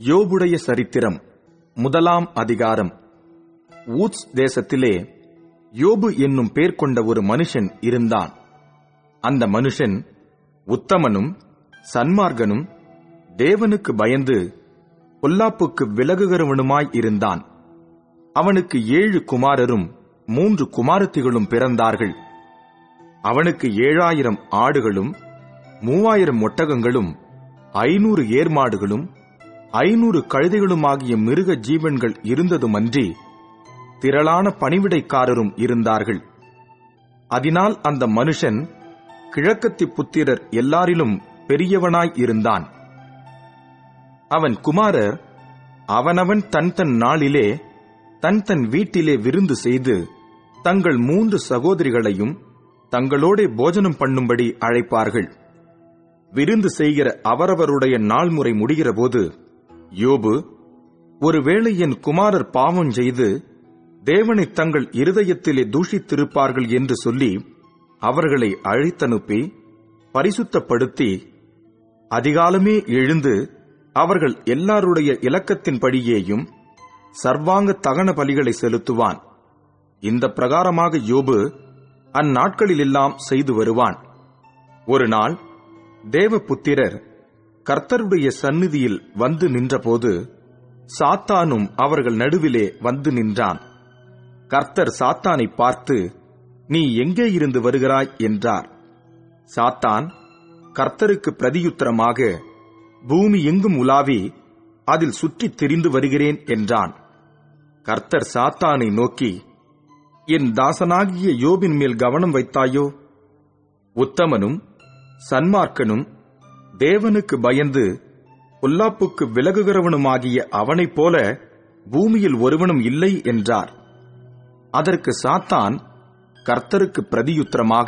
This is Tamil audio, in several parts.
யோபுடைய சரித்திரம் முதலாம் அதிகாரம் ஊத்ஸ் தேசத்திலே யோபு என்னும் பேர் கொண்ட ஒரு மனுஷன் இருந்தான் அந்த மனுஷன் உத்தமனும் சன்மார்கனும் தேவனுக்கு பயந்து பொல்லாப்புக்கு விலகுகிறவனுமாய் இருந்தான் அவனுக்கு ஏழு குமாரரும் மூன்று குமாரத்திகளும் பிறந்தார்கள் அவனுக்கு ஏழாயிரம் ஆடுகளும் மூவாயிரம் ஒட்டகங்களும் ஐநூறு ஏர்மாடுகளும் ஐநூறு கழுதைகளுமாகிய மிருக ஜீவன்கள் இருந்ததுமன்றி திரளான பணிவிடைக்காரரும் இருந்தார்கள் அதனால் அந்த மனுஷன் கிழக்கத்தி புத்திரர் எல்லாரிலும் பெரியவனாய் இருந்தான் அவன் குமாரர் அவனவன் தன் தன் நாளிலே தன் தன் வீட்டிலே விருந்து செய்து தங்கள் மூன்று சகோதரிகளையும் தங்களோடே போஜனம் பண்ணும்படி அழைப்பார்கள் விருந்து செய்கிற அவரவருடைய நாள் முறை முடிகிறபோது யோபு ஒருவேளை என் குமாரர் பாவம் செய்து தேவனை தங்கள் இருதயத்திலே தூஷித்திருப்பார்கள் என்று சொல்லி அவர்களை அழைத்தனுப்பி பரிசுத்தப்படுத்தி அதிகாலமே எழுந்து அவர்கள் எல்லாருடைய இலக்கத்தின்படியேயும் சர்வாங்க தகன பலிகளை செலுத்துவான் இந்த பிரகாரமாக யோபு அந்நாட்களிலெல்லாம் செய்து வருவான் ஒரு நாள் தேவபுத்திரர் கர்த்தருடைய சந்நிதியில் வந்து நின்றபோது சாத்தானும் அவர்கள் நடுவிலே வந்து நின்றான் கர்த்தர் சாத்தானை பார்த்து நீ எங்கே இருந்து வருகிறாய் என்றார் சாத்தான் கர்த்தருக்கு பிரதியுத்தரமாக பூமி எங்கும் உலாவி அதில் சுற்றித் திரிந்து வருகிறேன் என்றான் கர்த்தர் சாத்தானை நோக்கி என் தாசனாகிய யோபின் மேல் கவனம் வைத்தாயோ உத்தமனும் சன்மார்க்கனும் தேவனுக்கு பயந்து பொல்லாப்புக்கு விலகுகிறவனுமாகிய அவனைப் போல பூமியில் ஒருவனும் இல்லை என்றார் அதற்கு சாத்தான் கர்த்தருக்கு பிரதியுத்தரமாக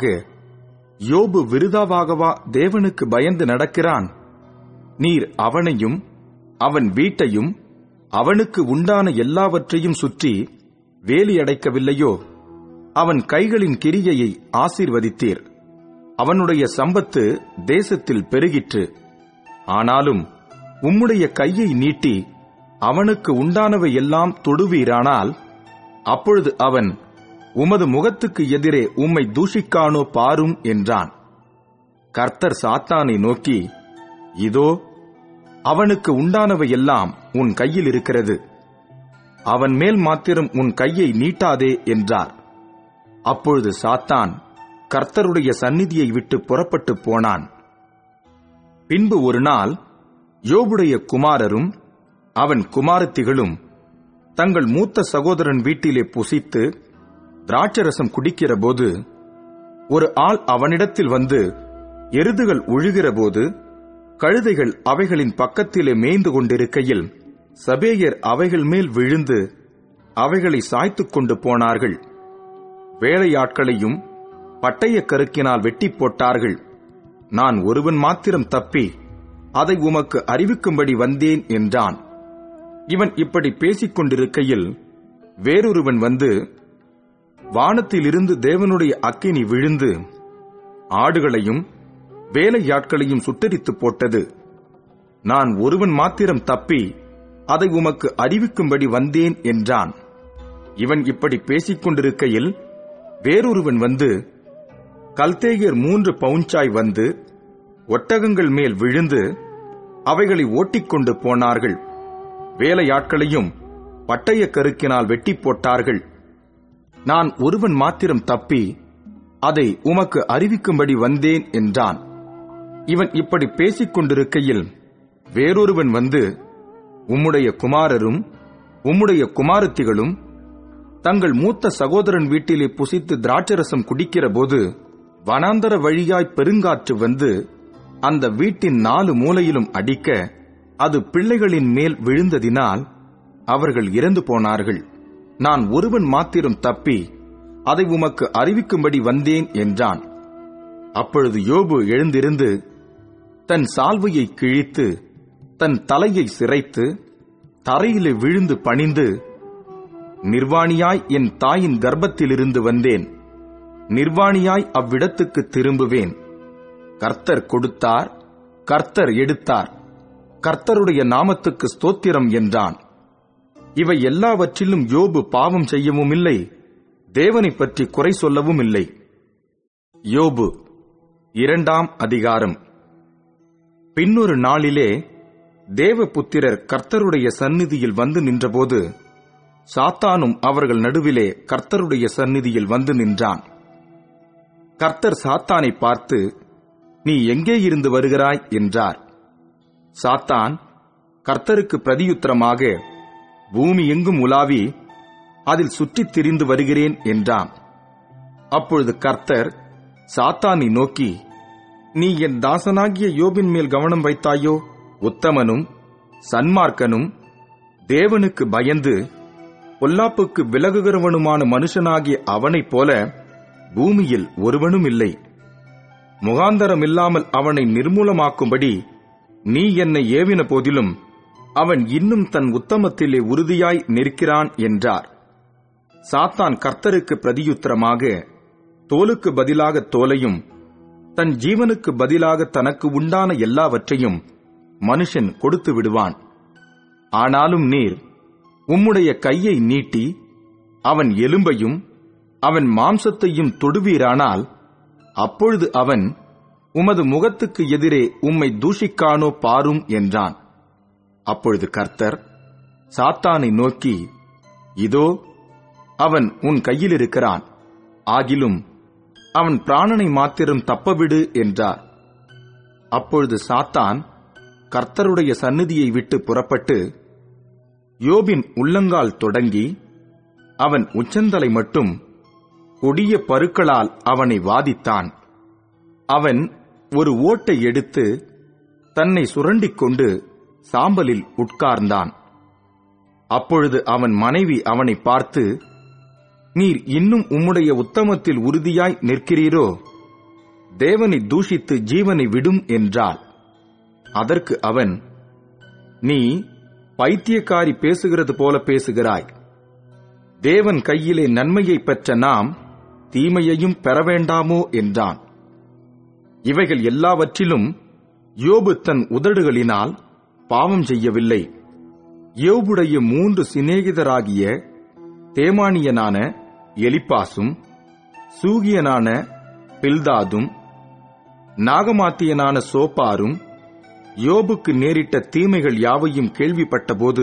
யோபு விருதாவாகவா தேவனுக்கு பயந்து நடக்கிறான் நீர் அவனையும் அவன் வீட்டையும் அவனுக்கு உண்டான எல்லாவற்றையும் சுற்றி வேலி அடைக்கவில்லையோ அவன் கைகளின் கிரியையை ஆசீர்வதித்தீர் அவனுடைய சம்பத்து தேசத்தில் பெருகிற்று ஆனாலும் உம்முடைய கையை நீட்டி அவனுக்கு உண்டானவை எல்லாம் தொடுவீரானால் அப்பொழுது அவன் உமது முகத்துக்கு எதிரே உம்மை தூஷிக்கானோ பாரும் என்றான் கர்த்தர் சாத்தானை நோக்கி இதோ அவனுக்கு உண்டானவை எல்லாம் உன் கையில் இருக்கிறது அவன் மேல் மாத்திரம் உன் கையை நீட்டாதே என்றார் அப்பொழுது சாத்தான் கர்த்தருடைய சந்நிதியை விட்டு புறப்பட்டு போனான் பின்பு ஒரு நாள் யோபுடைய குமாரரும் அவன் குமாரத்திகளும் தங்கள் மூத்த சகோதரன் வீட்டிலே புசித்து திராட்சரசம் குடிக்கிறபோது ஒரு ஆள் அவனிடத்தில் வந்து எருதுகள் ஒழுகிறபோது கழுதைகள் அவைகளின் பக்கத்திலே மேய்ந்து கொண்டிருக்கையில் சபேயர் அவைகள் மேல் விழுந்து அவைகளை சாய்த்துக் கொண்டு போனார்கள் வேலையாட்களையும் பட்டய கருக்கினால் வெட்டி போட்டார்கள் நான் ஒருவன் மாத்திரம் தப்பி அதை உமக்கு அறிவிக்கும்படி வந்தேன் என்றான் இவன் இப்படி பேசிக் கொண்டிருக்கையில் வேறொருவன் வந்து வானத்திலிருந்து தேவனுடைய அக்கினி விழுந்து ஆடுகளையும் வேலையாட்களையும் சுட்டரித்து போட்டது நான் ஒருவன் மாத்திரம் தப்பி அதை உமக்கு அறிவிக்கும்படி வந்தேன் என்றான் இவன் இப்படி பேசிக் கொண்டிருக்கையில் வேறொருவன் வந்து கல்தேயர் மூன்று பவுஞ்சாய் வந்து ஒட்டகங்கள் மேல் விழுந்து அவைகளை ஓட்டிக்கொண்டு போனார்கள் வேலையாட்களையும் பட்டய கருக்கினால் வெட்டி போட்டார்கள் நான் ஒருவன் மாத்திரம் தப்பி அதை உமக்கு அறிவிக்கும்படி வந்தேன் என்றான் இவன் இப்படி பேசிக் கொண்டிருக்கையில் வேறொருவன் வந்து உம்முடைய குமாரரும் உம்முடைய குமாரத்திகளும் தங்கள் மூத்த சகோதரன் வீட்டிலே புசித்து திராட்சரசம் குடிக்கிறபோது வனாந்தர வழியாய் பெருங்காற்று வந்து அந்த வீட்டின் நாலு மூலையிலும் அடிக்க அது பிள்ளைகளின் மேல் விழுந்ததினால் அவர்கள் இறந்து போனார்கள் நான் ஒருவன் மாத்திரம் தப்பி அதை உமக்கு அறிவிக்கும்படி வந்தேன் என்றான் அப்பொழுது யோபு எழுந்திருந்து தன் சால்வையை கிழித்து தன் தலையை சிரைத்து தரையிலே விழுந்து பணிந்து நிர்வாணியாய் என் தாயின் கர்ப்பத்திலிருந்து வந்தேன் நிர்வாணியாய் அவ்விடத்துக்கு திரும்புவேன் கர்த்தர் கொடுத்தார் கர்த்தர் எடுத்தார் கர்த்தருடைய நாமத்துக்கு ஸ்தோத்திரம் என்றான் இவை எல்லாவற்றிலும் யோபு பாவம் செய்யவும் இல்லை தேவனை பற்றி குறை சொல்லவும் இல்லை யோபு இரண்டாம் அதிகாரம் பின்னொரு நாளிலே தேவபுத்திரர் கர்த்தருடைய சந்நிதியில் வந்து நின்றபோது சாத்தானும் அவர்கள் நடுவிலே கர்த்தருடைய சந்நிதியில் வந்து நின்றான் கர்த்தர் சாத்தானை பார்த்து நீ எங்கே இருந்து வருகிறாய் என்றார் சாத்தான் கர்த்தருக்கு பிரதியுத்தரமாக பூமி எங்கும் உலாவி அதில் சுற்றித் திரிந்து வருகிறேன் என்றான் அப்பொழுது கர்த்தர் சாத்தானை நோக்கி நீ என் தாசனாகிய யோபின் மேல் கவனம் வைத்தாயோ உத்தமனும் சன்மார்க்கனும் தேவனுக்கு பயந்து பொல்லாப்புக்கு விலகுகிறவனுமான மனுஷனாகிய அவனைப் போல பூமியில் ஒருவனும் இல்லை முகாந்தரம் இல்லாமல் அவனை நிர்மூலமாக்கும்படி நீ என்னை ஏவின போதிலும் அவன் இன்னும் தன் உத்தமத்திலே உறுதியாய் நிற்கிறான் என்றார் சாத்தான் கர்த்தருக்கு பிரதியுத்தரமாக தோலுக்கு பதிலாக தோலையும் தன் ஜீவனுக்கு பதிலாக தனக்கு உண்டான எல்லாவற்றையும் மனுஷன் கொடுத்து விடுவான் ஆனாலும் நீர் உம்முடைய கையை நீட்டி அவன் எலும்பையும் அவன் மாம்சத்தையும் தொடுவீரானால் அப்பொழுது அவன் உமது முகத்துக்கு எதிரே உம்மை தூஷிக்கானோ பாரும் என்றான் அப்பொழுது கர்த்தர் சாத்தானை நோக்கி இதோ அவன் உன் கையில் இருக்கிறான் ஆகிலும் அவன் பிராணனை மாத்திரம் தப்பவிடு என்றார் அப்பொழுது சாத்தான் கர்த்தருடைய சந்நிதியை விட்டு புறப்பட்டு யோபின் உள்ளங்கால் தொடங்கி அவன் உச்சந்தலை மட்டும் கொடிய பருக்களால் அவனை வாதித்தான் அவன் ஒரு ஓட்டை எடுத்து தன்னை சுரண்டிக் கொண்டு சாம்பலில் உட்கார்ந்தான் அப்பொழுது அவன் மனைவி அவனை பார்த்து நீர் இன்னும் உம்முடைய உத்தமத்தில் உறுதியாய் நிற்கிறீரோ தேவனை தூஷித்து ஜீவனை விடும் என்றாள் அதற்கு அவன் நீ பைத்தியக்காரி பேசுகிறது போல பேசுகிறாய் தேவன் கையிலே நன்மையை பெற்ற நாம் தீமையையும் பெற வேண்டாமோ என்றான் இவைகள் எல்லாவற்றிலும் யோபு தன் உதடுகளினால் பாவம் செய்யவில்லை யோபுடைய மூன்று சிநேகிதராகிய தேமானியனான எலிப்பாசும் சூகியனான பில்தாதும் நாகமாத்தியனான சோப்பாரும் யோபுக்கு நேரிட்ட தீமைகள் யாவையும் கேள்விப்பட்டபோது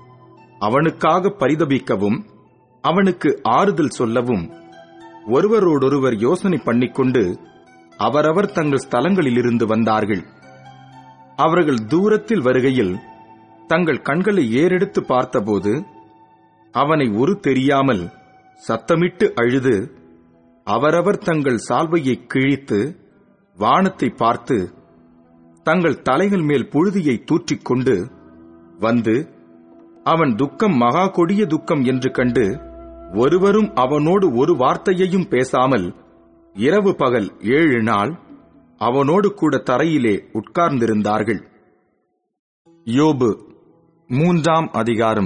அவனுக்காக பரிதபிக்கவும் அவனுக்கு ஆறுதல் சொல்லவும் ஒருவரோடொருவர் யோசனை பண்ணிக்கொண்டு அவரவர் தங்கள் ஸ்தலங்களிலிருந்து வந்தார்கள் அவர்கள் தூரத்தில் வருகையில் தங்கள் கண்களை ஏறெடுத்து பார்த்தபோது அவனை ஒரு தெரியாமல் சத்தமிட்டு அழுது அவரவர் தங்கள் சால்வையை கிழித்து வானத்தை பார்த்து தங்கள் தலைகள் மேல் புழுதியை தூற்றிக்கொண்டு வந்து அவன் துக்கம் மகா கொடிய துக்கம் என்று கண்டு ஒருவரும் அவனோடு ஒரு வார்த்தையையும் பேசாமல் இரவு பகல் ஏழு நாள் அவனோடு கூட தரையிலே உட்கார்ந்திருந்தார்கள் யோபு மூன்றாம் அதிகாரம்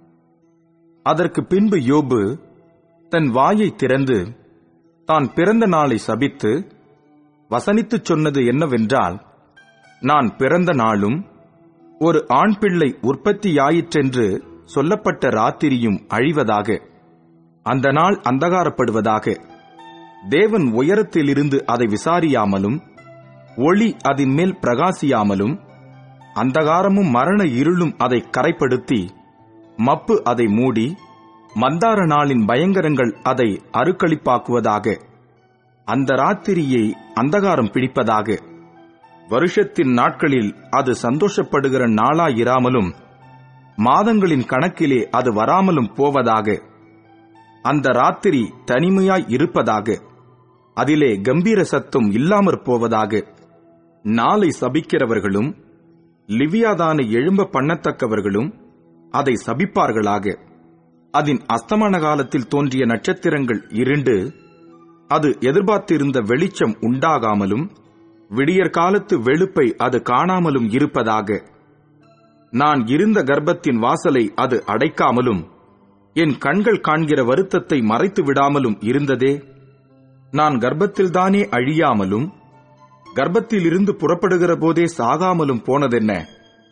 அதற்கு பின்பு யோபு தன் வாயை திறந்து தான் பிறந்த நாளை சபித்து வசனித்துச் சொன்னது என்னவென்றால் நான் பிறந்த நாளும் ஒரு ஆண் பிள்ளை உற்பத்தியாயிற்றென்று சொல்லப்பட்ட ராத்திரியும் அழிவதாக அந்த நாள் அந்தகாரப்படுவதாக தேவன் உயரத்திலிருந்து அதை விசாரியாமலும் ஒளி அதன் மேல் பிரகாசியாமலும் அந்தகாரமும் மரண இருளும் அதை கரைப்படுத்தி மப்பு அதை மூடி மந்தார நாளின் பயங்கரங்கள் அதை அருக்களிப்பாக்குவதாக அந்த ராத்திரியை அந்தகாரம் பிடிப்பதாக வருஷத்தின் நாட்களில் அது சந்தோஷப்படுகிற நாளாயிராமலும் மாதங்களின் கணக்கிலே அது வராமலும் போவதாக அந்த ராத்திரி தனிமையாய் இருப்பதாக அதிலே கம்பீர சத்தம் இல்லாமற் போவதாக நாளை சபிக்கிறவர்களும் லிவியாதானை எழும்ப பண்ணத்தக்கவர்களும் அதை சபிப்பார்களாக அதன் அஸ்தமன காலத்தில் தோன்றிய நட்சத்திரங்கள் இருண்டு அது எதிர்பார்த்திருந்த வெளிச்சம் உண்டாகாமலும் விடியற் காலத்து வெளுப்பை அது காணாமலும் இருப்பதாக நான் இருந்த கர்ப்பத்தின் வாசலை அது அடைக்காமலும் என் கண்கள் காண்கிற வருத்தத்தை மறைத்து விடாமலும் இருந்ததே நான் கர்ப்பத்தில்தானே அழியாமலும் கர்ப்பத்திலிருந்து புறப்படுகிற போதே சாகாமலும் போனதென்ன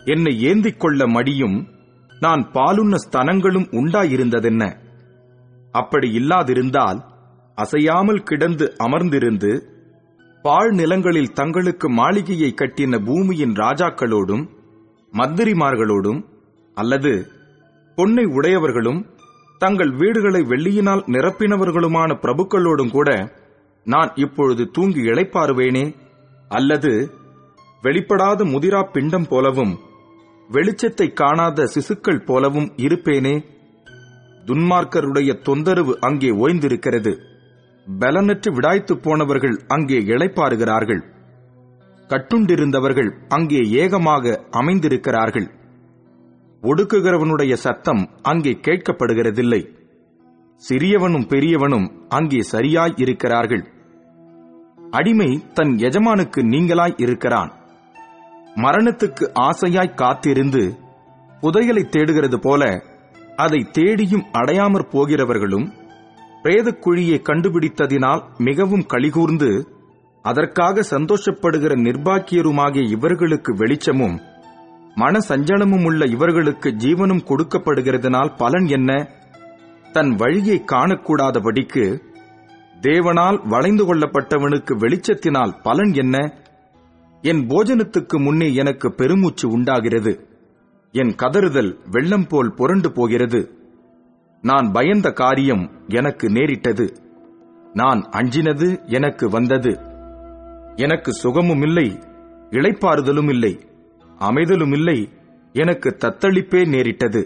என்னை ஏந்திக் கொள்ள மடியும் நான் பாலுண்ண ஸ்தனங்களும் உண்டாயிருந்ததென்ன அப்படி இல்லாதிருந்தால் அசையாமல் கிடந்து அமர்ந்திருந்து பாழ் நிலங்களில் தங்களுக்கு மாளிகையை கட்டின பூமியின் ராஜாக்களோடும் மந்திரிமார்களோடும் அல்லது பொன்னை உடையவர்களும் தங்கள் வீடுகளை வெள்ளியினால் நிரப்பினவர்களுமான பிரபுக்களோடும் கூட நான் இப்பொழுது தூங்கி இளைப்பாறுவேனே அல்லது வெளிப்படாத முதிரா பிண்டம் போலவும் வெளிச்சத்தை காணாத சிசுக்கள் போலவும் இருப்பேனே துன்மார்க்கருடைய தொந்தரவு அங்கே ஓய்ந்திருக்கிறது பலனற்று விடாய்த்துப் போனவர்கள் அங்கே இளைப்பாறுகிறார்கள் கட்டுண்டிருந்தவர்கள் அங்கே ஏகமாக அமைந்திருக்கிறார்கள் ஒடுக்குகிறவனுடைய சத்தம் அங்கே கேட்கப்படுகிறதில்லை சிறியவனும் பெரியவனும் அங்கே சரியாய் இருக்கிறார்கள் அடிமை தன் எஜமானுக்கு நீங்களாய் இருக்கிறான் மரணத்துக்கு ஆசையாய் காத்திருந்து புதையலை தேடுகிறது போல அதை தேடியும் அடையாமற் போகிறவர்களும் பிரேதக் குழியை கண்டுபிடித்ததினால் மிகவும் கலிகூர்ந்து அதற்காக சந்தோஷப்படுகிற நிர்பாக்கியருமாகிய இவர்களுக்கு வெளிச்சமும் மன சஞ்சலமும் உள்ள இவர்களுக்கு ஜீவனும் கொடுக்கப்படுகிறதுனால் பலன் என்ன தன் வழியை காணக்கூடாதபடிக்கு தேவனால் வளைந்து கொள்ளப்பட்டவனுக்கு வெளிச்சத்தினால் பலன் என்ன என் போஜனத்துக்கு முன்னே எனக்கு பெருமூச்சு உண்டாகிறது என் கதறுதல் வெள்ளம் போல் புரண்டு போகிறது நான் பயந்த காரியம் எனக்கு நேரிட்டது நான் அஞ்சினது எனக்கு வந்தது எனக்கு சுகமும் இல்லை இளைப்பாறுதலும் இல்லை அமைதலும் இல்லை எனக்கு தத்தளிப்பே நேரிட்டது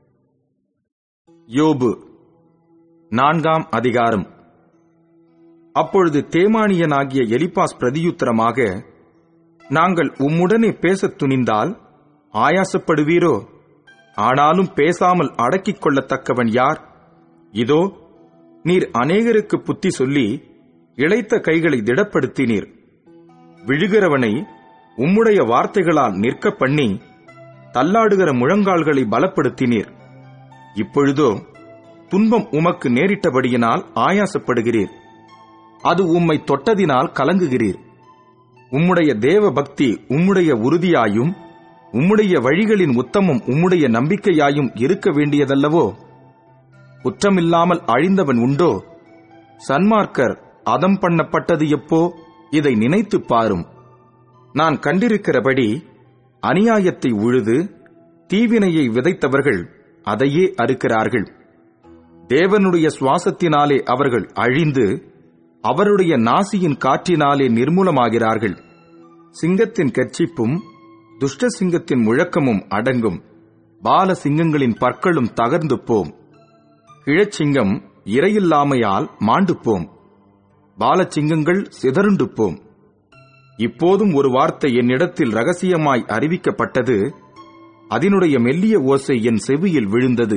யோபு நான்காம் அதிகாரம் அப்பொழுது தேமானியனாகிய எலிபாஸ் பிரதியுத்தரமாக நாங்கள் உம்முடனே பேசத் துணிந்தால் ஆயாசப்படுவீரோ ஆனாலும் பேசாமல் அடக்கிக் கொள்ளத்தக்கவன் யார் இதோ நீர் அநேகருக்கு புத்தி சொல்லி இளைத்த கைகளை திடப்படுத்தினீர் விழுகிறவனை உம்முடைய வார்த்தைகளால் நிற்க பண்ணி தள்ளாடுகிற முழங்கால்களை பலப்படுத்தினீர் இப்பொழுதோ துன்பம் உமக்கு நேரிட்டபடியினால் ஆயாசப்படுகிறீர் அது உம்மை தொட்டதினால் கலங்குகிறீர் உம்முடைய தேவ பக்தி உம்முடைய உறுதியாயும் உம்முடைய வழிகளின் உத்தமம் உம்முடைய நம்பிக்கையாயும் இருக்க வேண்டியதல்லவோ குற்றமில்லாமல் அழிந்தவன் உண்டோ சன்மார்க்கர் அதம் பண்ணப்பட்டது எப்போ இதை நினைத்துப் பாரும் நான் கண்டிருக்கிறபடி அநியாயத்தை உழுது தீவினையை விதைத்தவர்கள் அதையே அறுக்கிறார்கள் தேவனுடைய சுவாசத்தினாலே அவர்கள் அழிந்து அவருடைய நாசியின் காற்றினாலே நிர்மூலமாகிறார்கள் சிங்கத்தின் கர்ச்சிப்பும் துஷ்ட சிங்கத்தின் முழக்கமும் அடங்கும் பால சிங்கங்களின் பற்களும் தகர்ந்து போம் கிழச்சிங்கம் இரையில்லாமையால் மாண்டு போம் பாலச்சிங்கங்கள் சிதறுண்டு போம் இப்போதும் ஒரு வார்த்தை என்னிடத்தில் ரகசியமாய் அறிவிக்கப்பட்டது அதனுடைய மெல்லிய ஓசை என் செவியில் விழுந்தது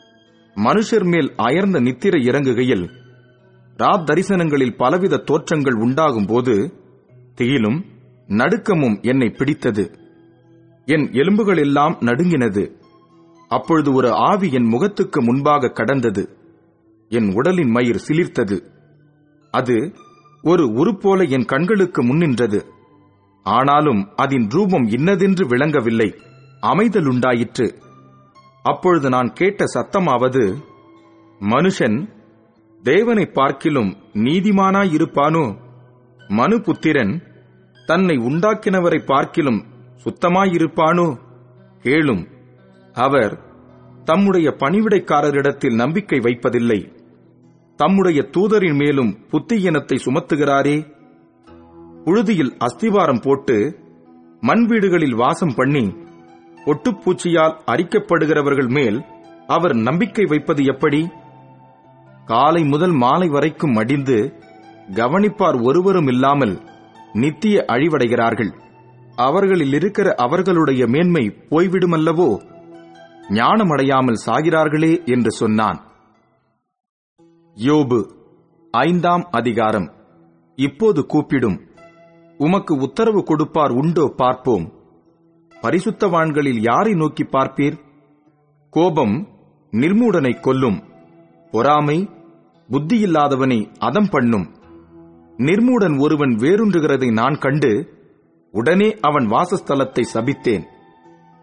மனுஷர் மேல் அயர்ந்த நித்திரை இறங்குகையில் ராத் தரிசனங்களில் பலவித தோற்றங்கள் உண்டாகும் போது திகிலும் நடுக்கமும் என்னை பிடித்தது என் எலும்புகள் எல்லாம் நடுங்கினது அப்பொழுது ஒரு ஆவி என் முகத்துக்கு முன்பாக கடந்தது என் உடலின் மயிர் சிலிர்த்தது அது ஒரு உருப்போல என் கண்களுக்கு முன்னின்றது ஆனாலும் அதன் ரூபம் இன்னதென்று விளங்கவில்லை அமைதல் உண்டாயிற்று அப்பொழுது நான் கேட்ட சத்தமாவது மனுஷன் தேவனை பார்க்கிலும் நீதிமானாயிருப்பானோ மனு புத்திரன் தன்னை உண்டாக்கினவரை பார்க்கிலும் சுத்தமாயிருப்பானோ கேளும் அவர் தம்முடைய பணிவிடைக்காரரிடத்தில் நம்பிக்கை வைப்பதில்லை தம்முடைய தூதரின் மேலும் புத்தியினத்தை சுமத்துகிறாரே புழுதியில் அஸ்திவாரம் போட்டு மண் வீடுகளில் வாசம் பண்ணி ஒட்டுப்பூச்சியால் அரிக்கப்படுகிறவர்கள் மேல் அவர் நம்பிக்கை வைப்பது எப்படி காலை முதல் மாலை வரைக்கும் மடிந்து கவனிப்பார் ஒருவரும் இல்லாமல் நித்திய அழிவடைகிறார்கள் அவர்களில் இருக்கிற அவர்களுடைய மேன்மை போய்விடுமல்லவோ ஞானமடையாமல் சாகிறார்களே என்று சொன்னான் யோபு ஐந்தாம் அதிகாரம் இப்போது கூப்பிடும் உமக்கு உத்தரவு கொடுப்பார் உண்டோ பார்ப்போம் பரிசுத்தவான்களில் யாரை நோக்கி பார்ப்பீர் கோபம் நிர்மூடனை கொல்லும் பொறாமை புத்தியில்லாதவனை அதம் பண்ணும் நிர்மூடன் ஒருவன் வேறுண்டுகிறதை நான் கண்டு உடனே அவன் வாசஸ்தலத்தை சபித்தேன்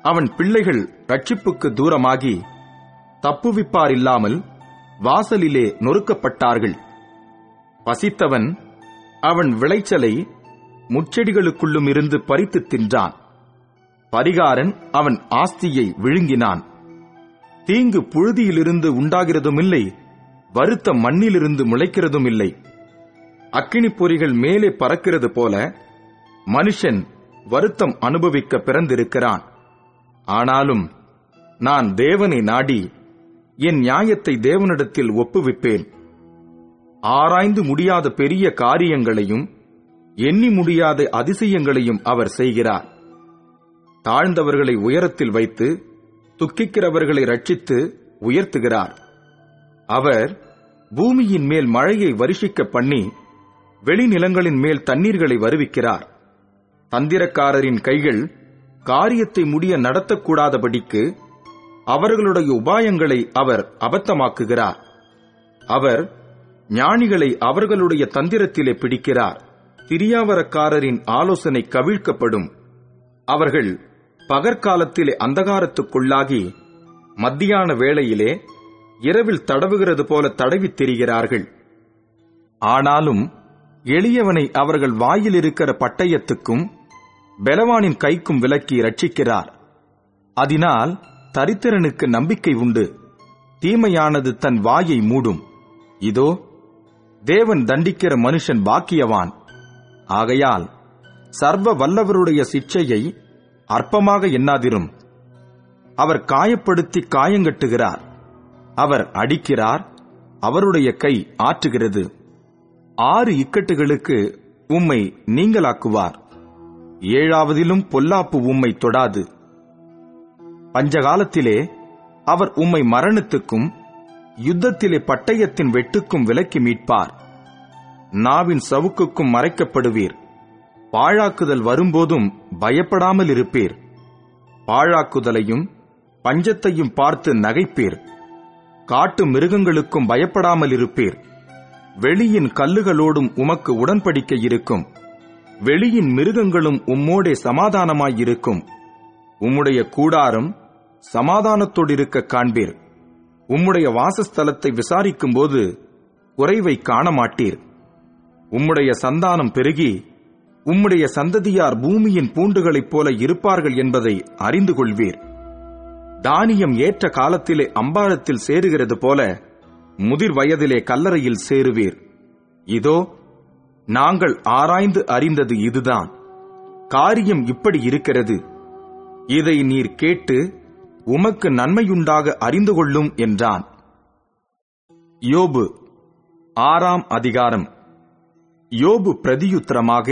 அவன் பிள்ளைகள் ரட்சிப்புக்கு தூரமாகி தப்புவிப்பார் இல்லாமல் வாசலிலே நொறுக்கப்பட்டார்கள் பசித்தவன் அவன் விளைச்சலை முச்செடிகளுக்குள்ளும் இருந்து பறித்து தின்றான் பரிகாரன் அவன் ஆஸ்தியை விழுங்கினான் தீங்கு புழுதியிலிருந்து உண்டாகிறதுமில்லை வருத்த மண்ணிலிருந்து முளைக்கிறதும் இல்லை அக்கினிப் பொறிகள் மேலே பறக்கிறது போல மனுஷன் வருத்தம் அனுபவிக்க பிறந்திருக்கிறான் ஆனாலும் நான் தேவனை நாடி என் நியாயத்தை தேவனிடத்தில் ஒப்புவிப்பேன் ஆராய்ந்து முடியாத பெரிய காரியங்களையும் எண்ணி முடியாத அதிசயங்களையும் அவர் செய்கிறார் தாழ்ந்தவர்களை உயரத்தில் வைத்து துக்கிக்கிறவர்களை ரட்சித்து உயர்த்துகிறார் அவர் பூமியின் மேல் மழையை வருஷிக்க பண்ணி வெளிநிலங்களின் மேல் தண்ணீர்களை வருவிக்கிறார் தந்திரக்காரரின் கைகள் காரியத்தை முடிய நடத்தக்கூடாதபடிக்கு அவர்களுடைய உபாயங்களை அவர் அபத்தமாக்குகிறார் அவர் ஞானிகளை அவர்களுடைய தந்திரத்திலே பிடிக்கிறார் திரியாவரக்காரரின் ஆலோசனை கவிழ்க்கப்படும் அவர்கள் பகற்காலத்திலே அந்தகாரத்துக்குள்ளாகி மத்தியான வேளையிலே இரவில் தடவுகிறது போல தடவித் திரிகிறார்கள் ஆனாலும் எளியவனை அவர்கள் வாயில் இருக்கிற பட்டயத்துக்கும் பெலவானின் கைக்கும் விலக்கி ரட்சிக்கிறார் அதனால் தரித்திரனுக்கு நம்பிக்கை உண்டு தீமையானது தன் வாயை மூடும் இதோ தேவன் தண்டிக்கிற மனுஷன் பாக்கியவான் ஆகையால் சர்வ வல்லவருடைய சிட்சையை அற்பமாக எண்ணாதிரும் அவர் காயப்படுத்தி காயங்கட்டுகிறார் அவர் அடிக்கிறார் அவருடைய கை ஆற்றுகிறது ஆறு இக்கட்டுகளுக்கு உம்மை நீங்களாக்குவார் ஏழாவதிலும் பொல்லாப்பு உம்மை தொடாது பஞ்சகாலத்திலே அவர் உம்மை மரணத்துக்கும் யுத்தத்திலே பட்டயத்தின் வெட்டுக்கும் விலக்கி மீட்பார் நாவின் சவுக்குக்கும் மறைக்கப்படுவீர் பாழாக்குதல் வரும்போதும் பயப்படாமல் இருப்பீர் பாழாக்குதலையும் பஞ்சத்தையும் பார்த்து நகைப்பீர் காட்டு மிருகங்களுக்கும் பயப்படாமல் இருப்பீர் வெளியின் கல்லுகளோடும் உமக்கு உடன்படிக்கை இருக்கும் வெளியின் மிருகங்களும் உம்மோடே சமாதானமாயிருக்கும் உம்முடைய கூடாரம் சமாதானத்தோடிருக்க காண்பீர் உம்முடைய வாசஸ்தலத்தை விசாரிக்கும்போது குறைவை காண மாட்டீர் உம்முடைய சந்தானம் பெருகி உம்முடைய சந்ததியார் பூமியின் பூண்டுகளைப் போல இருப்பார்கள் என்பதை அறிந்து கொள்வீர் தானியம் ஏற்ற காலத்திலே அம்பாரத்தில் சேருகிறது போல முதிர் வயதிலே கல்லறையில் சேருவீர் இதோ நாங்கள் ஆராய்ந்து அறிந்தது இதுதான் காரியம் இப்படி இருக்கிறது இதை நீர் கேட்டு உமக்கு நன்மையுண்டாக அறிந்து கொள்ளும் என்றான் யோபு ஆறாம் அதிகாரம் யோபு பிரதியுத்தரமாக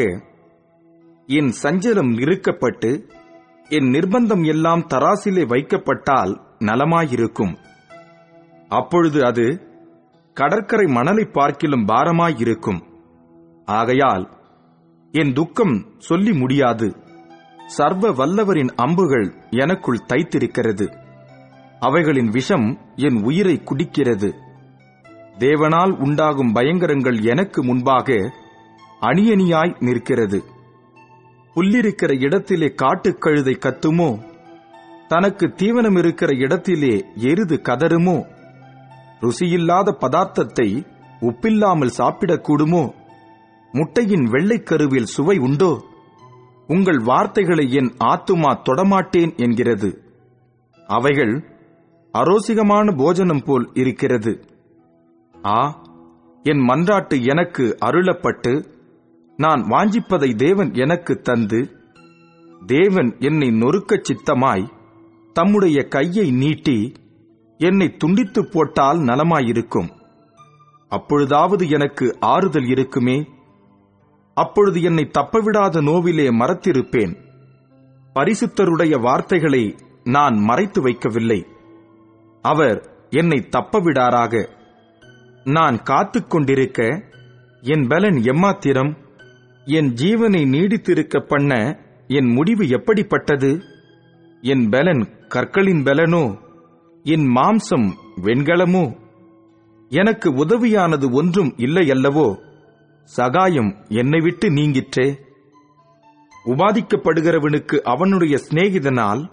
என் சஞ்சலம் நிறுக்கப்பட்டு என் நிர்பந்தம் எல்லாம் தராசிலே வைக்கப்பட்டால் நலமாயிருக்கும் அப்பொழுது அது கடற்கரை மணலை பார்க்கிலும் பாரமாயிருக்கும் ஆகையால் என் துக்கம் சொல்லி முடியாது சர்வ வல்லவரின் அம்புகள் எனக்குள் தைத்திருக்கிறது அவைகளின் விஷம் என் உயிரை குடிக்கிறது தேவனால் உண்டாகும் பயங்கரங்கள் எனக்கு முன்பாக அணியணியாய் நிற்கிறது புல்லிருக்கிற இடத்திலே காட்டுக்கழுதை கத்துமோ தனக்கு தீவனம் இருக்கிற இடத்திலே எருது கதறுமோ ருசியில்லாத பதார்த்தத்தை உப்பில்லாமல் சாப்பிடக்கூடுமோ முட்டையின் வெள்ளைக்கருவில் சுவை உண்டோ உங்கள் வார்த்தைகளை என் ஆத்துமா தொடமாட்டேன் என்கிறது அவைகள் அரோசிகமான போஜனம் போல் இருக்கிறது ஆ என் மன்றாட்டு எனக்கு அருளப்பட்டு நான் வாஞ்சிப்பதை தேவன் எனக்கு தந்து தேவன் என்னை நொறுக்கச் சித்தமாய் தம்முடைய கையை நீட்டி என்னை துண்டித்து போட்டால் நலமாயிருக்கும் அப்பொழுதாவது எனக்கு ஆறுதல் இருக்குமே அப்பொழுது என்னை தப்பவிடாத நோவிலே மறத்திருப்பேன் பரிசுத்தருடைய வார்த்தைகளை நான் மறைத்து வைக்கவில்லை அவர் என்னை தப்பவிடாராக நான் காத்துக் கொண்டிருக்க என் பலன் எம்மாத்திரம் என் ஜீவனை நீடித்திருக்க பண்ண என் முடிவு எப்படிப்பட்டது என் பலன் கற்களின் பலனோ என் மாம்சம் வெண்கலமோ எனக்கு உதவியானது ஒன்றும் இல்லையல்லவோ சகாயம் என்னை விட்டு நீங்கிற்றே உபாதிக்கப்படுகிறவனுக்கு அவனுடைய சிநேகிதனால்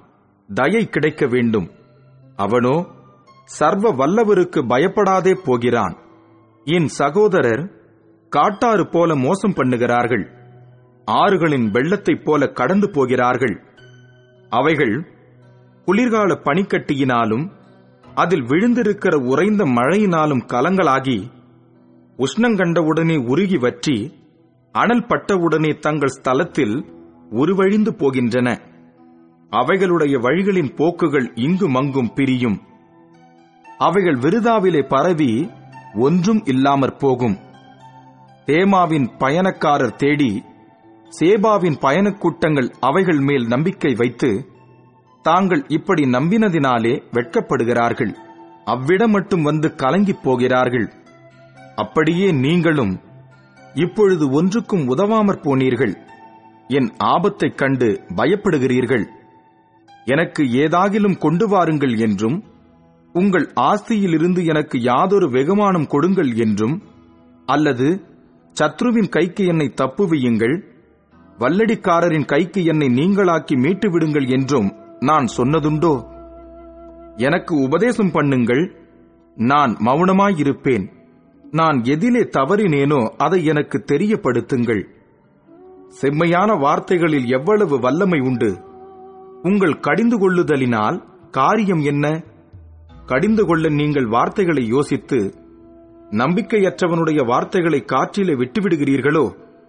தயை கிடைக்க வேண்டும் அவனோ சர்வ வல்லவருக்கு பயப்படாதே போகிறான் என் சகோதரர் காட்டாறு போல மோசம் பண்ணுகிறார்கள் ஆறுகளின் வெள்ளத்தைப் போல கடந்து போகிறார்கள் அவைகள் குளிர்கால பனிக்கட்டியினாலும் அதில் விழுந்திருக்கிற உறைந்த மழையினாலும் கலங்களாகி உஷ்ணங்கண்டவுடனே உருகி வற்றி அனல் பட்டவுடனே தங்கள் ஸ்தலத்தில் உருவழிந்து போகின்றன அவைகளுடைய வழிகளின் போக்குகள் இங்கும் அங்கும் பிரியும் அவைகள் விருதாவிலே பரவி ஒன்றும் இல்லாமற் போகும் தேமாவின் பயணக்காரர் தேடி சேபாவின் பயணக் கூட்டங்கள் அவைகள் மேல் நம்பிக்கை வைத்து தாங்கள் இப்படி நம்பினதினாலே வெட்கப்படுகிறார்கள் அவ்விடம் மட்டும் வந்து கலங்கிப் போகிறார்கள் அப்படியே நீங்களும் இப்பொழுது ஒன்றுக்கும் உதவாமற் போனீர்கள் என் ஆபத்தைக் கண்டு பயப்படுகிறீர்கள் எனக்கு ஏதாகிலும் கொண்டு வாருங்கள் என்றும் உங்கள் ஆஸ்தியிலிருந்து எனக்கு யாதொரு வெகுமானம் கொடுங்கள் என்றும் அல்லது சத்ருவின் கைக்கு என்னை தப்புவியுங்கள் வல்லடிக்காரரின் கைக்கு என்னை நீங்களாக்கி மீட்டு விடுங்கள் என்றும் நான் சொன்னதுண்டோ எனக்கு உபதேசம் பண்ணுங்கள் நான் மௌனமாயிருப்பேன் நான் எதிலே தவறினேனோ அதை எனக்கு தெரியப்படுத்துங்கள் செம்மையான வார்த்தைகளில் எவ்வளவு வல்லமை உண்டு உங்கள் கடிந்து கொள்ளுதலினால் காரியம் என்ன கடிந்து கொள்ள நீங்கள் வார்த்தைகளை யோசித்து நம்பிக்கையற்றவனுடைய வார்த்தைகளை காற்றிலே விட்டுவிடுகிறீர்களோ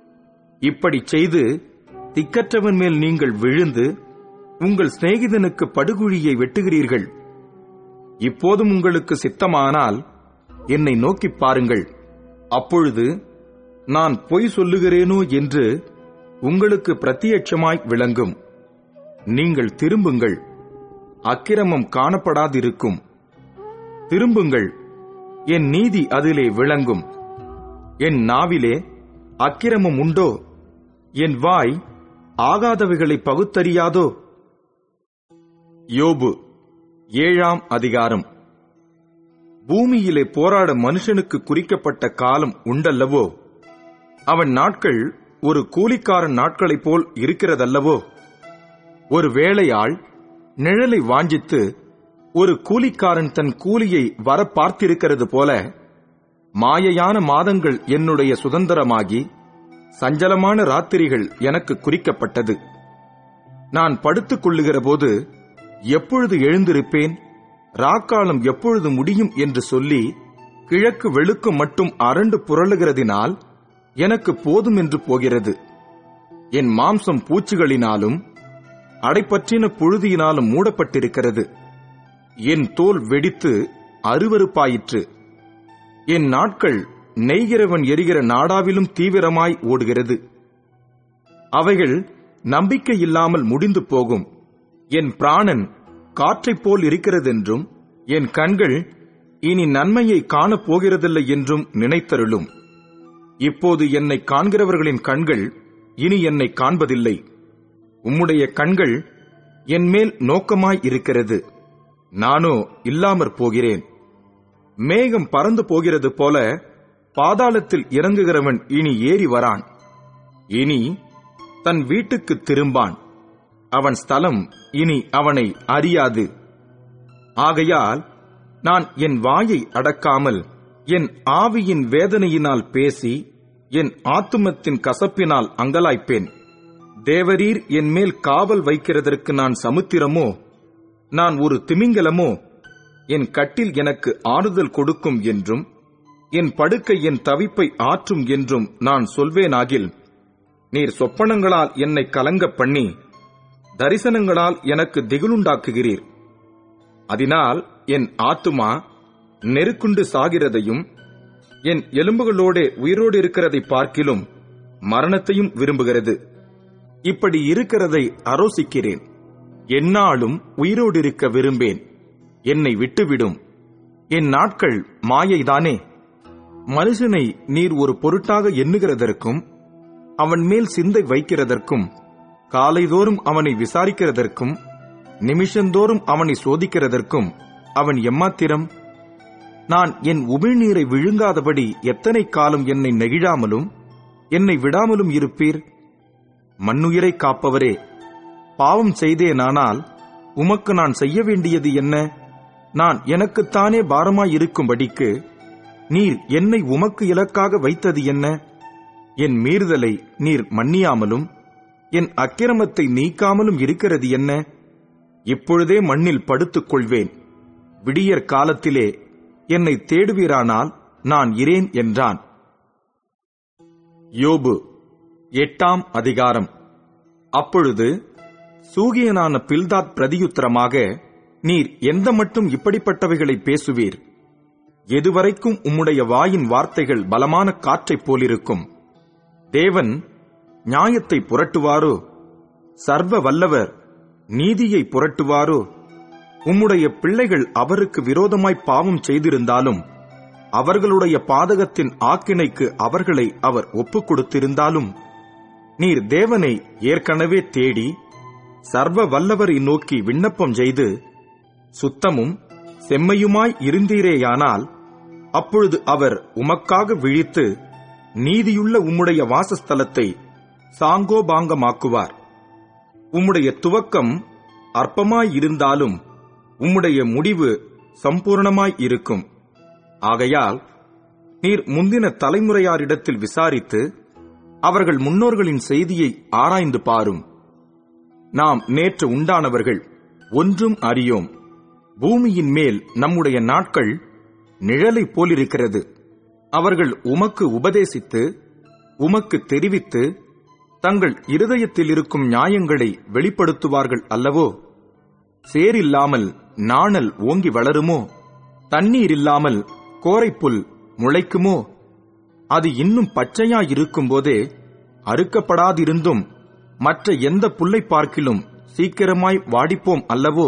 இப்படி செய்து திக்கற்றவன் மேல் நீங்கள் விழுந்து உங்கள் சிநேகிதனுக்கு படுகுழியை வெட்டுகிறீர்கள் இப்போதும் உங்களுக்கு சித்தமானால் என்னை நோக்கிப் பாருங்கள் அப்பொழுது நான் பொய் சொல்லுகிறேனோ என்று உங்களுக்கு பிரத்யட்சமாய் விளங்கும் நீங்கள் திரும்புங்கள் அக்கிரமம் காணப்படாதிருக்கும் திரும்புங்கள் என் நீதி அதிலே விளங்கும் என் நாவிலே அக்கிரமம் உண்டோ என் வாய் ஆகாதவைகளை பகுத்தறியாதோ யோபு ஏழாம் அதிகாரம் பூமியிலே போராட மனுஷனுக்கு குறிக்கப்பட்ட காலம் உண்டல்லவோ அவன் நாட்கள் ஒரு கூலிக்காரன் நாட்களைப் போல் இருக்கிறதல்லவோ ஒரு வேளையாள் நிழலை வாஞ்சித்து ஒரு கூலிக்காரன் தன் கூலியை வர பார்த்திருக்கிறது போல மாயையான மாதங்கள் என்னுடைய சுதந்திரமாகி சஞ்சலமான ராத்திரிகள் எனக்கு குறிக்கப்பட்டது நான் படுத்துக் கொள்ளுகிற போது எப்பொழுது எழுந்திருப்பேன் ராக்காலம் எப்பொழுது முடியும் என்று சொல்லி கிழக்கு வெளுக்கு மட்டும் அரண்டு புரளுகிறதினால் எனக்கு போதும் என்று போகிறது என் மாம்சம் பூச்சிகளினாலும் அடைப்பற்றின புழுதியினாலும் மூடப்பட்டிருக்கிறது என் தோல் வெடித்து அருவருப்பாயிற்று என் நாட்கள் நெய்கிறவன் எரிகிற நாடாவிலும் தீவிரமாய் ஓடுகிறது அவைகள் நம்பிக்கை இல்லாமல் முடிந்து போகும் என் பிராணன் காற்றைப் போல் இருக்கிறதென்றும் என் கண்கள் இனி நன்மையை காணப் போகிறதில்லை என்றும் நினைத்தருளும் இப்போது என்னை காண்கிறவர்களின் கண்கள் இனி என்னை காண்பதில்லை உம்முடைய கண்கள் என் மேல் நோக்கமாய் இருக்கிறது நானோ இல்லாமற் போகிறேன் மேகம் பறந்து போகிறது போல பாதாளத்தில் இறங்குகிறவன் இனி ஏறி வரான் இனி தன் வீட்டுக்கு திரும்பான் அவன் ஸ்தலம் இனி அவனை அறியாது ஆகையால் நான் என் வாயை அடக்காமல் என் ஆவியின் வேதனையினால் பேசி என் ஆத்துமத்தின் கசப்பினால் அங்கலாய்ப்பேன் தேவரீர் என் மேல் காவல் வைக்கிறதற்கு நான் சமுத்திரமோ நான் ஒரு திமிங்கலமோ என் கட்டில் எனக்கு ஆறுதல் கொடுக்கும் என்றும் என் படுக்கை என் தவிப்பை ஆற்றும் என்றும் நான் சொல்வேனாகில் நீர் சொப்பனங்களால் என்னை கலங்கப் பண்ணி தரிசனங்களால் எனக்கு திகிலுண்டாக்குகிறீர் அதனால் என் ஆத்துமா நெருக்குண்டு சாகிறதையும் என் எலும்புகளோடே உயிரோடு இருக்கிறதை பார்க்கிலும் மரணத்தையும் விரும்புகிறது இப்படி இருக்கிறதை அரோசிக்கிறேன் எந்நாளும் உயிரோடு இருக்க விரும்பேன் என்னை விட்டுவிடும் என் நாட்கள் மாயைதானே மனுஷனை நீர் ஒரு பொருட்டாக எண்ணுகிறதற்கும் அவன் மேல் சிந்தை வைக்கிறதற்கும் காலைதோறும் அவனை விசாரிக்கிறதற்கும் நிமிஷந்தோறும் அவனை சோதிக்கிறதற்கும் அவன் எம்மாத்திரம் நான் என் உமிழ்நீரை விழுங்காதபடி எத்தனை காலம் என்னை நெகிழாமலும் என்னை விடாமலும் இருப்பீர் மண்ணுயிரை காப்பவரே பாவம் செய்தேனானால் உமக்கு நான் செய்ய வேண்டியது என்ன நான் எனக்குத்தானே பாரமாயிருக்கும்படிக்கு நீர் என்னை உமக்கு இலக்காக வைத்தது என்ன என் மீறுதலை நீர் மன்னியாமலும் என் அக்கிரமத்தை நீக்காமலும் இருக்கிறது என்ன இப்பொழுதே மண்ணில் படுத்துக் கொள்வேன் விடியற் காலத்திலே என்னை தேடுவீரானால் நான் இரேன் என்றான் யோபு எட்டாம் அதிகாரம் அப்பொழுது சூகியனான பில்தாத் பிரதியுத்தரமாக நீர் எந்த மட்டும் இப்படிப்பட்டவைகளை பேசுவீர் எதுவரைக்கும் உம்முடைய வாயின் வார்த்தைகள் பலமான காற்றைப் போலிருக்கும் தேவன் நியாயத்தை புரட்டுவாரோ சர்வ வல்லவர் நீதியை புரட்டுவாரோ உம்முடைய பிள்ளைகள் அவருக்கு விரோதமாய் பாவம் செய்திருந்தாலும் அவர்களுடைய பாதகத்தின் ஆக்கினைக்கு அவர்களை அவர் ஒப்புக் கொடுத்திருந்தாலும் நீர் தேவனை ஏற்கனவே தேடி சர்வ வல்லவரை நோக்கி விண்ணப்பம் செய்து சுத்தமும் செம்மையுமாய் இருந்தீரேயானால் அப்பொழுது அவர் உமக்காக விழித்து நீதியுள்ள உம்முடைய வாசஸ்தலத்தை சாங்கோபாங்கமாக்குவார் உம்முடைய துவக்கம் அற்பமாயிருந்தாலும் உம்முடைய முடிவு சம்பூர்ணமாய் இருக்கும் ஆகையால் நீர் முந்தின தலைமுறையாரிடத்தில் விசாரித்து அவர்கள் முன்னோர்களின் செய்தியை ஆராய்ந்து பாரும் நாம் நேற்று உண்டானவர்கள் ஒன்றும் அறியோம் பூமியின் மேல் நம்முடைய நாட்கள் நிழலை போலிருக்கிறது அவர்கள் உமக்கு உபதேசித்து உமக்கு தெரிவித்து தங்கள் இருதயத்தில் இருக்கும் நியாயங்களை வெளிப்படுத்துவார்கள் அல்லவோ சேரில்லாமல் நாணல் ஓங்கி வளருமோ தண்ணீர் இல்லாமல் கோரைப்புல் முளைக்குமோ அது இன்னும் பச்சையாயிருக்கும் போதே அறுக்கப்படாதிருந்தும் மற்ற எந்த புல்லை பார்க்கிலும் சீக்கிரமாய் வாடிப்போம் அல்லவோ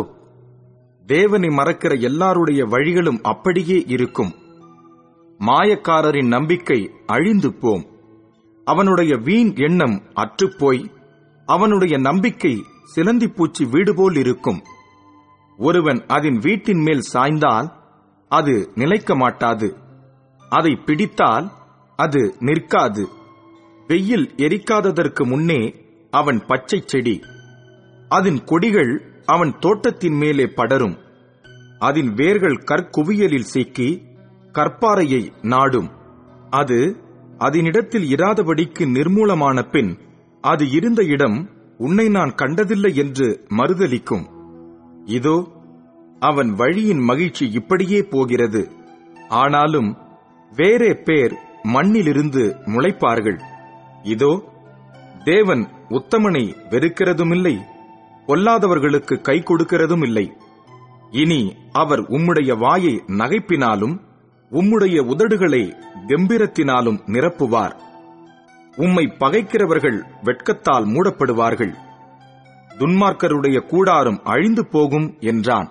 தேவனை மறக்கிற எல்லாருடைய வழிகளும் அப்படியே இருக்கும் மாயக்காரரின் நம்பிக்கை அழிந்து போம் அவனுடைய வீண் எண்ணம் அற்றுப்போய் அவனுடைய நம்பிக்கை சிலந்தி பூச்சி வீடு போல் இருக்கும் ஒருவன் அதன் வீட்டின் மேல் சாய்ந்தால் அது நிலைக்க மாட்டாது அதை பிடித்தால் அது நிற்காது வெயில் எரிக்காததற்கு முன்னே அவன் பச்சை செடி அதன் கொடிகள் அவன் தோட்டத்தின் மேலே படரும் அதன் வேர்கள் கற்குவியலில் சிக்கி கற்பாறையை நாடும் அது அதனிடத்தில் இராதபடிக்கு நிர்மூலமான பின் அது இருந்த இடம் உன்னை நான் கண்டதில்லை என்று மறுதலிக்கும் இதோ அவன் வழியின் மகிழ்ச்சி இப்படியே போகிறது ஆனாலும் வேறே பேர் மண்ணிலிருந்து முளைப்பார்கள் இதோ தேவன் உத்தமனை வெறுக்கிறதுமில்லை பொல்லாதவர்களுக்கு கை கொடுக்கிறதும் இல்லை இனி அவர் உம்முடைய வாயை நகைப்பினாலும் உம்முடைய உதடுகளை கெம்பிரத்தினாலும் நிரப்புவார் உம்மை பகைக்கிறவர்கள் வெட்கத்தால் மூடப்படுவார்கள் துன்மார்க்கருடைய கூடாரம் அழிந்து போகும் என்றான்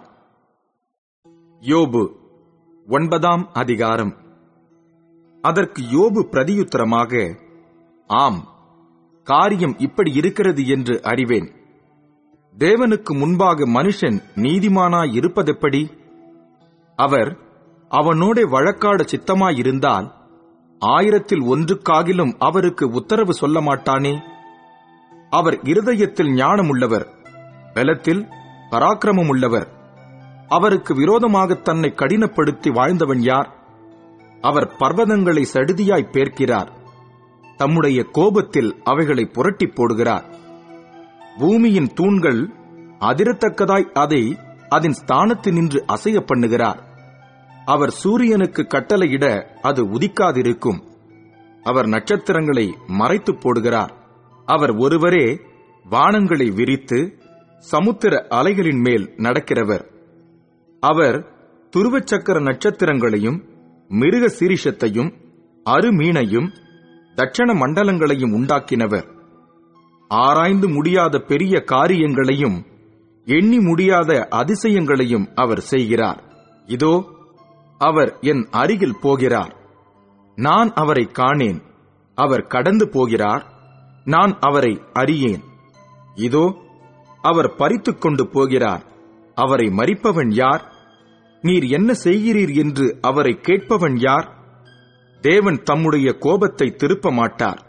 யோபு ஒன்பதாம் அதிகாரம் அதற்கு யோபு பிரதியுத்தரமாக ஆம் காரியம் இப்படி இருக்கிறது என்று அறிவேன் தேவனுக்கு முன்பாக மனுஷன் நீதிமானாய் இருப்பதெப்படி அவர் அவனோட வழக்காட சித்தமாயிருந்தால் ஆயிரத்தில் ஒன்றுக்காகிலும் அவருக்கு உத்தரவு சொல்ல மாட்டானே அவர் இருதயத்தில் ஞானமுள்ளவர் பலத்தில் பராக்கிரமமுள்ளவர் அவருக்கு விரோதமாக தன்னை கடினப்படுத்தி வாழ்ந்தவன் யார் அவர் பர்வதங்களை சடுதியாய் பேர்க்கிறார் தம்முடைய கோபத்தில் அவைகளை புரட்டி போடுகிறார் பூமியின் தூண்கள் அதிரத்தக்கதாய் அதை அதன் ஸ்தானத்தினின்று அசைய பண்ணுகிறார் அவர் சூரியனுக்கு கட்டளையிட அது உதிக்காதிருக்கும் அவர் நட்சத்திரங்களை மறைத்து போடுகிறார் அவர் ஒருவரே வானங்களை விரித்து சமுத்திர அலைகளின் மேல் நடக்கிறவர் அவர் துருவச்சக்கர நட்சத்திரங்களையும் மிருக சிரிஷத்தையும் அருமீனையும் தட்சண மண்டலங்களையும் உண்டாக்கினவர் ஆராய்ந்து முடியாத பெரிய காரியங்களையும் எண்ணி முடியாத அதிசயங்களையும் அவர் செய்கிறார் இதோ அவர் என் அருகில் போகிறார் நான் அவரை காணேன் அவர் கடந்து போகிறார் நான் அவரை அறியேன் இதோ அவர் பறித்துக் கொண்டு போகிறார் அவரை மறிப்பவன் யார் நீர் என்ன செய்கிறீர் என்று அவரை கேட்பவன் யார் தேவன் தம்முடைய கோபத்தை திருப்ப மாட்டார்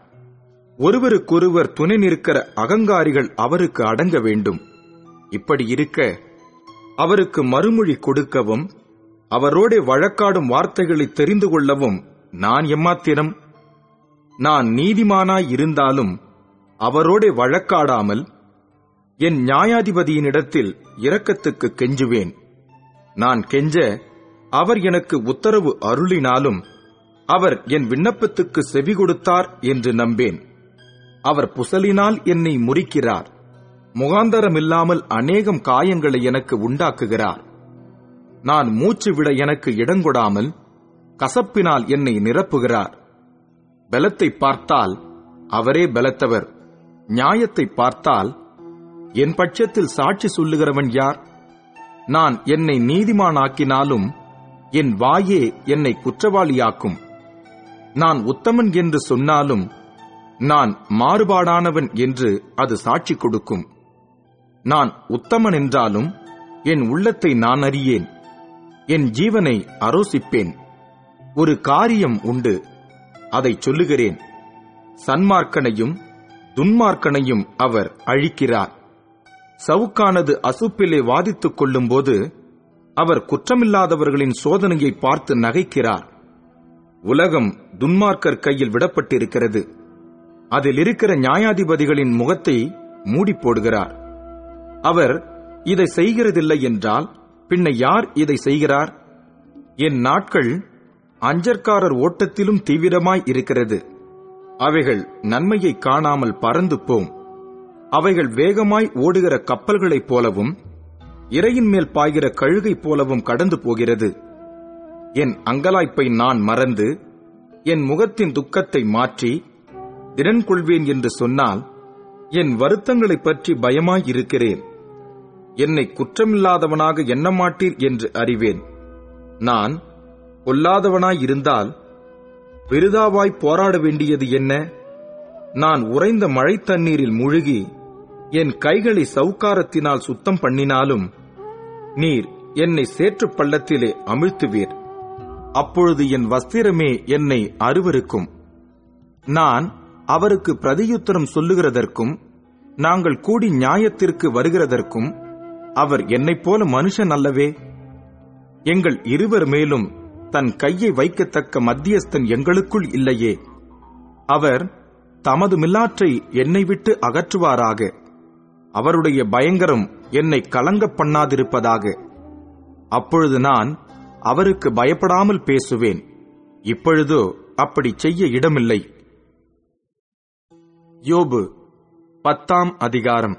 ஒருவருக்கொருவர் துணை நிற்கிற அகங்காரிகள் அவருக்கு அடங்க வேண்டும் இப்படி இருக்க அவருக்கு மறுமொழி கொடுக்கவும் அவரோட வழக்காடும் வார்த்தைகளை தெரிந்து கொள்ளவும் நான் எம்மாத்திரம் நான் நீதிமானாய் இருந்தாலும் அவரோட வழக்காடாமல் என் நியாயாதிபதியினிடத்தில் இரக்கத்துக்கு கெஞ்சுவேன் நான் கெஞ்ச அவர் எனக்கு உத்தரவு அருளினாலும் அவர் என் விண்ணப்பத்துக்கு செவி கொடுத்தார் என்று நம்பேன் அவர் புசலினால் என்னை முறிக்கிறார் முகாந்தரமில்லாமல் அநேகம் காயங்களை எனக்கு உண்டாக்குகிறார் நான் மூச்சு விட எனக்கு இடங்கொடாமல் கசப்பினால் என்னை நிரப்புகிறார் பலத்தை பார்த்தால் அவரே பலத்தவர் நியாயத்தை பார்த்தால் என் பட்சத்தில் சாட்சி சொல்லுகிறவன் யார் நான் என்னை நீதிமானாக்கினாலும் என் வாயே என்னை குற்றவாளியாக்கும் நான் உத்தமன் என்று சொன்னாலும் நான் மாறுபாடானவன் என்று அது சாட்சி கொடுக்கும் நான் உத்தமன் என்றாலும் என் உள்ளத்தை நான் அறியேன் என் ஜீவனை அரோசிப்பேன் ஒரு காரியம் உண்டு அதை சொல்லுகிறேன் சன்மார்க்கனையும் துன்மார்க்கனையும் அவர் அழிக்கிறார் சவுக்கானது அசுப்பிலே வாதித்துக் கொள்ளும்போது அவர் குற்றமில்லாதவர்களின் சோதனையை பார்த்து நகைக்கிறார் உலகம் துன்மார்க்கர் கையில் விடப்பட்டிருக்கிறது அதில் இருக்கிற நியாயாதிபதிகளின் முகத்தை மூடி போடுகிறார் அவர் இதை செய்கிறதில்லை என்றால் பின்ன யார் இதை செய்கிறார் என் நாட்கள் அஞ்சற்காரர் ஓட்டத்திலும் தீவிரமாய் இருக்கிறது அவைகள் நன்மையை காணாமல் பறந்து போம் அவைகள் வேகமாய் ஓடுகிற கப்பல்களைப் போலவும் இறையின் மேல் பாய்கிற கழுகை போலவும் கடந்து போகிறது என் அங்கலாய்ப்பை நான் மறந்து என் முகத்தின் துக்கத்தை மாற்றி திறன் கொள்வேன் என்று சொன்னால் என் வருத்தங்களைப் பற்றி பயமாயிருக்கிறேன் என்னை குற்றமில்லாதவனாக எண்ணமாட்டீர் என்று அறிவேன் நான் பொல்லாதவனாயிருந்தால் விருதாவாய் போராட வேண்டியது என்ன நான் உறைந்த மழை தண்ணீரில் முழுகி என் கைகளை சவுக்காரத்தினால் சுத்தம் பண்ணினாலும் நீர் என்னை சேற்று பள்ளத்திலே அமிழ்த்துவீர் அப்பொழுது என் வஸ்திரமே என்னை அருவருக்கும் நான் அவருக்கு பிரதியுத்தரம் சொல்லுகிறதற்கும் நாங்கள் கூடி நியாயத்திற்கு வருகிறதற்கும் அவர் என்னைப் போல மனுஷன் அல்லவே எங்கள் இருவர் மேலும் தன் கையை வைக்கத்தக்க மத்தியஸ்தன் எங்களுக்குள் இல்லையே அவர் தமது மில்லாற்றை என்னை விட்டு அகற்றுவாராக அவருடைய பயங்கரம் என்னை கலங்க பண்ணாதிருப்பதாக அப்பொழுது நான் அவருக்கு பயப்படாமல் பேசுவேன் இப்பொழுதோ அப்படி செய்ய இடமில்லை யோபு பத்தாம் அதிகாரம்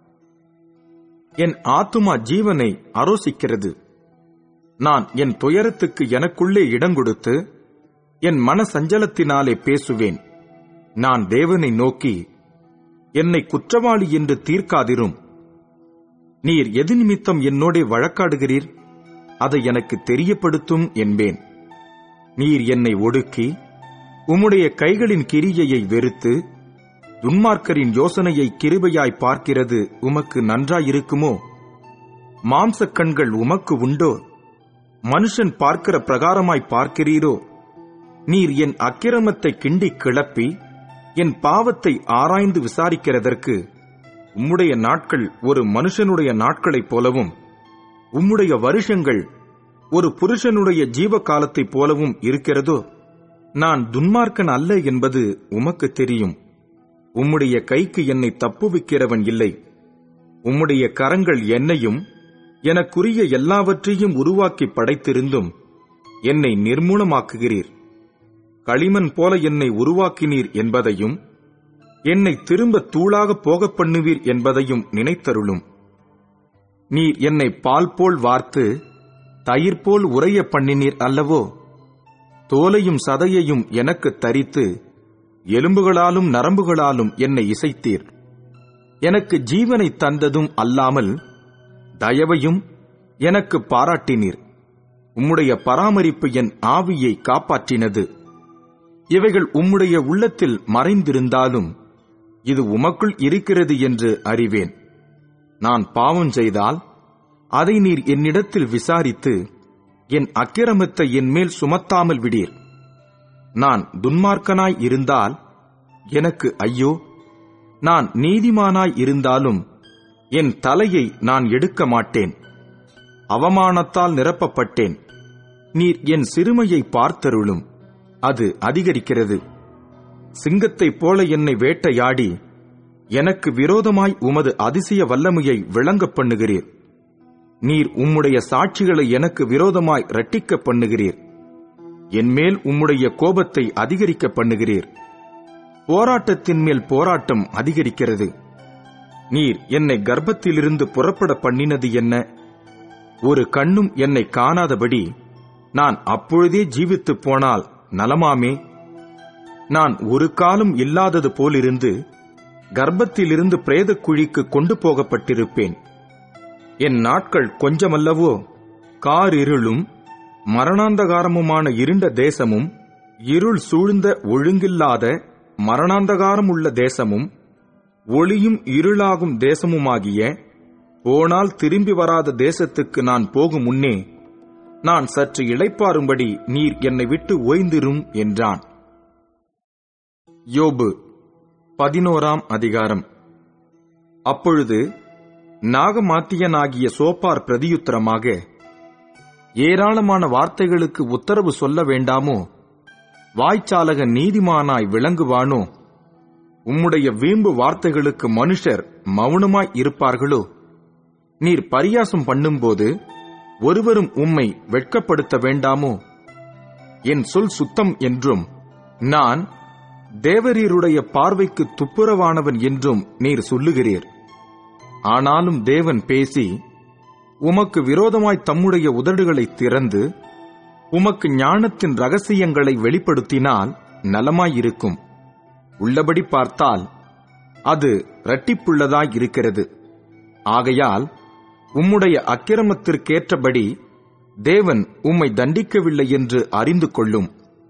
என் ஆத்துமா ஜீவனை அரோசிக்கிறது நான் என் துயரத்துக்கு எனக்குள்ளே இடங்கொடுத்து என் மன சஞ்சலத்தினாலே பேசுவேன் நான் தேவனை நோக்கி என்னை குற்றவாளி என்று தீர்க்காதிரும் நீர் எது நிமித்தம் என்னோட வழக்காடுகிறீர் அதை எனக்கு தெரியப்படுத்தும் என்பேன் நீர் என்னை ஒடுக்கி உம்முடைய கைகளின் கிரியையை வெறுத்து துன்மார்க்கரின் யோசனையை கிருபையாய் பார்க்கிறது உமக்கு நன்றாயிருக்குமோ மாம்சக் கண்கள் உமக்கு உண்டோ மனுஷன் பார்க்கிற பிரகாரமாய் பார்க்கிறீரோ நீர் என் அக்கிரமத்தை கிண்டி கிளப்பி என் பாவத்தை ஆராய்ந்து விசாரிக்கிறதற்கு உம்முடைய நாட்கள் ஒரு மனுஷனுடைய நாட்களைப் போலவும் உம்முடைய வருஷங்கள் ஒரு புருஷனுடைய ஜீவ காலத்தைப் போலவும் இருக்கிறதோ நான் துன்மார்க்கன் அல்ல என்பது உமக்கு தெரியும் உம்முடைய கைக்கு என்னை தப்புவிக்கிறவன் இல்லை உம்முடைய கரங்கள் என்னையும் எனக்குரிய எல்லாவற்றையும் உருவாக்கி படைத்திருந்தும் என்னை நிர்மூலமாக்குகிறீர் களிமண் போல என்னை உருவாக்கினீர் என்பதையும் என்னை திரும்ப தூளாக போகப் பண்ணுவீர் என்பதையும் நினைத்தருளும் நீர் என்னை பால் போல் வார்த்து தயிர் போல் உறைய பண்ணினீர் அல்லவோ தோலையும் சதையையும் எனக்கு தரித்து எலும்புகளாலும் நரம்புகளாலும் என்னை இசைத்தீர் எனக்கு ஜீவனை தந்ததும் அல்லாமல் தயவையும் எனக்கு பாராட்டினீர் உம்முடைய பராமரிப்பு என் ஆவியை காப்பாற்றினது இவைகள் உம்முடைய உள்ளத்தில் மறைந்திருந்தாலும் இது உமக்குள் இருக்கிறது என்று அறிவேன் நான் பாவம் செய்தால் அதை நீர் என்னிடத்தில் விசாரித்து என் அக்கிரமத்தை என் மேல் சுமத்தாமல் விடீர் நான் துன்மார்க்கனாய் இருந்தால் எனக்கு ஐயோ நான் நீதிமானாய் இருந்தாலும் என் தலையை நான் எடுக்க மாட்டேன் அவமானத்தால் நிரப்பப்பட்டேன் நீர் என் சிறுமையை பார்த்தருளும் அது அதிகரிக்கிறது சிங்கத்தைப் போல என்னை வேட்டையாடி எனக்கு விரோதமாய் உமது அதிசய வல்லமையை விளங்கப் பண்ணுகிறீர் நீர் உம்முடைய சாட்சிகளை எனக்கு விரோதமாய் இரட்டிக்க பண்ணுகிறீர் என்மேல் உம்முடைய கோபத்தை அதிகரிக்க பண்ணுகிறீர் போராட்டத்தின் மேல் போராட்டம் அதிகரிக்கிறது நீர் என்னை கர்ப்பத்திலிருந்து புறப்பட பண்ணினது என்ன ஒரு கண்ணும் என்னை காணாதபடி நான் அப்பொழுதே ஜீவித்துப் போனால் நலமாமே நான் ஒரு காலம் இல்லாதது போலிருந்து கர்ப்பத்திலிருந்து பிரேதக் குழிக்கு கொண்டு போகப்பட்டிருப்பேன் என் நாட்கள் கொஞ்சமல்லவோ காரிருளும் மரணாந்தகாரமுமான இருண்ட தேசமும் இருள் சூழ்ந்த ஒழுங்கில்லாத மரணாந்தகாரம் உள்ள தேசமும் ஒளியும் இருளாகும் தேசமுமாகிய போனால் திரும்பி வராத தேசத்துக்கு நான் போகும் முன்னே நான் சற்று இளைப்பாறும்படி நீர் என்னை விட்டு ஓய்ந்திரும் என்றான் யோபு பதினோராம் அதிகாரம் அப்பொழுது நாகமாத்தியனாகிய சோப்பார் பிரதியுத்தரமாக ஏராளமான வார்த்தைகளுக்கு உத்தரவு சொல்ல வேண்டாமோ வாய்ச்சாலக நீதிமானாய் விளங்குவானோ உம்முடைய வீம்பு வார்த்தைகளுக்கு மனுஷர் மௌனமாய் இருப்பார்களோ நீர் பரியாசம் பண்ணும்போது ஒருவரும் உம்மை வெட்கப்படுத்த வேண்டாமோ என் சொல் சுத்தம் என்றும் நான் தேவரீருடைய பார்வைக்கு துப்புரவானவன் என்றும் நீர் சொல்லுகிறீர் ஆனாலும் தேவன் பேசி உமக்கு விரோதமாய் தம்முடைய உதடுகளை திறந்து உமக்கு ஞானத்தின் ரகசியங்களை வெளிப்படுத்தினால் நலமாயிருக்கும் உள்ளபடி பார்த்தால் அது இரட்டிப்புள்ளதாய் இருக்கிறது ஆகையால் உம்முடைய அக்கிரமத்திற்கேற்றபடி தேவன் உம்மை தண்டிக்கவில்லை என்று அறிந்து கொள்ளும்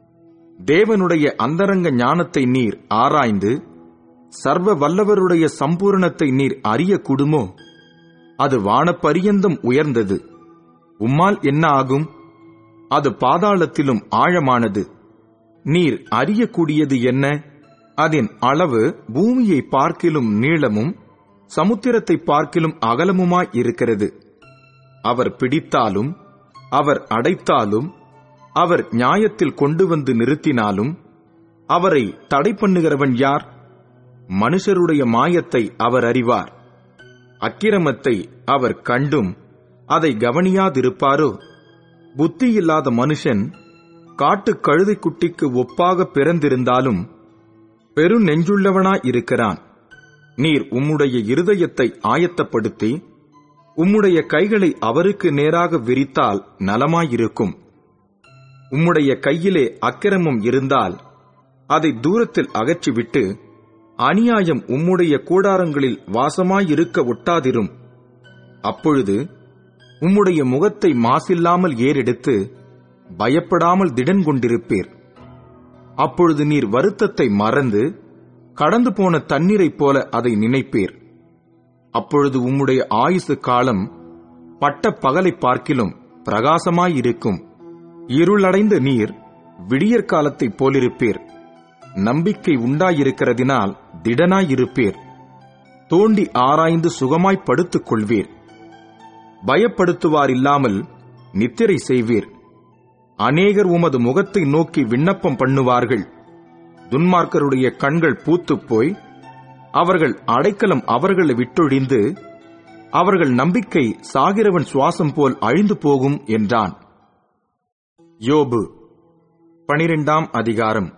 தேவனுடைய அந்தரங்க ஞானத்தை நீர் ஆராய்ந்து சர்வ வல்லவருடைய சம்பூரணத்தை நீர் அறியக்கூடுமோ அது வானப்பரியந்தம் உயர்ந்தது உம்மால் என்ன ஆகும் அது பாதாளத்திலும் ஆழமானது நீர் அறியக்கூடியது என்ன அதன் அளவு பூமியை பார்க்கிலும் நீளமும் சமுத்திரத்தை பார்க்கிலும் அகலமுமாய் இருக்கிறது அவர் பிடித்தாலும் அவர் அடைத்தாலும் அவர் நியாயத்தில் கொண்டு வந்து நிறுத்தினாலும் அவரை தடை பண்ணுகிறவன் யார் மனுஷருடைய மாயத்தை அவர் அறிவார் அக்கிரமத்தை அவர் கண்டும் அதை கவனியாதிருப்பாரோ புத்தியில்லாத மனுஷன் காட்டு கழுதை குட்டிக்கு ஒப்பாக பிறந்திருந்தாலும் பெரு நெஞ்சுள்ளவனாய் இருக்கிறான் நீர் உம்முடைய இருதயத்தை ஆயத்தப்படுத்தி உம்முடைய கைகளை அவருக்கு நேராக விரித்தால் நலமாயிருக்கும் உம்முடைய கையிலே அக்கிரமம் இருந்தால் அதை தூரத்தில் அகற்றிவிட்டு அநியாயம் உம்முடைய கூடாரங்களில் வாசமாயிருக்க ஒட்டாதிரும் அப்பொழுது உம்முடைய முகத்தை மாசில்லாமல் ஏறெடுத்து பயப்படாமல் திடன் கொண்டிருப்பீர் அப்பொழுது நீர் வருத்தத்தை மறந்து கடந்து போன தண்ணீரைப் போல அதை நினைப்பீர் அப்பொழுது உம்முடைய ஆயுசு காலம் பட்ட பகலை பார்க்கிலும் பிரகாசமாயிருக்கும் இருளடைந்த நீர் விடியற் காலத்தைப் போலிருப்பீர் நம்பிக்கை உண்டாயிருக்கிறதினால் திடனாயிருப்பீர் தோண்டி ஆராய்ந்து சுகமாய் படுத்துக் கொள்வீர் பயப்படுத்துவார் இல்லாமல் நித்திரை செய்வீர் அநேகர் உமது முகத்தை நோக்கி விண்ணப்பம் பண்ணுவார்கள் துன்மார்க்கருடைய கண்கள் பூத்துப் போய் அவர்கள் அடைக்கலம் அவர்களை விட்டொழிந்து அவர்கள் நம்பிக்கை சாகிறவன் சுவாசம் போல் அழிந்து போகும் என்றான் யோபு பனிரெண்டாம் அதிகாரம்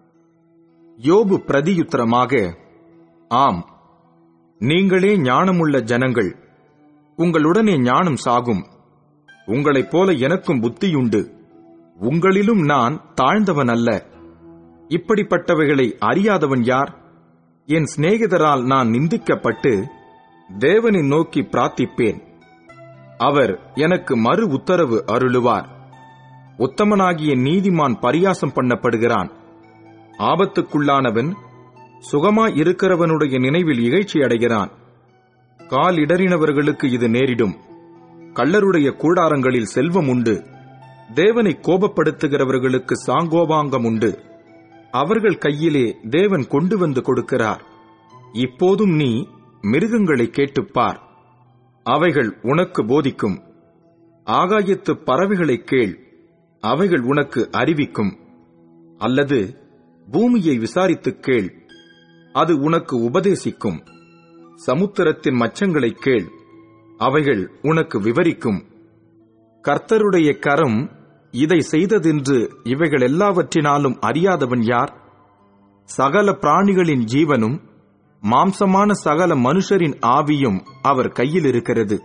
யோபு பிரதியுத்தரமாக ஆம் நீங்களே ஞானமுள்ள ஜனங்கள் உங்களுடனே ஞானம் சாகும் உங்களைப் போல எனக்கும் புத்தியுண்டு உங்களிலும் நான் தாழ்ந்தவன் அல்ல இப்படிப்பட்டவைகளை அறியாதவன் யார் என் சிநேகிதரால் நான் நிந்திக்கப்பட்டு தேவனை நோக்கி பிரார்த்திப்பேன் அவர் எனக்கு மறு உத்தரவு அருளுவார் உத்தமனாகிய நீதிமான் பரியாசம் பண்ணப்படுகிறான் ஆபத்துக்குள்ளானவன் சுகமாய் இருக்கிறவனுடைய நினைவில் இகழ்ச்சி அடைகிறான் கால் இடறினவர்களுக்கு இது நேரிடும் கள்ளருடைய கூடாரங்களில் செல்வம் உண்டு தேவனை கோபப்படுத்துகிறவர்களுக்கு சாங்கோபாங்கம் உண்டு அவர்கள் கையிலே தேவன் கொண்டு வந்து கொடுக்கிறார் இப்போதும் நீ மிருகங்களை கேட்டுப்பார் அவைகள் உனக்கு போதிக்கும் ஆகாயத்து பறவைகளைக் கேள் அவைகள் உனக்கு அறிவிக்கும் அல்லது பூமியை விசாரித்துக் கேள் அது உனக்கு உபதேசிக்கும் சமுத்திரத்தின் மச்சங்களைக் கேள் அவைகள் உனக்கு விவரிக்கும் கர்த்தருடைய கரம் இதை செய்ததென்று இவைகள் எல்லாவற்றினாலும் அறியாதவன் யார் சகல பிராணிகளின் ஜீவனும் மாம்சமான சகல மனுஷரின் ஆவியும் அவர் கையில் இருக்கிறது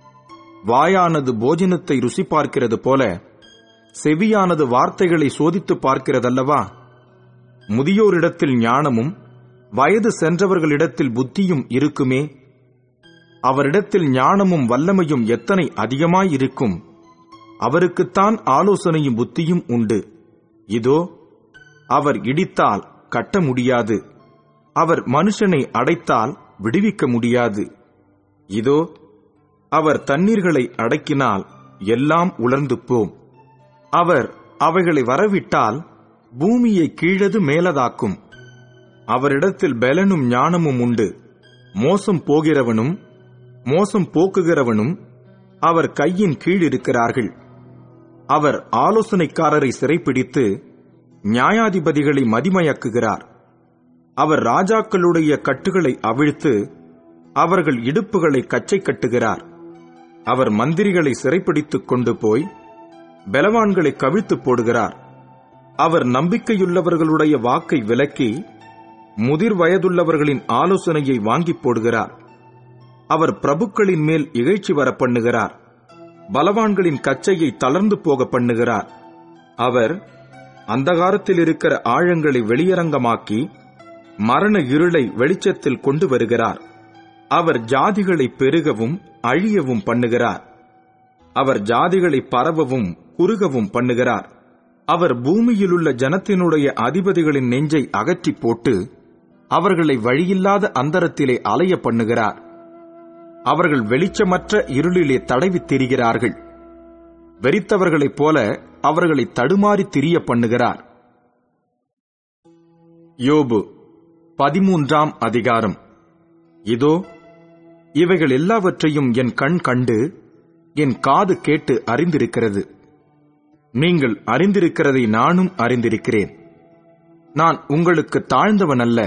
வாயானது போஜனத்தை ருசி பார்க்கிறது போல செவியானது வார்த்தைகளை சோதித்து பார்க்கிறதல்லவா முதியோரிடத்தில் ஞானமும் வயது சென்றவர்களிடத்தில் புத்தியும் இருக்குமே அவரிடத்தில் ஞானமும் வல்லமையும் எத்தனை அதிகமாயிருக்கும் அவருக்குத்தான் ஆலோசனையும் புத்தியும் உண்டு இதோ அவர் இடித்தால் கட்ட முடியாது அவர் மனுஷனை அடைத்தால் விடுவிக்க முடியாது இதோ அவர் தண்ணீர்களை அடக்கினால் எல்லாம் உலர்ந்து போம் அவர் அவைகளை வரவிட்டால் பூமியை கீழது மேலதாக்கும் அவரிடத்தில் பலனும் ஞானமும் உண்டு மோசம் போகிறவனும் மோசம் போக்குகிறவனும் அவர் கையின் கீழ் இருக்கிறார்கள் அவர் ஆலோசனைக்காரரை சிறைப்பிடித்து நியாயாதிபதிகளை மதிமயக்குகிறார் அவர் ராஜாக்களுடைய கட்டுகளை அவிழ்த்து அவர்கள் இடுப்புகளை கச்சை கட்டுகிறார் அவர் மந்திரிகளை சிறைப்பிடித்துக் கொண்டு போய் பலவான்களை கவிழ்த்து போடுகிறார் அவர் நம்பிக்கையுள்ளவர்களுடைய வாக்கை விலக்கி முதிர் வயதுள்ளவர்களின் ஆலோசனையை வாங்கி போடுகிறார் அவர் பிரபுக்களின் மேல் இகழ்ச்சி வர பண்ணுகிறார் பலவான்களின் கச்சையை தளர்ந்து போக பண்ணுகிறார் அவர் அந்தகாரத்தில் இருக்கிற ஆழங்களை வெளியரங்கமாக்கி மரண இருளை வெளிச்சத்தில் கொண்டு வருகிறார் அவர் ஜாதிகளை பெருகவும் அழியவும் பண்ணுகிறார் அவர் ஜாதிகளை பரவவும் குறுகவும் பண்ணுகிறார் அவர் பூமியிலுள்ள ஜனத்தினுடைய அதிபதிகளின் நெஞ்சை அகற்றி போட்டு அவர்களை வழியில்லாத அந்தரத்திலே அலைய பண்ணுகிறார் அவர்கள் வெளிச்சமற்ற இருளிலே தடவித் திரிகிறார்கள் வெறித்தவர்களைப் போல அவர்களை தடுமாறி திரிய பண்ணுகிறார் யோபு பதிமூன்றாம் அதிகாரம் இதோ இவைகள் எல்லாவற்றையும் என் கண் கண்டு என் காது கேட்டு அறிந்திருக்கிறது நீங்கள் அறிந்திருக்கிறதை நானும் அறிந்திருக்கிறேன் நான் உங்களுக்கு தாழ்ந்தவன் அல்ல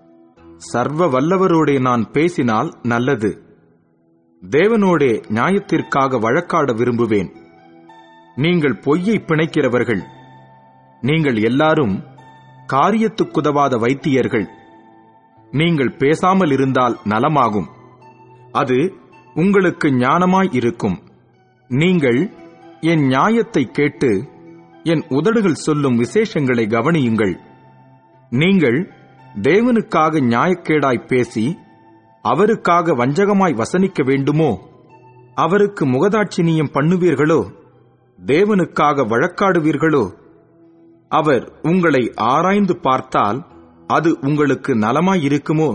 சர்வ வல்லவரோடே நான் பேசினால் நல்லது தேவனோடே நியாயத்திற்காக வழக்காட விரும்புவேன் நீங்கள் பொய்யை பிணைக்கிறவர்கள் நீங்கள் எல்லாரும் காரியத்துக்குதவாத வைத்தியர்கள் நீங்கள் பேசாமல் இருந்தால் நலமாகும் அது உங்களுக்கு ஞானமாய் இருக்கும் நீங்கள் என் நியாயத்தை கேட்டு என் உதடுகள் சொல்லும் விசேஷங்களை கவனியுங்கள் நீங்கள் தேவனுக்காக நியாயக்கேடாய் பேசி அவருக்காக வஞ்சகமாய் வசனிக்க வேண்டுமோ அவருக்கு முகதாட்சினியம் பண்ணுவீர்களோ தேவனுக்காக வழக்காடுவீர்களோ அவர் உங்களை ஆராய்ந்து பார்த்தால் அது உங்களுக்கு நலமாயிருக்குமோ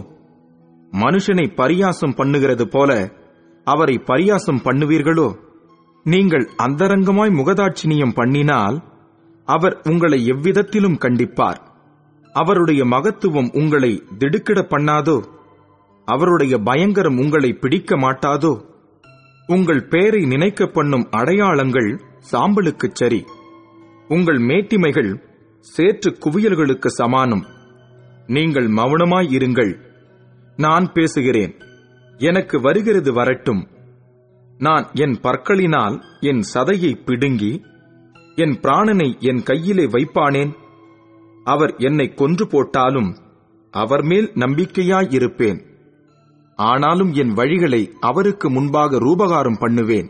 மனுஷனை பரியாசம் பண்ணுகிறது போல அவரை பரியாசம் பண்ணுவீர்களோ நீங்கள் அந்தரங்கமாய் முகதாட்சினியம் பண்ணினால் அவர் உங்களை எவ்விதத்திலும் கண்டிப்பார் அவருடைய மகத்துவம் உங்களை திடுக்கிட பண்ணாதோ அவருடைய பயங்கரம் உங்களை பிடிக்க மாட்டாதோ உங்கள் பேரை நினைக்க பண்ணும் அடையாளங்கள் சாம்பலுக்குச் சரி உங்கள் மேட்டிமைகள் சேற்று குவியல்களுக்கு சமானம் நீங்கள் மௌனமாய் இருங்கள் நான் பேசுகிறேன் எனக்கு வருகிறது வரட்டும் நான் என் பற்களினால் என் சதையை பிடுங்கி என் பிராணனை என் கையிலே வைப்பானேன் அவர் என்னை கொன்று போட்டாலும் அவர் மேல் நம்பிக்கையாயிருப்பேன் ஆனாலும் என் வழிகளை அவருக்கு முன்பாக ரூபகாரம் பண்ணுவேன்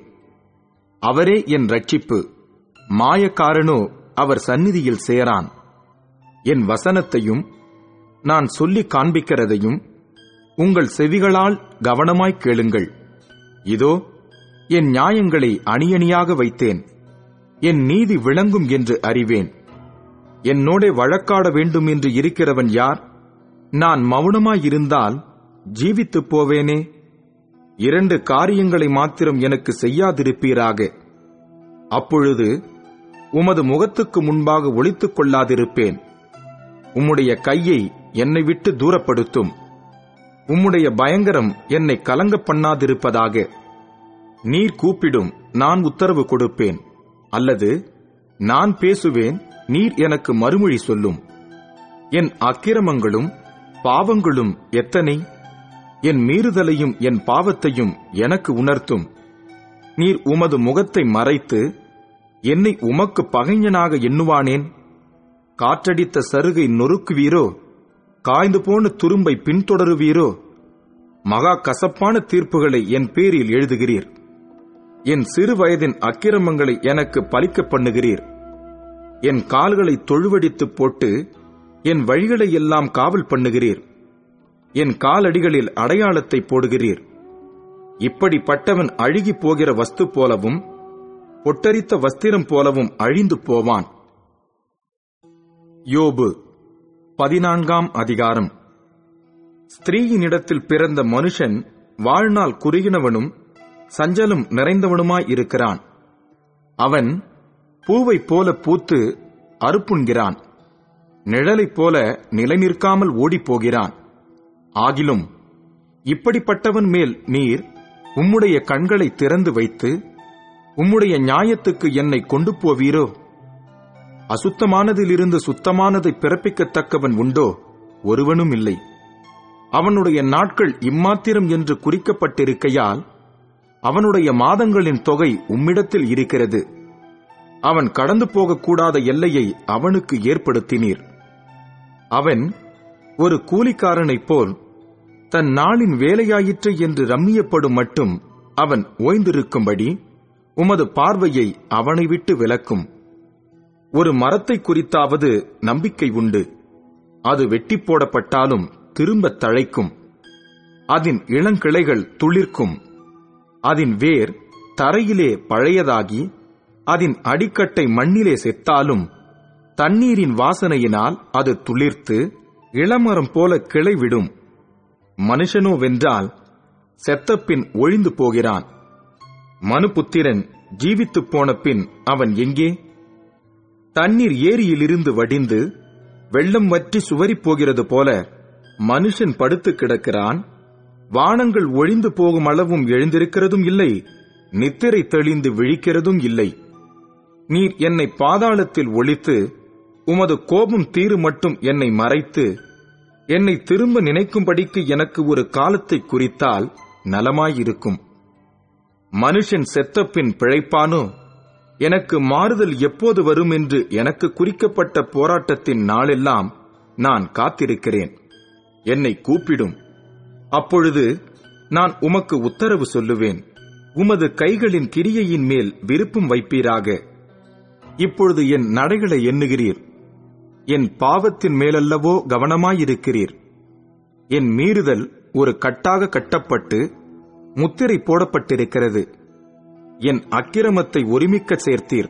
அவரே என் ரட்சிப்பு மாயக்காரனோ அவர் சந்நிதியில் சேரான் என் வசனத்தையும் நான் சொல்லி காண்பிக்கிறதையும் உங்கள் செவிகளால் கவனமாய் கேளுங்கள் இதோ என் நியாயங்களை அணியணியாக வைத்தேன் என் நீதி விளங்கும் என்று அறிவேன் என்னோட வழக்காட வேண்டும் என்று இருக்கிறவன் யார் நான் மௌனமாயிருந்தால் ஜீவித்துப் போவேனே இரண்டு காரியங்களை மாத்திரம் எனக்கு செய்யாதிருப்பீராக அப்பொழுது உமது முகத்துக்கு முன்பாக ஒளித்துக் கொள்ளாதிருப்பேன் உம்முடைய கையை என்னை விட்டு தூரப்படுத்தும் உம்முடைய பயங்கரம் என்னை கலங்க பண்ணாதிருப்பதாக நீர் கூப்பிடும் நான் உத்தரவு கொடுப்பேன் அல்லது நான் பேசுவேன் நீர் எனக்கு மறுமொழி சொல்லும் என் அக்கிரமங்களும் பாவங்களும் எத்தனை என் மீறுதலையும் என் பாவத்தையும் எனக்கு உணர்த்தும் நீர் உமது முகத்தை மறைத்து என்னை உமக்கு பகைஞனாக எண்ணுவானேன் காற்றடித்த சருகை நொறுக்குவீரோ காய்ந்து போன துரும்பை பின்தொடருவீரோ மகா கசப்பான தீர்ப்புகளை என் பேரில் எழுதுகிறீர் என் சிறு வயதின் அக்கிரமங்களை எனக்கு பலிக்க பண்ணுகிறீர் என் கால்களை தொழுவடித்து போட்டு என் வழிகளை எல்லாம் காவல் பண்ணுகிறீர் என் காலடிகளில் அடையாளத்தை போடுகிறீர் இப்படிப்பட்டவன் அழுகி போகிற வஸ்து போலவும் பொட்டரித்த வஸ்திரம் போலவும் அழிந்து போவான் யோபு பதினான்காம் அதிகாரம் ஸ்திரீயினிடத்தில் பிறந்த மனுஷன் வாழ்நாள் குறுகினவனும் சஞ்சலம் நிறைந்தவனுமாய் இருக்கிறான் அவன் பூவைப் போல பூத்து அறுப்புண்கிறான் நிழலைப் போல நிலைநிற்காமல் ஓடிப்போகிறான் ஆகிலும் இப்படிப்பட்டவன் மேல் நீர் உம்முடைய கண்களை திறந்து வைத்து உம்முடைய நியாயத்துக்கு என்னை கொண்டு போவீரோ அசுத்தமானதிலிருந்து சுத்தமானதை பிறப்பிக்கத்தக்கவன் உண்டோ ஒருவனும் இல்லை அவனுடைய நாட்கள் இம்மாத்திரம் என்று குறிக்கப்பட்டிருக்கையால் அவனுடைய மாதங்களின் தொகை உம்மிடத்தில் இருக்கிறது அவன் கடந்து போகக்கூடாத எல்லையை அவனுக்கு ஏற்படுத்தினீர் அவன் ஒரு கூலிக்காரனைப் போல் தன் நாளின் வேலையாயிற்று என்று ரம்மியப்படும் மட்டும் அவன் ஓய்ந்திருக்கும்படி உமது பார்வையை அவனை விட்டு விலக்கும் ஒரு மரத்தை குறித்தாவது நம்பிக்கை உண்டு அது வெட்டி போடப்பட்டாலும் திரும்பத் தழைக்கும் அதன் இளங்கிளைகள் துளிர்க்கும் அதன் வேர் தரையிலே பழையதாகி அதன் அடிக்கட்டை மண்ணிலே செத்தாலும் தண்ணீரின் வாசனையினால் அது துளிர்த்து இளமரம் போல கிளை விடும் மனுஷனோ வென்றால் செத்தப்பின் ஒழிந்து போகிறான் மனுபுத்திரன் ஜீவித்துப் போன பின் அவன் எங்கே தண்ணீர் ஏரியிலிருந்து வடிந்து வெள்ளம் வற்றி சுவரிப் போகிறது போல மனுஷன் படுத்து கிடக்கிறான் வானங்கள் ஒழிந்து போகும் அளவும் எழுந்திருக்கிறதும் இல்லை நித்திரை தெளிந்து விழிக்கிறதும் இல்லை நீர் என்னை பாதாளத்தில் ஒழித்து உமது கோபம் தீரு மட்டும் என்னை மறைத்து என்னை திரும்ப நினைக்கும்படிக்கு எனக்கு ஒரு காலத்தை குறித்தால் நலமாயிருக்கும் மனுஷன் செத்தபின் பிழைப்பானோ எனக்கு மாறுதல் எப்போது வரும் என்று எனக்கு குறிக்கப்பட்ட போராட்டத்தின் நாளெல்லாம் நான் காத்திருக்கிறேன் என்னை கூப்பிடும் அப்பொழுது நான் உமக்கு உத்தரவு சொல்லுவேன் உமது கைகளின் கிரியையின் மேல் விருப்பம் வைப்பீராக இப்பொழுது என் நடைகளை எண்ணுகிறீர் என் பாவத்தின் மேலல்லவோ கவனமாயிருக்கிறீர் என் மீறுதல் ஒரு கட்டாக கட்டப்பட்டு முத்திரை போடப்பட்டிருக்கிறது என் அக்கிரமத்தை ஒருமிக்கச் சேர்த்தீர்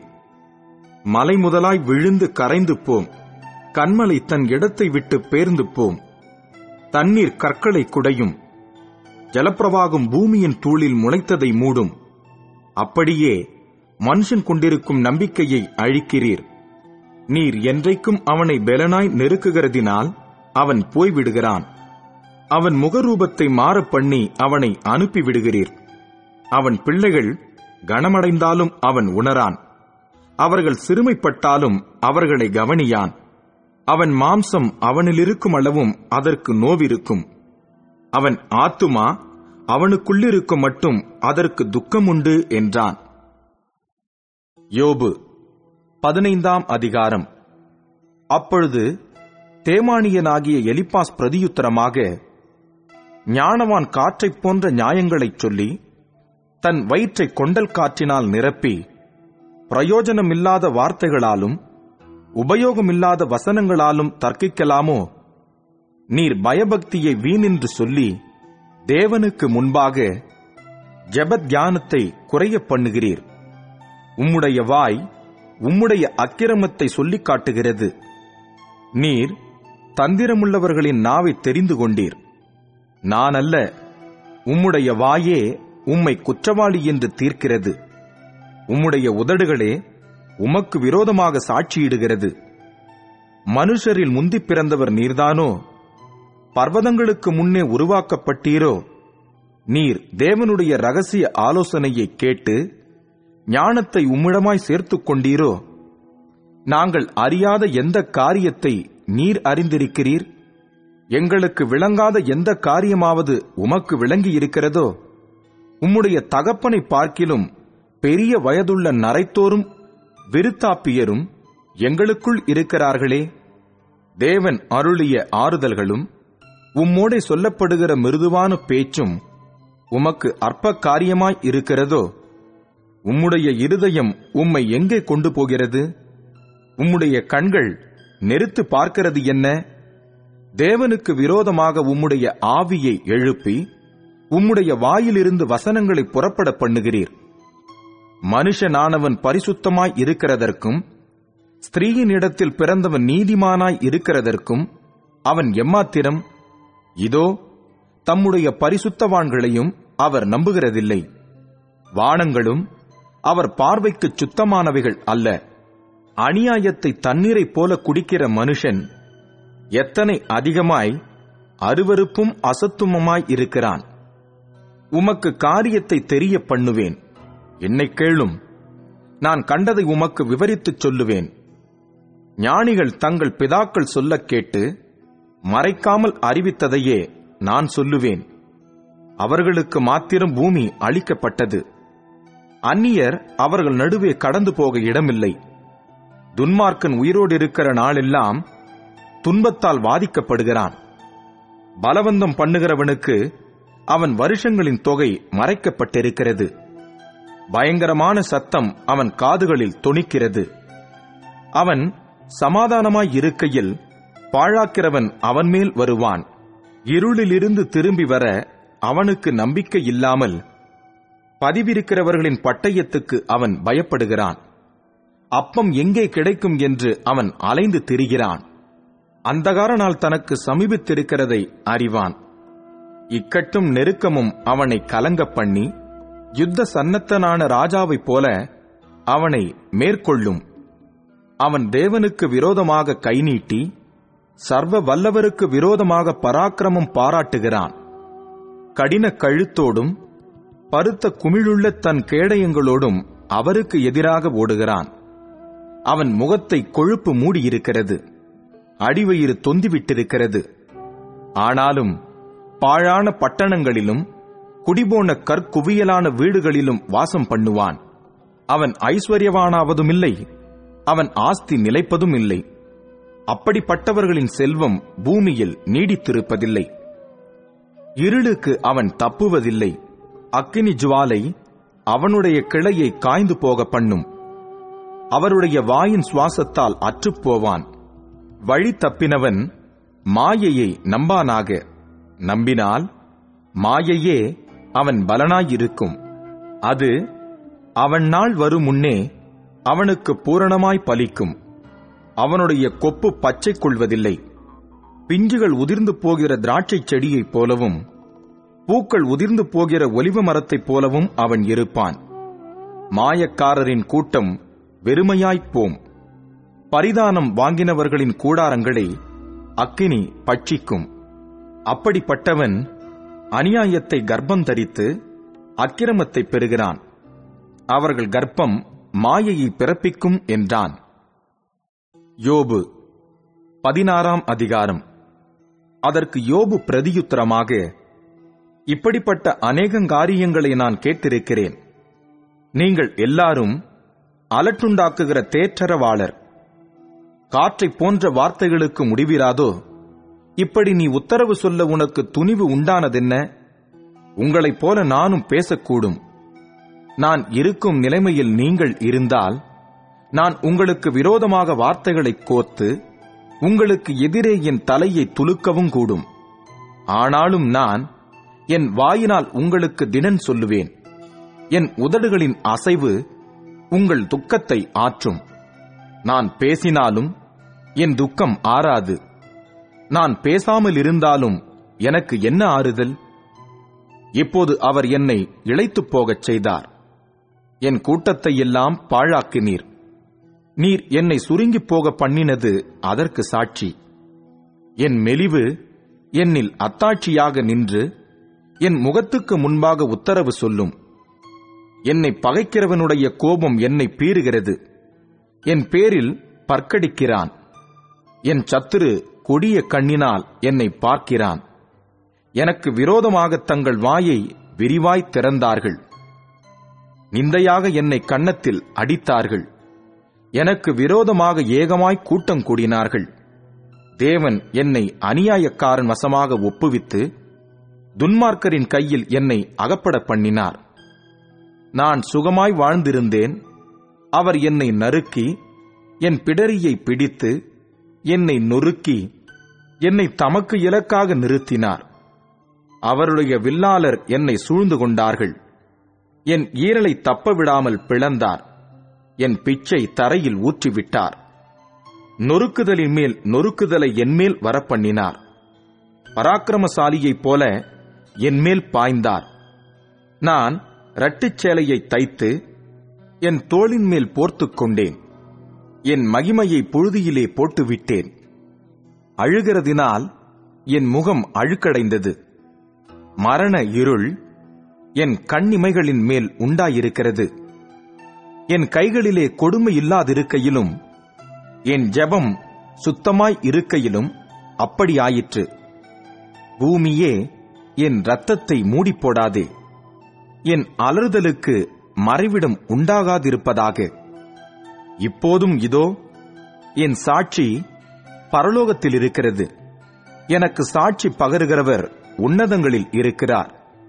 மலை முதலாய் விழுந்து கரைந்து போம் கண்மலை தன் இடத்தை விட்டு பேர்ந்து போம் தண்ணீர் கற்களை குடையும் ஜலப்பிரவாகம் பூமியின் தூளில் முளைத்ததை மூடும் அப்படியே மனுஷன் கொண்டிருக்கும் நம்பிக்கையை அழிக்கிறீர் நீர் என்றைக்கும் அவனை பெலனாய் நெருக்குகிறதினால் அவன் போய்விடுகிறான் அவன் முகரூபத்தை மாறப் பண்ணி அவனை அனுப்பிவிடுகிறீர் அவன் பிள்ளைகள் கனமடைந்தாலும் அவன் உணரான் அவர்கள் சிறுமைப்பட்டாலும் அவர்களை கவனியான் அவன் மாம்சம் அவனிலிருக்கும் அளவும் அதற்கு நோவிருக்கும் அவன் ஆத்துமா அவனுக்குள்ளிருக்கும் மட்டும் அதற்கு துக்கம் உண்டு என்றான் யோபு பதினைந்தாம் அதிகாரம் அப்பொழுது தேமானியனாகிய எலிப்பாஸ் பிரதியுத்தரமாக ஞானவான் காற்றைப் போன்ற நியாயங்களைச் சொல்லி தன் வயிற்றை கொண்டல் காற்றினால் நிரப்பி பிரயோஜனமில்லாத வார்த்தைகளாலும் உபயோகமில்லாத வசனங்களாலும் தர்க்கிக்கலாமோ நீர் பயபக்தியை வீணென்று சொல்லி தேவனுக்கு முன்பாக ஜெபத்யானத்தை குறையப் பண்ணுகிறீர் உம்முடைய வாய் உம்முடைய அக்கிரமத்தை சொல்லிக் காட்டுகிறது நீர் தந்திரமுள்ளவர்களின் நாவை தெரிந்து கொண்டீர் நான் அல்ல உம்முடைய வாயே உம்மை குற்றவாளி என்று தீர்க்கிறது உம்முடைய உதடுகளே உமக்கு விரோதமாக சாட்சியிடுகிறது மனுஷரில் முந்திப் பிறந்தவர் நீர்தானோ பர்வதங்களுக்கு முன்னே உருவாக்கப்பட்டீரோ நீர் தேவனுடைய ரகசிய ஆலோசனையை கேட்டு ஞானத்தை உம்மிடமாய் சேர்த்துக் கொண்டீரோ நாங்கள் அறியாத எந்த காரியத்தை நீர் அறிந்திருக்கிறீர் எங்களுக்கு விளங்காத எந்த காரியமாவது உமக்கு விளங்கி இருக்கிறதோ உம்முடைய தகப்பனை பார்க்கிலும் பெரிய வயதுள்ள நரைத்தோரும் விருத்தாப்பியரும் எங்களுக்குள் இருக்கிறார்களே தேவன் அருளிய ஆறுதல்களும் உம்மோடே சொல்லப்படுகிற மிருதுவான பேச்சும் உமக்கு அற்ப காரியமாய் இருக்கிறதோ உம்முடைய இருதயம் உம்மை எங்கே கொண்டு போகிறது உம்முடைய கண்கள் நெருத்து பார்க்கிறது என்ன தேவனுக்கு விரோதமாக உம்முடைய ஆவியை எழுப்பி உம்முடைய வாயிலிருந்து வசனங்களை புறப்பட பண்ணுகிறீர் மனுஷனானவன் பரிசுத்தமாய் இருக்கிறதற்கும் ஸ்திரீயின் இடத்தில் பிறந்தவன் நீதிமானாய் இருக்கிறதற்கும் அவன் எம்மாத்திரம் இதோ தம்முடைய பரிசுத்தவான்களையும் அவர் நம்புகிறதில்லை வானங்களும் அவர் பார்வைக்கு சுத்தமானவைகள் அல்ல அநியாயத்தை தண்ணீரைப் போல குடிக்கிற மனுஷன் எத்தனை அதிகமாய் அருவருப்பும் அசத்துமமாய் இருக்கிறான் உமக்கு காரியத்தை தெரிய பண்ணுவேன் என்னை கேளும் நான் கண்டதை உமக்கு விவரித்துச் சொல்லுவேன் ஞானிகள் தங்கள் பிதாக்கள் சொல்லக் கேட்டு மறைக்காமல் அறிவித்ததையே நான் சொல்லுவேன் அவர்களுக்கு மாத்திரம் பூமி அளிக்கப்பட்டது அந்நியர் அவர்கள் நடுவே கடந்து போக இடமில்லை துன்மார்க்கன் உயிரோடு இருக்கிற நாளெல்லாம் துன்பத்தால் வாதிக்கப்படுகிறான் பலவந்தம் பண்ணுகிறவனுக்கு அவன் வருஷங்களின் தொகை மறைக்கப்பட்டிருக்கிறது பயங்கரமான சத்தம் அவன் காதுகளில் தொனிக்கிறது அவன் சமாதானமாய் இருக்கையில் பாழாக்கிறவன் அவன் மேல் வருவான் இருளிலிருந்து திரும்பி வர அவனுக்கு நம்பிக்கை இல்லாமல் பதிவிருக்கிறவர்களின் பட்டயத்துக்கு அவன் பயப்படுகிறான் அப்பம் எங்கே கிடைக்கும் என்று அவன் அலைந்து திரிகிறான் அந்தகார நாள் தனக்கு சமீபித்திருக்கிறதை அறிவான் இக்கட்டும் நெருக்கமும் அவனை கலங்க பண்ணி யுத்த சன்னத்தனான ராஜாவைப் போல அவனை மேற்கொள்ளும் அவன் தேவனுக்கு விரோதமாக கை நீட்டி சர்வ வல்லவருக்கு விரோதமாக பராக்கிரமம் பாராட்டுகிறான் கடின கழுத்தோடும் பருத்த குமிழுள்ள தன் கேடயங்களோடும் அவருக்கு எதிராக ஓடுகிறான் அவன் முகத்தை கொழுப்பு மூடியிருக்கிறது அடிவயிறு தொந்திவிட்டிருக்கிறது ஆனாலும் பாழான பட்டணங்களிலும் குடிபோன கற்குவியலான வீடுகளிலும் வாசம் பண்ணுவான் அவன் ஐஸ்வர்யவானாவதுமில்லை அவன் ஆஸ்தி நிலைப்பதும் இல்லை அப்படிப்பட்டவர்களின் செல்வம் பூமியில் நீடித்திருப்பதில்லை இருளுக்கு அவன் தப்புவதில்லை அக்கினி ஜுவாலை அவனுடைய கிளையை காய்ந்து போக பண்ணும் அவருடைய வாயின் சுவாசத்தால் அற்றுப்போவான் வழி தப்பினவன் மாயையை நம்பானாக நம்பினால் மாயையே அவன் பலனாயிருக்கும் அது அவன் நாள் வரும் முன்னே அவனுக்கு பூரணமாய் பலிக்கும் அவனுடைய கொப்பு பச்சை கொள்வதில்லை பிஞ்சுகள் உதிர்ந்து போகிற திராட்சைச் செடியைப் போலவும் பூக்கள் உதிர்ந்து போகிற ஒலிவ மரத்தைப் போலவும் அவன் இருப்பான் மாயக்காரரின் கூட்டம் வெறுமையாய்ப் போம் பரிதானம் வாங்கினவர்களின் கூடாரங்களை அக்கினி பட்சிக்கும் அப்படிப்பட்டவன் அநியாயத்தை கர்ப்பம் தரித்து அக்கிரமத்தை பெறுகிறான் அவர்கள் கர்ப்பம் மாயையை பிறப்பிக்கும் என்றான் யோபு பதினாறாம் அதிகாரம் அதற்கு யோபு பிரதியுத்தரமாக இப்படிப்பட்ட அநேகங்காரியங்களை நான் கேட்டிருக்கிறேன் நீங்கள் எல்லாரும் அலட்டுண்டாக்குகிற தேற்றரவாளர் காற்றைப் போன்ற வார்த்தைகளுக்கு முடிவிராதோ இப்படி நீ உத்தரவு சொல்ல உனக்கு துணிவு உண்டானதென்ன உங்களைப் போல நானும் பேசக்கூடும் நான் இருக்கும் நிலைமையில் நீங்கள் இருந்தால் நான் உங்களுக்கு விரோதமாக வார்த்தைகளைக் கோர்த்து உங்களுக்கு எதிரே என் தலையை துலுக்கவும் கூடும் ஆனாலும் நான் என் வாயினால் உங்களுக்கு தினன் சொல்லுவேன் என் உதடுகளின் அசைவு உங்கள் துக்கத்தை ஆற்றும் நான் பேசினாலும் என் துக்கம் ஆறாது நான் பேசாமல் இருந்தாலும் எனக்கு என்ன ஆறுதல் இப்போது அவர் என்னை இளைத்துப் போகச் செய்தார் என் கூட்டத்தை எல்லாம் பாழாக்கினீர் நீர் என்னை சுருங்கிப் போக பண்ணினது அதற்கு சாட்சி என் மெலிவு என்னில் அத்தாட்சியாக நின்று என் முகத்துக்கு முன்பாக உத்தரவு சொல்லும் என்னை பகைக்கிறவனுடைய கோபம் என்னை பீறுகிறது என் பேரில் பற்கடிக்கிறான் என் சத்துரு கொடிய கண்ணினால் என்னை பார்க்கிறான் எனக்கு விரோதமாக தங்கள் வாயை விரிவாய் திறந்தார்கள் நிந்தையாக என்னை கன்னத்தில் அடித்தார்கள் எனக்கு விரோதமாக ஏகமாய் கூட்டம் கூடினார்கள் தேவன் என்னை அநியாயக்காரன் வசமாக ஒப்புவித்து துன்மார்க்கரின் கையில் என்னை அகப்பட பண்ணினார் நான் சுகமாய் வாழ்ந்திருந்தேன் அவர் என்னை நறுக்கி என் பிடரியை பிடித்து என்னை நொறுக்கி என்னை தமக்கு இலக்காக நிறுத்தினார் அவருடைய வில்லாளர் என்னை சூழ்ந்து கொண்டார்கள் என் ஈரலை தப்ப விடாமல் பிளந்தார் என் பிச்சை தரையில் ஊற்றிவிட்டார் நொறுக்குதலின் மேல் நொறுக்குதலை என்மேல் வரப்பண்ணினார் பராக்கிரமசாலியைப் போல என்மேல் பாய்ந்தார் நான் இரட்டுச் சேலையை தைத்து என் தோளின் மேல் போர்த்துக் கொண்டேன் என் மகிமையை புழுதியிலே போட்டுவிட்டேன் அழுகிறதினால் என் முகம் அழுக்கடைந்தது மரண இருள் என் கண்ணிமைகளின் மேல் உண்டாயிருக்கிறது என் கைகளிலே கொடுமை இல்லாதிருக்கையிலும் என் ஜெபம் சுத்தமாய் இருக்கையிலும் அப்படி ஆயிற்று பூமியே என் இரத்தத்தை மூடிப் போடாதே என் அலறுதலுக்கு மறைவிடம் உண்டாகாதிருப்பதாக இப்போதும் இதோ என் சாட்சி பரலோகத்தில் இருக்கிறது எனக்கு சாட்சி பகருகிறவர் உன்னதங்களில் இருக்கிறார்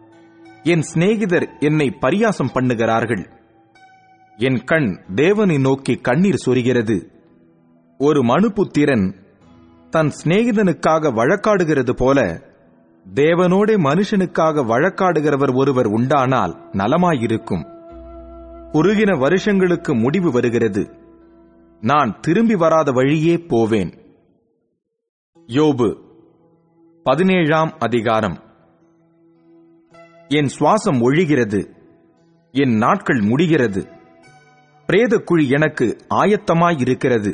என் சிநேகிதர் என்னை பரியாசம் பண்ணுகிறார்கள் என் கண் தேவனை நோக்கி கண்ணீர் சொரிகிறது ஒரு மனுபுத்திரன் தன் சிநேகிதனுக்காக வழக்காடுகிறது போல தேவனோடே மனுஷனுக்காக வழக்காடுகிறவர் ஒருவர் உண்டானால் நலமாயிருக்கும் குறுகின வருஷங்களுக்கு முடிவு வருகிறது நான் திரும்பி வராத வழியே போவேன் யோபு பதினேழாம் அதிகாரம் என் சுவாசம் ஒழிகிறது என் நாட்கள் முடிகிறது பிரேத குழி எனக்கு ஆயத்தமாயிருக்கிறது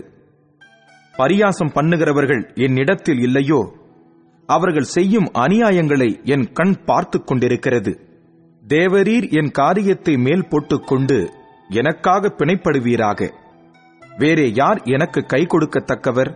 பரியாசம் பண்ணுகிறவர்கள் என்னிடத்தில் இல்லையோ அவர்கள் செய்யும் அநியாயங்களை என் கண் பார்த்துக் கொண்டிருக்கிறது தேவரீர் என் காரியத்தை மேல் போட்டுக்கொண்டு எனக்காக பிணைப்படுவீராக வேறே யார் எனக்கு கை கொடுக்கத்தக்கவர்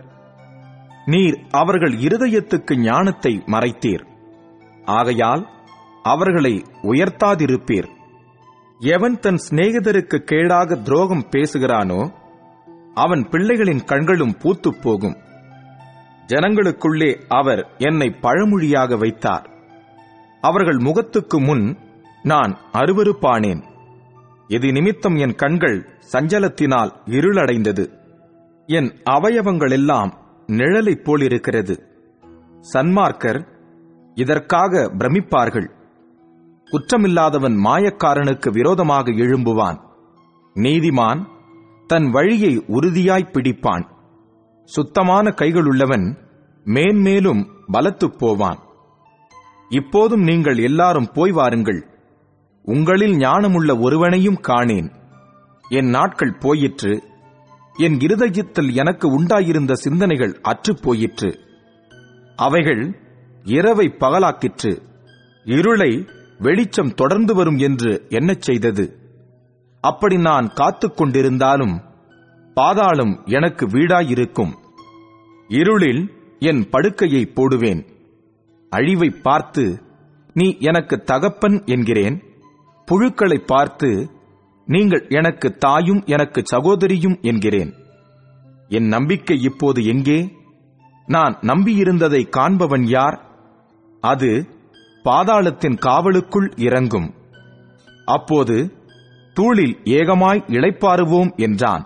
நீர் அவர்கள் இருதயத்துக்கு ஞானத்தை மறைத்தீர் ஆகையால் அவர்களை உயர்த்தாதிருப்பீர் எவன் தன் சிநேகிதருக்கு கேடாக துரோகம் பேசுகிறானோ அவன் பிள்ளைகளின் கண்களும் பூத்துப் போகும் ஜனங்களுக்குள்ளே அவர் என்னை பழமொழியாக வைத்தார் அவர்கள் முகத்துக்கு முன் நான் அருவருப்பானேன் இது நிமித்தம் என் கண்கள் சஞ்சலத்தினால் இருளடைந்தது என் அவயவங்களெல்லாம் நிழலைப் போலிருக்கிறது சன்மார்க்கர் இதற்காக பிரமிப்பார்கள் குற்றமில்லாதவன் மாயக்காரனுக்கு விரோதமாக எழும்புவான் நீதிமான் தன் வழியை உறுதியாய் பிடிப்பான் சுத்தமான கைகளுள்ளவன் மேன்மேலும் பலத்துப் போவான் இப்போதும் நீங்கள் எல்லாரும் போய் வாருங்கள் உங்களில் ஞானமுள்ள ஒருவனையும் காணேன் என் நாட்கள் போயிற்று என் இருதயத்தில் எனக்கு உண்டாயிருந்த சிந்தனைகள் அற்றுப் போயிற்று அவைகள் இரவை பகலாக்கிற்று இருளை வெளிச்சம் தொடர்ந்து வரும் என்று எண்ணச் செய்தது அப்படி நான் காத்துக் கொண்டிருந்தாலும் பாதாளம் எனக்கு வீடாயிருக்கும் இருளில் என் படுக்கையை போடுவேன் அழிவை பார்த்து நீ எனக்கு தகப்பன் என்கிறேன் புழுக்களை பார்த்து நீங்கள் எனக்கு தாயும் எனக்கு சகோதரியும் என்கிறேன் என் நம்பிக்கை இப்போது எங்கே நான் நம்பியிருந்ததை காண்பவன் யார் அது பாதாளத்தின் காவலுக்குள் இறங்கும் அப்போது தூளில் ஏகமாய் இளைப்பாறுவோம் என்றான்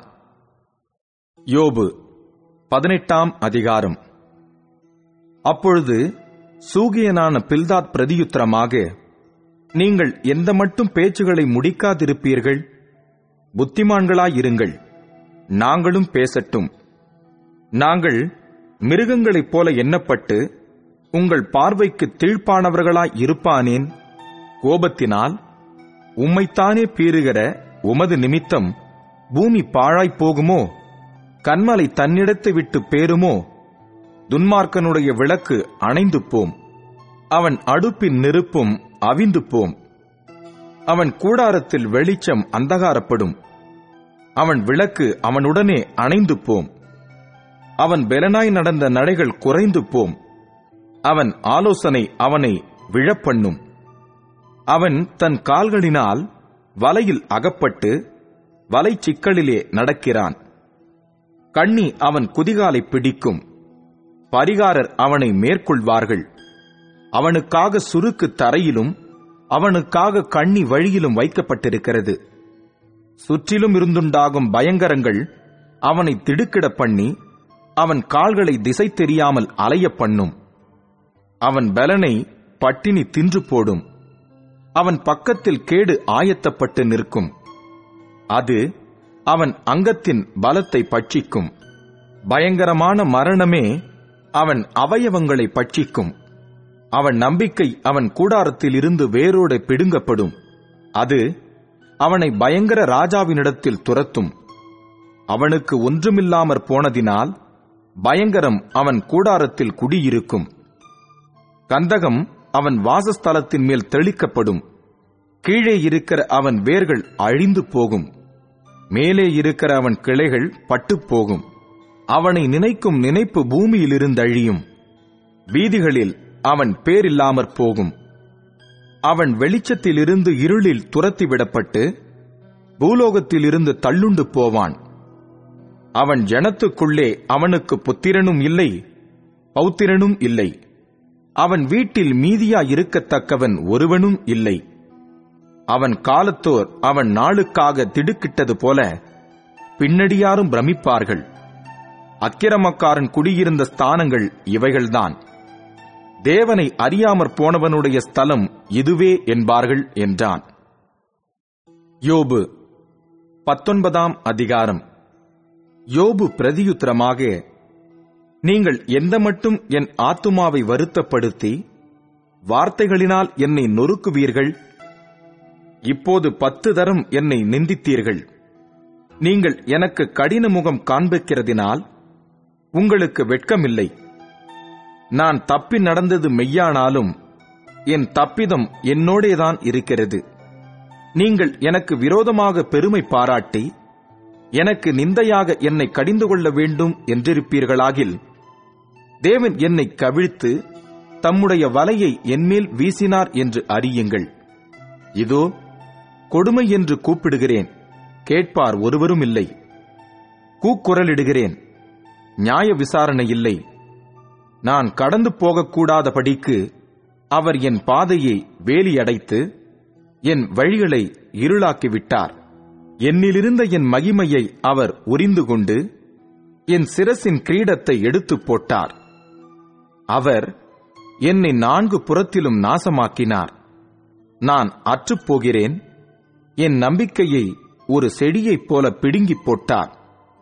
யோபு பதினெட்டாம் அதிகாரம் அப்பொழுது சூகியனான பில்தாத் பிரதியுத்தரமாக நீங்கள் எந்த மட்டும் பேச்சுகளை முடிக்காதிருப்பீர்கள் புத்திமான்களாயிருங்கள் நாங்களும் பேசட்டும் நாங்கள் மிருகங்களைப் போல எண்ணப்பட்டு உங்கள் பார்வைக்கு தீழ்ப்பானவர்களாய் இருப்பானேன் கோபத்தினால் உம்மைத்தானே பீறுகிற உமது நிமித்தம் பூமி பாழாய்ப் போகுமோ கண்மலை தன்னிடத்தை விட்டு பேருமோ துன்மார்க்கனுடைய விளக்கு அணைந்து போம் அவன் அடுப்பின் நெருப்பும் அவிந்து போம் அவன் கூடாரத்தில் வெளிச்சம் அந்தகாரப்படும் அவன் விளக்கு அவனுடனே அணைந்து போம் அவன் பெலனாய் நடந்த நடைகள் குறைந்து போம் அவன் ஆலோசனை அவனை விழப்பண்ணும் அவன் தன் கால்களினால் வலையில் அகப்பட்டு வலை சிக்கலிலே நடக்கிறான் கண்ணி அவன் குதிகாலை பிடிக்கும் பரிகாரர் அவனை மேற்கொள்வார்கள் அவனுக்காக சுருக்கு தரையிலும் அவனுக்காக கண்ணி வழியிலும் வைக்கப்பட்டிருக்கிறது சுற்றிலும் இருந்துண்டாகும் பயங்கரங்கள் அவனை திடுக்கிட பண்ணி அவன் கால்களை திசை தெரியாமல் அலைய பண்ணும் அவன் பலனை பட்டினி தின்று போடும் அவன் பக்கத்தில் கேடு ஆயத்தப்பட்டு நிற்கும் அது அவன் அங்கத்தின் பலத்தை பட்சிக்கும் பயங்கரமான மரணமே அவன் அவயவங்களை பட்சிக்கும் அவன் நம்பிக்கை அவன் கூடாரத்தில் இருந்து வேரோடு பிடுங்கப்படும் அது அவனை பயங்கர ராஜாவினிடத்தில் துரத்தும் அவனுக்கு ஒன்றுமில்லாமற் போனதினால் பயங்கரம் அவன் கூடாரத்தில் குடியிருக்கும் கந்தகம் அவன் வாசஸ்தலத்தின் மேல் தெளிக்கப்படும் கீழே இருக்கிற அவன் வேர்கள் அழிந்து போகும் மேலே இருக்கிற அவன் கிளைகள் பட்டுப் போகும் அவனை நினைக்கும் நினைப்பு பூமியிலிருந்து அழியும் வீதிகளில் அவன் பேரில்லாமற் போகும் அவன் வெளிச்சத்திலிருந்து இருளில் துரத்திவிடப்பட்டு பூலோகத்திலிருந்து தள்ளுண்டு போவான் அவன் ஜனத்துக்குள்ளே அவனுக்கு புத்திரனும் இல்லை பௌத்திரனும் இல்லை அவன் வீட்டில் மீதியா இருக்கத்தக்கவன் ஒருவனும் இல்லை அவன் காலத்தோர் அவன் நாளுக்காக திடுக்கிட்டது போல பின்னடியாரும் பிரமிப்பார்கள் அக்கிரமக்காரன் குடியிருந்த ஸ்தானங்கள் இவைகள்தான் தேவனை அறியாமற் போனவனுடைய ஸ்தலம் இதுவே என்பார்கள் என்றான் யோபு பத்தொன்பதாம் அதிகாரம் யோபு பிரதியுத்தரமாக நீங்கள் எந்த மட்டும் என் ஆத்துமாவை வருத்தப்படுத்தி வார்த்தைகளினால் என்னை நொறுக்குவீர்கள் இப்போது பத்து தரம் என்னை நிந்தித்தீர்கள் நீங்கள் எனக்கு கடின முகம் காண்பிக்கிறதினால் உங்களுக்கு வெட்கமில்லை நான் தப்பி நடந்தது மெய்யானாலும் என் தப்பிதம் என்னோடேதான் இருக்கிறது நீங்கள் எனக்கு விரோதமாக பெருமை பாராட்டி எனக்கு நிந்தையாக என்னை கடிந்து கொள்ள வேண்டும் என்றிருப்பீர்களாகில் தேவன் என்னை கவிழ்த்து தம்முடைய வலையை என்மேல் வீசினார் என்று அறியுங்கள் இதோ கொடுமை என்று கூப்பிடுகிறேன் கேட்பார் ஒருவரும் இல்லை கூக்குரலிடுகிறேன் நியாய விசாரணை இல்லை நான் கடந்து போகக்கூடாதபடிக்கு அவர் என் பாதையை வேலியடைத்து என் வழிகளை இருளாக்கி விட்டார் என்னிலிருந்த என் மகிமையை அவர் உரிந்து கொண்டு என் சிரசின் கிரீடத்தை எடுத்துப் போட்டார் அவர் என்னை நான்கு புறத்திலும் நாசமாக்கினார் நான் அற்றுப்போகிறேன் என் நம்பிக்கையை ஒரு செடியைப் போல பிடுங்கிப் போட்டார்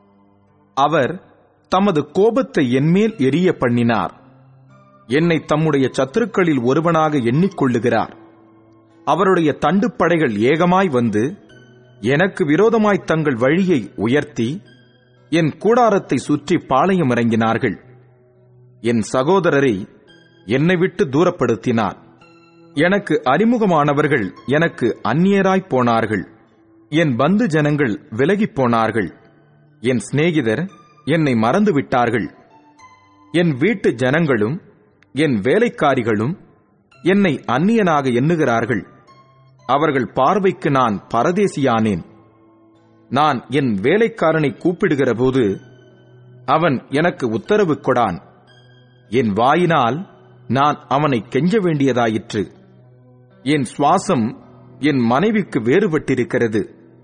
அவர் தமது கோபத்தை என்மேல் எரிய பண்ணினார் என்னை தம்முடைய சத்துருக்களில் ஒருவனாக எண்ணிக்கொள்ளுகிறார் அவருடைய தண்டுப்படைகள் ஏகமாய் வந்து எனக்கு விரோதமாய் தங்கள் வழியை உயர்த்தி என் கூடாரத்தை சுற்றி பாளையம் இறங்கினார்கள் என் சகோதரரை என்னை விட்டு தூரப்படுத்தினார் எனக்கு அறிமுகமானவர்கள் எனக்கு அந்நியராய் போனார்கள் என் பந்து ஜனங்கள் விலகிப் போனார்கள் என் சிநேகிதர் என்னை மறந்து விட்டார்கள் என் வீட்டு ஜனங்களும் என் வேலைக்காரிகளும் என்னை அந்நியனாக எண்ணுகிறார்கள் அவர்கள் பார்வைக்கு நான் பரதேசியானேன் நான் என் வேலைக்காரனை கூப்பிடுகிற போது அவன் எனக்கு உத்தரவு கொடான் என் வாயினால் நான் அவனை கெஞ்ச வேண்டியதாயிற்று என் சுவாசம் என் மனைவிக்கு வேறுபட்டிருக்கிறது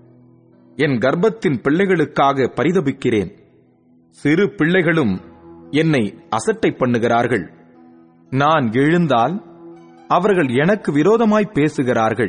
என் கர்ப்பத்தின் பிள்ளைகளுக்காக பரிதபிக்கிறேன் சிறு பிள்ளைகளும் என்னை அசட்டை பண்ணுகிறார்கள் நான் எழுந்தால் அவர்கள் எனக்கு விரோதமாய் பேசுகிறார்கள்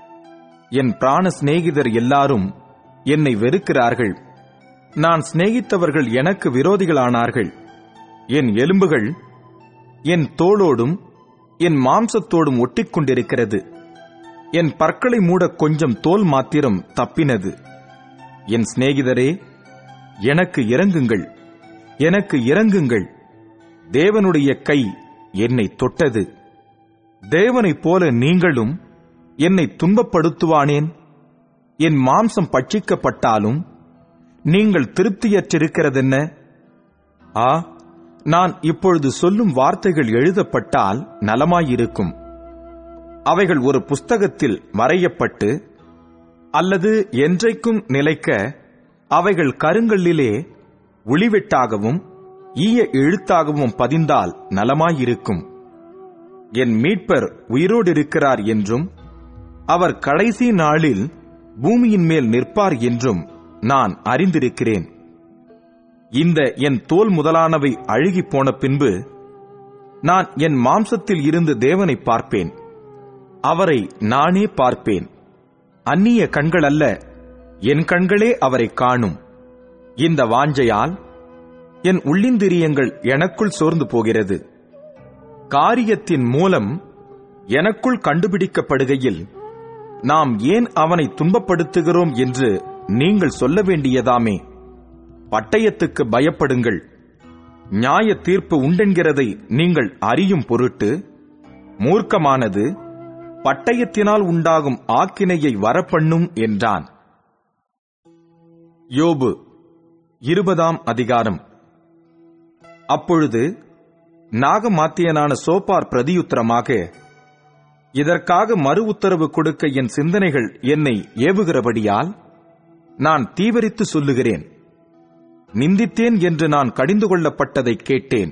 என் பிராண சிநேகிதர் எல்லாரும் என்னை வெறுக்கிறார்கள் நான் சிநேகித்தவர்கள் எனக்கு விரோதிகளானார்கள் என் எலும்புகள் என் தோளோடும் என் மாம்சத்தோடும் ஒட்டிக்கொண்டிருக்கிறது என் பற்களை மூட கொஞ்சம் தோல் மாத்திரம் தப்பினது என் சிநேகிதரே எனக்கு இறங்குங்கள் எனக்கு இறங்குங்கள் தேவனுடைய கை என்னை தொட்டது தேவனைப் போல நீங்களும் என்னை துன்பப்படுத்துவானேன் என் மாம்சம் பட்சிக்கப்பட்டாலும் நீங்கள் திருப்தியற்றிருக்கிறதென்ன ஆ நான் இப்பொழுது சொல்லும் வார்த்தைகள் எழுதப்பட்டால் நலமாயிருக்கும் அவைகள் ஒரு புஸ்தகத்தில் வரையப்பட்டு அல்லது என்றைக்கும் நிலைக்க அவைகள் கருங்கல்லிலே ஒளிவெட்டாகவும் ஈய எழுத்தாகவும் பதிந்தால் நலமாயிருக்கும் என் மீட்பர் உயிரோடு இருக்கிறார் என்றும் அவர் கடைசி நாளில் பூமியின் மேல் நிற்பார் என்றும் நான் அறிந்திருக்கிறேன் இந்த என் தோல் முதலானவை அழுகிப் போன பின்பு நான் என் மாம்சத்தில் இருந்து தேவனை பார்ப்பேன் அவரை நானே பார்ப்பேன் அந்நிய கண்கள் அல்ல என் கண்களே அவரை காணும் இந்த வாஞ்சையால் என் உள்ளிந்திரியங்கள் எனக்குள் சோர்ந்து போகிறது காரியத்தின் மூலம் எனக்குள் கண்டுபிடிக்கப்படுகையில் நாம் ஏன் அவனை துன்பப்படுத்துகிறோம் என்று நீங்கள் சொல்ல வேண்டியதாமே பட்டயத்துக்கு பயப்படுங்கள் நியாய தீர்ப்பு உண்டென்கிறதை நீங்கள் அறியும் பொருட்டு மூர்க்கமானது பட்டயத்தினால் உண்டாகும் ஆக்கினையை வரப்பண்ணும் என்றான் யோபு இருபதாம் அதிகாரம் அப்பொழுது நாகமாத்தியனான சோப்பார் பிரதியுத்தரமாக இதற்காக மறு உத்தரவு கொடுக்க என் சிந்தனைகள் என்னை ஏவுகிறபடியால் நான் தீவிரித்து சொல்லுகிறேன் நிந்தித்தேன் என்று நான் கடிந்து கொள்ளப்பட்டதை கேட்டேன்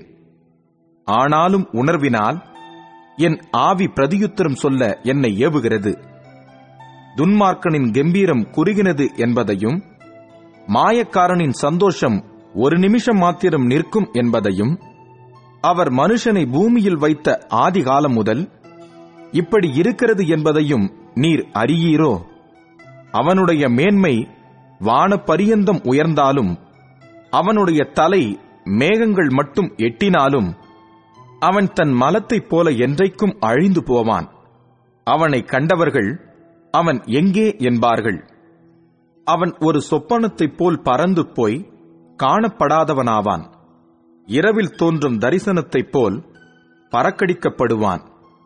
ஆனாலும் உணர்வினால் என் ஆவி பிரதியுத்தரம் சொல்ல என்னை ஏவுகிறது துன்மார்க்கனின் கம்பீரம் குறுகினது என்பதையும் மாயக்காரனின் சந்தோஷம் ஒரு நிமிஷம் மாத்திரம் நிற்கும் என்பதையும் அவர் மனுஷனை பூமியில் வைத்த ஆதிகாலம் முதல் இப்படி இருக்கிறது என்பதையும் நீர் அறியீரோ அவனுடைய மேன்மை வானப்பரியந்தம் உயர்ந்தாலும் அவனுடைய தலை மேகங்கள் மட்டும் எட்டினாலும் அவன் தன் மலத்தைப் போல என்றைக்கும் அழிந்து போவான் அவனை கண்டவர்கள் அவன் எங்கே என்பார்கள் அவன் ஒரு சொப்பனத்தைப் போல் பறந்து போய் காணப்படாதவனாவான் இரவில் தோன்றும் தரிசனத்தைப் போல் பறக்கடிக்கப்படுவான்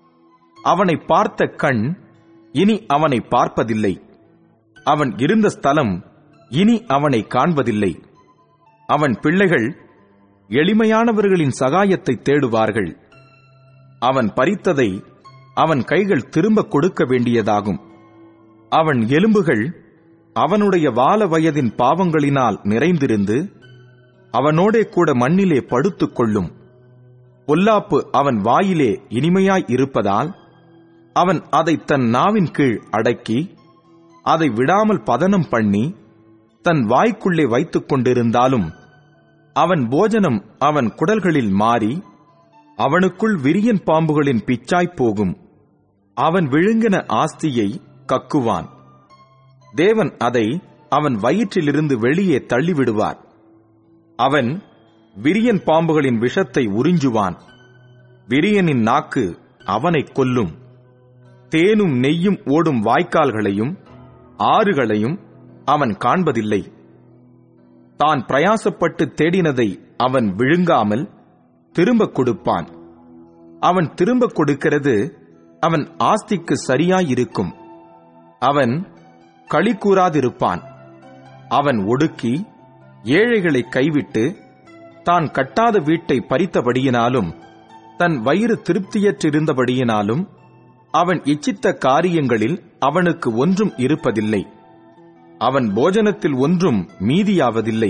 அவனை பார்த்த கண் இனி அவனை பார்ப்பதில்லை அவன் இருந்த ஸ்தலம் இனி அவனை காண்பதில்லை அவன் பிள்ளைகள் எளிமையானவர்களின் சகாயத்தை தேடுவார்கள் அவன் பறித்ததை அவன் கைகள் திரும்ப கொடுக்க வேண்டியதாகும் அவன் எலும்புகள் அவனுடைய வால வயதின் பாவங்களினால் நிறைந்திருந்து அவனோடே கூட மண்ணிலே படுத்துக் கொள்ளும் பொல்லாப்பு அவன் வாயிலே இனிமையாய் இருப்பதால் அவன் அதை தன் நாவின் கீழ் அடக்கி அதை விடாமல் பதனம் பண்ணி தன் வாய்க்குள்ளே வைத்துக் கொண்டிருந்தாலும் அவன் போஜனம் அவன் குடல்களில் மாறி அவனுக்குள் விரியன் பாம்புகளின் பிச்சாய்ப் போகும் அவன் விழுங்கின ஆஸ்தியை கக்குவான் தேவன் அதை அவன் வயிற்றிலிருந்து வெளியே தள்ளிவிடுவார் அவன் விரியன் பாம்புகளின் விஷத்தை உறிஞ்சுவான் விரியனின் நாக்கு அவனை கொல்லும் தேனும் நெய்யும் ஓடும் வாய்க்கால்களையும் ஆறுகளையும் அவன் காண்பதில்லை தான் பிரயாசப்பட்டு தேடினதை அவன் விழுங்காமல் திரும்ப கொடுப்பான் அவன் திரும்ப கொடுக்கிறது அவன் ஆஸ்திக்கு சரியாயிருக்கும் அவன் களி கூறாதிருப்பான் அவன் ஒடுக்கி ஏழைகளை கைவிட்டு தான் கட்டாத வீட்டை பறித்தபடியினாலும் தன் வயிறு திருப்தியற்றிருந்தபடியினாலும் அவன் இச்சித்த காரியங்களில் அவனுக்கு ஒன்றும் இருப்பதில்லை அவன் போஜனத்தில் ஒன்றும் மீதியாவதில்லை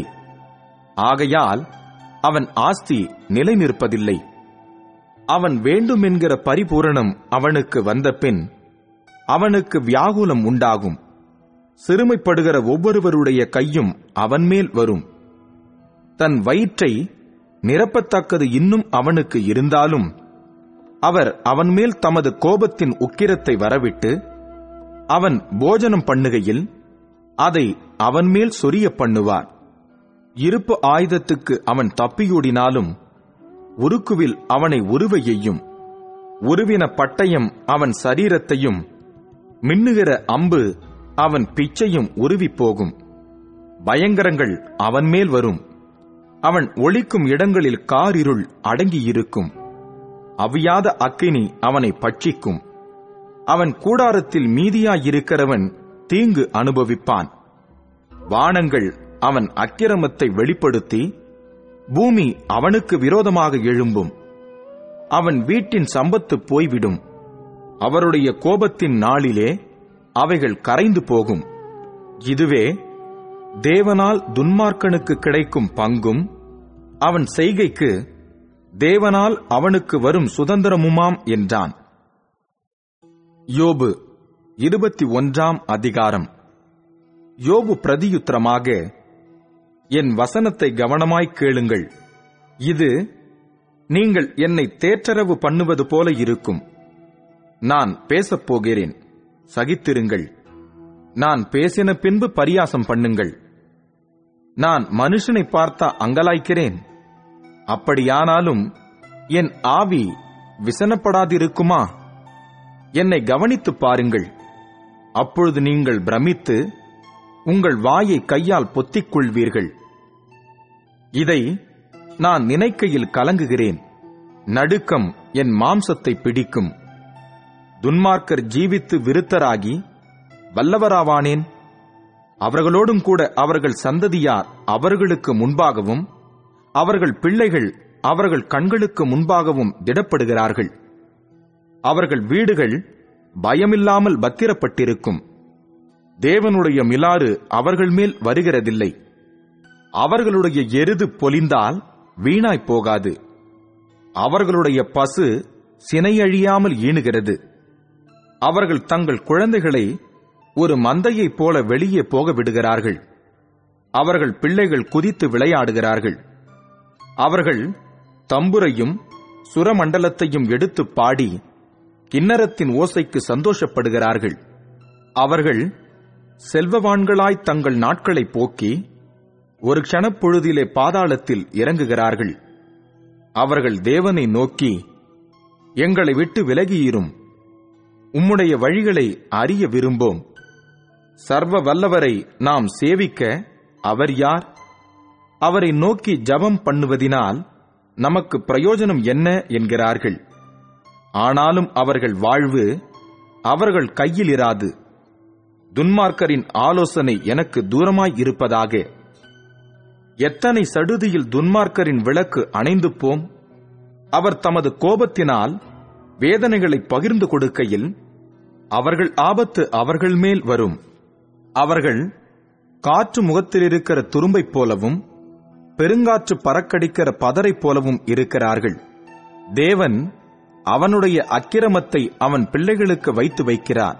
ஆகையால் அவன் ஆஸ்தி நிலை நிற்பதில்லை அவன் வேண்டுமென்கிற பரிபூரணம் அவனுக்கு வந்தபின் அவனுக்கு வியாகுலம் உண்டாகும் சிறுமைப்படுகிற ஒவ்வொருவருடைய கையும் அவன் மேல் வரும் தன் வயிற்றை நிரப்பத்தக்கது இன்னும் அவனுக்கு இருந்தாலும் அவர் அவன் மேல் தமது கோபத்தின் உக்கிரத்தை வரவிட்டு அவன் போஜனம் பண்ணுகையில் அதை அவன் மேல் சொரிய பண்ணுவார் இருப்பு ஆயுதத்துக்கு அவன் தப்பியோடினாலும் உருக்குவில் அவனை உருவ எய்யும் உருவின பட்டயம் அவன் சரீரத்தையும் மின்னுகிற அம்பு அவன் பிச்சையும் உருவிப் போகும் பயங்கரங்கள் அவன் மேல் வரும் அவன் ஒளிக்கும் இடங்களில் காரிருள் அடங்கியிருக்கும் அவியாத அக்கினி அவனை பட்சிக்கும் அவன் கூடாரத்தில் மீதியாயிருக்கிறவன் தீங்கு அனுபவிப்பான் வானங்கள் அவன் அக்கிரமத்தை வெளிப்படுத்தி பூமி அவனுக்கு விரோதமாக எழும்பும் அவன் வீட்டின் சம்பத்து போய்விடும் அவருடைய கோபத்தின் நாளிலே அவைகள் கரைந்து போகும் இதுவே தேவனால் துன்மார்க்கனுக்கு கிடைக்கும் பங்கும் அவன் செய்கைக்கு தேவனால் அவனுக்கு வரும் சுதந்திரமுமாம் என்றான் யோபு இருபத்தி ஒன்றாம் அதிகாரம் யோபு பிரதியுத்தரமாக என் வசனத்தை கவனமாய் கேளுங்கள் இது நீங்கள் என்னை தேற்றரவு பண்ணுவது போல இருக்கும் நான் பேசப் போகிறேன் சகித்திருங்கள் நான் பேசின பின்பு பரியாசம் பண்ணுங்கள் நான் மனுஷனை பார்த்தா அங்கலாய்க்கிறேன் அப்படியானாலும் என் ஆவி விசனப்படாதிருக்குமா என்னை கவனித்துப் பாருங்கள் அப்பொழுது நீங்கள் பிரமித்து உங்கள் வாயை கையால் பொத்திக் கொள்வீர்கள் இதை நான் நினைக்கையில் கலங்குகிறேன் நடுக்கம் என் மாம்சத்தை பிடிக்கும் துன்மார்க்கர் ஜீவித்து விருத்தராகி வல்லவராவானேன் அவர்களோடும் கூட அவர்கள் சந்ததியார் அவர்களுக்கு முன்பாகவும் அவர்கள் பிள்ளைகள் அவர்கள் கண்களுக்கு முன்பாகவும் திடப்படுகிறார்கள் அவர்கள் வீடுகள் பயமில்லாமல் பத்திரப்பட்டிருக்கும் தேவனுடைய மிலாறு அவர்கள் மேல் வருகிறதில்லை அவர்களுடைய எருது பொலிந்தால் வீணாய் போகாது அவர்களுடைய பசு சினையழியாமல் ஈணுகிறது அவர்கள் தங்கள் குழந்தைகளை ஒரு மந்தையைப் போல வெளியே போக விடுகிறார்கள் அவர்கள் பிள்ளைகள் குதித்து விளையாடுகிறார்கள் அவர்கள் தம்புரையும் சுரமண்டலத்தையும் எடுத்து பாடி கிண்ணரத்தின் ஓசைக்கு சந்தோஷப்படுகிறார்கள் அவர்கள் செல்வவான்களாய் தங்கள் நாட்களை போக்கி ஒரு க்ஷணப்பொழுதிலே பாதாளத்தில் இறங்குகிறார்கள் அவர்கள் தேவனை நோக்கி எங்களை விட்டு விலகியிரும் உம்முடைய வழிகளை அறிய விரும்போம் சர்வ வல்லவரை நாம் சேவிக்க அவர் யார் அவரை நோக்கி ஜபம் பண்ணுவதினால் நமக்கு பிரயோஜனம் என்ன என்கிறார்கள் ஆனாலும் அவர்கள் வாழ்வு அவர்கள் கையில் இராது துன்மார்க்கரின் ஆலோசனை எனக்கு தூரமாய் இருப்பதாக எத்தனை சடுதியில் துன்மார்க்கரின் விளக்கு அணைந்து போம் அவர் தமது கோபத்தினால் வேதனைகளை பகிர்ந்து கொடுக்கையில் அவர்கள் ஆபத்து அவர்கள் மேல் வரும் அவர்கள் காற்று முகத்தில் இருக்கிற துரும்பைப் போலவும் பெருங்காற்று பறக்கடிக்கிற பதரைப் போலவும் இருக்கிறார்கள் தேவன் அவனுடைய அக்கிரமத்தை அவன் பிள்ளைகளுக்கு வைத்து வைக்கிறார்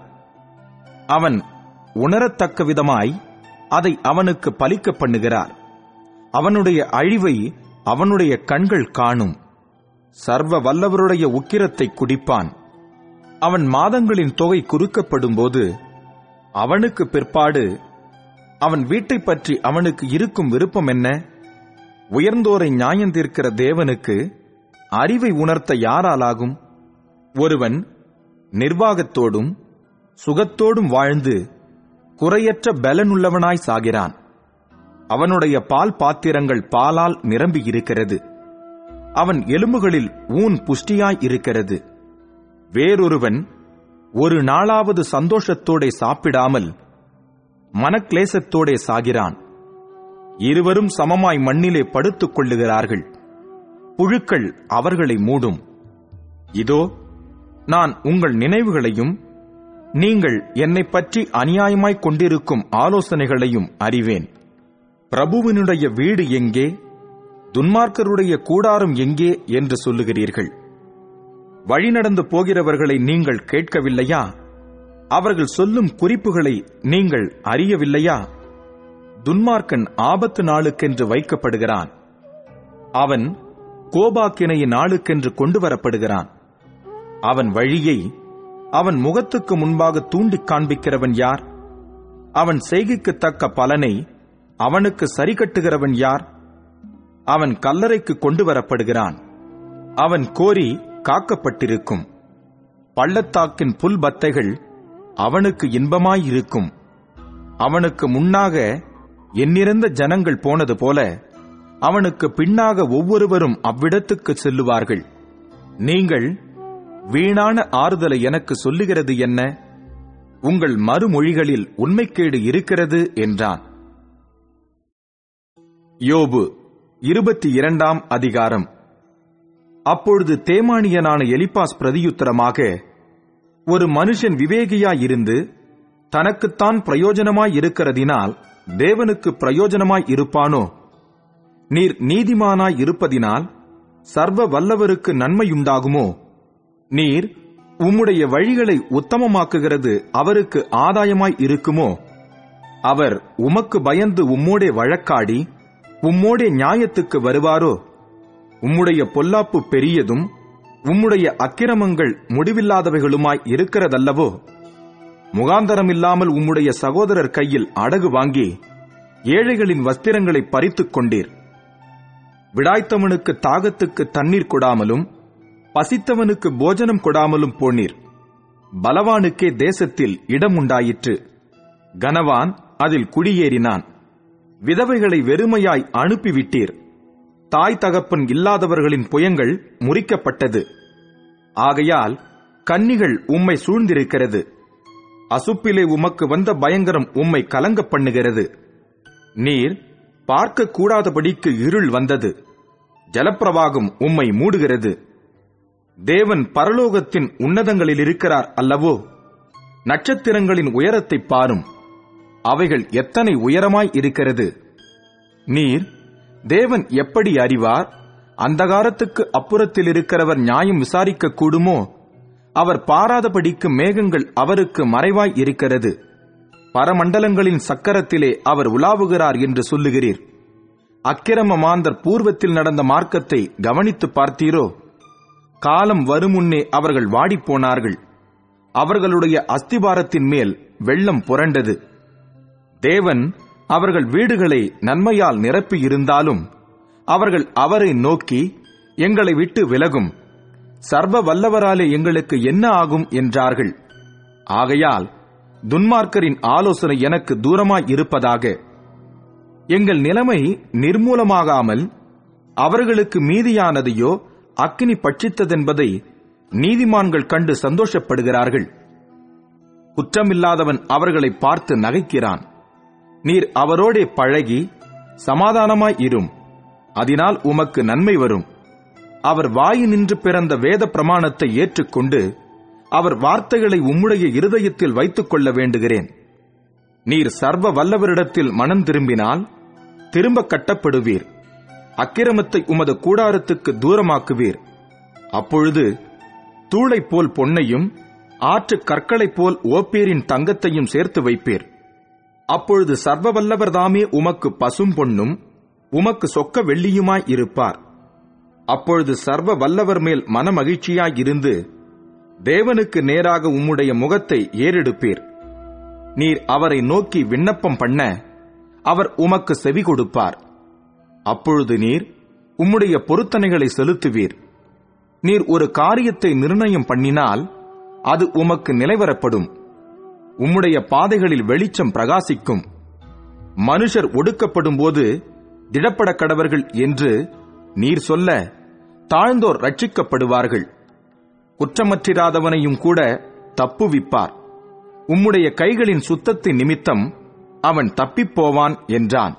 அவன் உணரத்தக்க விதமாய் அதை அவனுக்கு பலிக்க பண்ணுகிறார் அவனுடைய அழிவை அவனுடைய கண்கள் காணும் சர்வ வல்லவருடைய உக்கிரத்தை குடிப்பான் அவன் மாதங்களின் தொகை குறுக்கப்படும்போது அவனுக்கு பிற்பாடு அவன் வீட்டைப் பற்றி அவனுக்கு இருக்கும் விருப்பம் என்ன உயர்ந்தோரை நியாயந்தீர்க்கிற தேவனுக்கு அறிவை உணர்த்த யாராலாகும் ஒருவன் நிர்வாகத்தோடும் சுகத்தோடும் வாழ்ந்து குறையற்ற பலனுள்ளவனாய் சாகிறான் அவனுடைய பால் பாத்திரங்கள் பாலால் நிரம்பி இருக்கிறது அவன் எலும்புகளில் ஊன் புஷ்டியாய் இருக்கிறது வேறொருவன் ஒரு நாளாவது சந்தோஷத்தோடே சாப்பிடாமல் மனக்லேசத்தோடே சாகிறான் இருவரும் சமமாய் மண்ணிலே படுத்துக் கொள்ளுகிறார்கள் புழுக்கள் அவர்களை மூடும் இதோ நான் உங்கள் நினைவுகளையும் நீங்கள் என்னை பற்றி அநியாயமாய் கொண்டிருக்கும் ஆலோசனைகளையும் அறிவேன் பிரபுவினுடைய வீடு எங்கே துன்மார்க்கருடைய கூடாரம் எங்கே என்று சொல்லுகிறீர்கள் வழிநடந்து போகிறவர்களை நீங்கள் கேட்கவில்லையா அவர்கள் சொல்லும் குறிப்புகளை நீங்கள் அறியவில்லையா துன்மார்க்கன் ஆபத்து நாளுக்கென்று வைக்கப்படுகிறான் அவன் கோபாக்கினைய நாளுக்கென்று கொண்டு வரப்படுகிறான் அவன் வழியை அவன் முகத்துக்கு முன்பாக தூண்டிக் காண்பிக்கிறவன் யார் அவன் செய்கைக்கு தக்க பலனை அவனுக்கு சரி கட்டுகிறவன் யார் அவன் கல்லறைக்கு கொண்டு வரப்படுகிறான் அவன் கோரி காக்கப்பட்டிருக்கும் பள்ளத்தாக்கின் புல் பத்தைகள் அவனுக்கு இன்பமாயிருக்கும் அவனுக்கு முன்னாக எண்ணிறந்த ஜனங்கள் போனது போல அவனுக்கு பின்னாக ஒவ்வொருவரும் அவ்விடத்துக்கு செல்லுவார்கள் நீங்கள் வீணான ஆறுதலை எனக்கு சொல்லுகிறது என்ன உங்கள் மறுமொழிகளில் உண்மைக்கேடு இருக்கிறது என்றான் யோபு இருபத்தி இரண்டாம் அதிகாரம் அப்பொழுது தேமானியனான எலிப்பாஸ் பிரதியுத்தரமாக ஒரு மனுஷன் விவேகியாயிருந்து தனக்குத்தான் பிரயோஜனமாய் இருக்கிறதினால் தேவனுக்கு பிரயோஜனமாய் இருப்பானோ நீர் நீதிமானாய் இருப்பதினால் சர்வ வல்லவருக்கு நன்மையுண்டாகுமோ நீர் உம்முடைய வழிகளை உத்தமமாக்குகிறது அவருக்கு ஆதாயமாய் இருக்குமோ அவர் உமக்கு பயந்து உம்மோடே வழக்காடி உம்மோடே நியாயத்துக்கு வருவாரோ உம்முடைய பொல்லாப்பு பெரியதும் உம்முடைய அக்கிரமங்கள் முடிவில்லாதவைகளுமாய் இருக்கிறதல்லவோ முகாந்தரமில்லாமல் உம்முடைய சகோதரர் கையில் அடகு வாங்கி ஏழைகளின் வஸ்திரங்களை பறித்துக் கொண்டீர் விடாய்த்தவனுக்கு தாகத்துக்கு தண்ணீர் கொடாமலும் பசித்தவனுக்கு போஜனம் கொடாமலும் போனீர் பலவானுக்கே தேசத்தில் இடம் உண்டாயிற்று கனவான் அதில் குடியேறினான் விதவைகளை வெறுமையாய் அனுப்பிவிட்டீர் தாய் தகப்பன் இல்லாதவர்களின் புயங்கள் முறிக்கப்பட்டது ஆகையால் கன்னிகள் உம்மை சூழ்ந்திருக்கிறது அசுப்பிலே உமக்கு வந்த பயங்கரம் உம்மை கலங்க பண்ணுகிறது நீர் பார்க்க கூடாதபடிக்கு இருள் வந்தது ஜலப்பிரவாகம் உம்மை மூடுகிறது தேவன் பரலோகத்தின் உன்னதங்களில் இருக்கிறார் அல்லவோ நட்சத்திரங்களின் உயரத்தை பாரும் அவைகள் எத்தனை உயரமாய் இருக்கிறது நீர் தேவன் எப்படி அறிவார் அந்தகாரத்துக்கு அப்புறத்தில் இருக்கிறவர் நியாயம் விசாரிக்க கூடுமோ அவர் பாராதபடிக்கு மேகங்கள் அவருக்கு மறைவாய் இருக்கிறது பரமண்டலங்களின் சக்கரத்திலே அவர் உலாவுகிறார் என்று சொல்லுகிறீர் அக்கிரம மாந்தர் பூர்வத்தில் நடந்த மார்க்கத்தை கவனித்து பார்த்தீரோ காலம் வருமுன்னே அவர்கள் வாடிப்போனார்கள் அவர்களுடைய அஸ்திபாரத்தின் மேல் வெள்ளம் புரண்டது தேவன் அவர்கள் வீடுகளை நன்மையால் நிரப்பி இருந்தாலும் அவர்கள் அவரை நோக்கி எங்களை விட்டு விலகும் சர்வ வல்லவராலே எங்களுக்கு என்ன ஆகும் என்றார்கள் ஆகையால் துன்மார்க்கரின் ஆலோசனை எனக்கு தூரமாய் இருப்பதாக எங்கள் நிலைமை நிர்மூலமாகாமல் அவர்களுக்கு மீதியானதையோ அக்கினி பட்சித்ததென்பதை நீதிமான்கள் கண்டு சந்தோஷப்படுகிறார்கள் குற்றமில்லாதவன் அவர்களை பார்த்து நகைக்கிறான் நீர் அவரோடே பழகி சமாதானமாய் இரும் அதனால் உமக்கு நன்மை வரும் அவர் வாயினின்று பிறந்த வேத பிரமாணத்தை ஏற்றுக்கொண்டு அவர் வார்த்தைகளை உம்முடைய இருதயத்தில் வைத்துக் கொள்ள வேண்டுகிறேன் நீர் சர்வ வல்லவரிடத்தில் மனம் திரும்பினால் திரும்ப கட்டப்படுவீர் அக்கிரமத்தை உமது கூடாரத்துக்கு தூரமாக்குவீர் அப்பொழுது தூளைப் போல் பொன்னையும் ஆற்று கற்களைப் போல் ஓப்பேரின் தங்கத்தையும் சேர்த்து வைப்பீர் அப்பொழுது சர்வ வல்லவர் தாமே உமக்கு பசும் பொன்னும் உமக்கு சொக்க வெள்ளியுமாய் இருப்பார் அப்பொழுது சர்வ வல்லவர் மேல் மனமகிழ்ச்சியாய் இருந்து தேவனுக்கு நேராக உம்முடைய முகத்தை ஏறெடுப்பீர் நீர் அவரை நோக்கி விண்ணப்பம் பண்ண அவர் உமக்கு செவி கொடுப்பார் அப்பொழுது நீர் உம்முடைய பொருத்தனைகளை செலுத்துவீர் நீர் ஒரு காரியத்தை நிர்ணயம் பண்ணினால் அது உமக்கு நிலைவரப்படும் உம்முடைய பாதைகளில் வெளிச்சம் பிரகாசிக்கும் மனுஷர் ஒடுக்கப்படும் போது திடப்பட கடவர்கள் என்று நீர் சொல்ல தாழ்ந்தோர் ரட்சிக்கப்படுவார்கள் குற்றமற்றிராதவனையும் கூட தப்புவிப்பார் உம்முடைய கைகளின் சுத்தத்தின் நிமித்தம் அவன் தப்பிப்போவான் என்றான்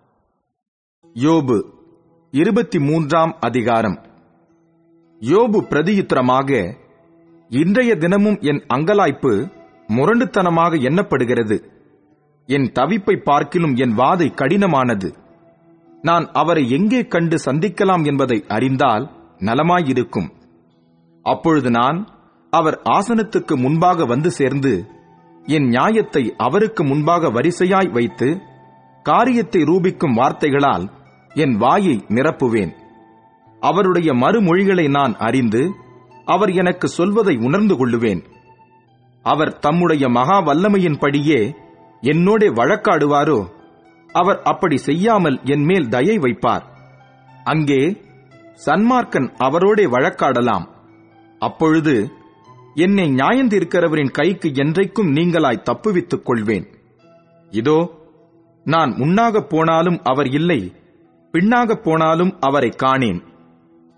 யோபு இருபத்தி மூன்றாம் அதிகாரம் யோபு பிரதியுத்தரமாக இன்றைய தினமும் என் அங்கலாய்ப்பு முரண்டுத்தனமாக எண்ணப்படுகிறது என் தவிப்பை பார்க்கிலும் என் வாதை கடினமானது நான் அவரை எங்கே கண்டு சந்திக்கலாம் என்பதை அறிந்தால் நலமாயிருக்கும் அப்பொழுது நான் அவர் ஆசனத்துக்கு முன்பாக வந்து சேர்ந்து என் நியாயத்தை அவருக்கு முன்பாக வரிசையாய் வைத்து காரியத்தை ரூபிக்கும் வார்த்தைகளால் என் வாயை நிரப்புவேன் அவருடைய மறுமொழிகளை நான் அறிந்து அவர் எனக்கு சொல்வதை உணர்ந்து கொள்ளுவேன் அவர் தம்முடைய மகா வல்லமையின்படியே என்னோடே வழக்காடுவாரோ அவர் அப்படி செய்யாமல் என் மேல் தயை வைப்பார் அங்கே சன்மார்க்கன் அவரோடே வழக்காடலாம் அப்பொழுது என்னை நியாயந்தீர்க்கிறவரின் கைக்கு என்றைக்கும் நீங்களாய் தப்புவித்துக் கொள்வேன் இதோ நான் முன்னாகப் போனாலும் அவர் இல்லை பின்னாகப் போனாலும் அவரை காணேன்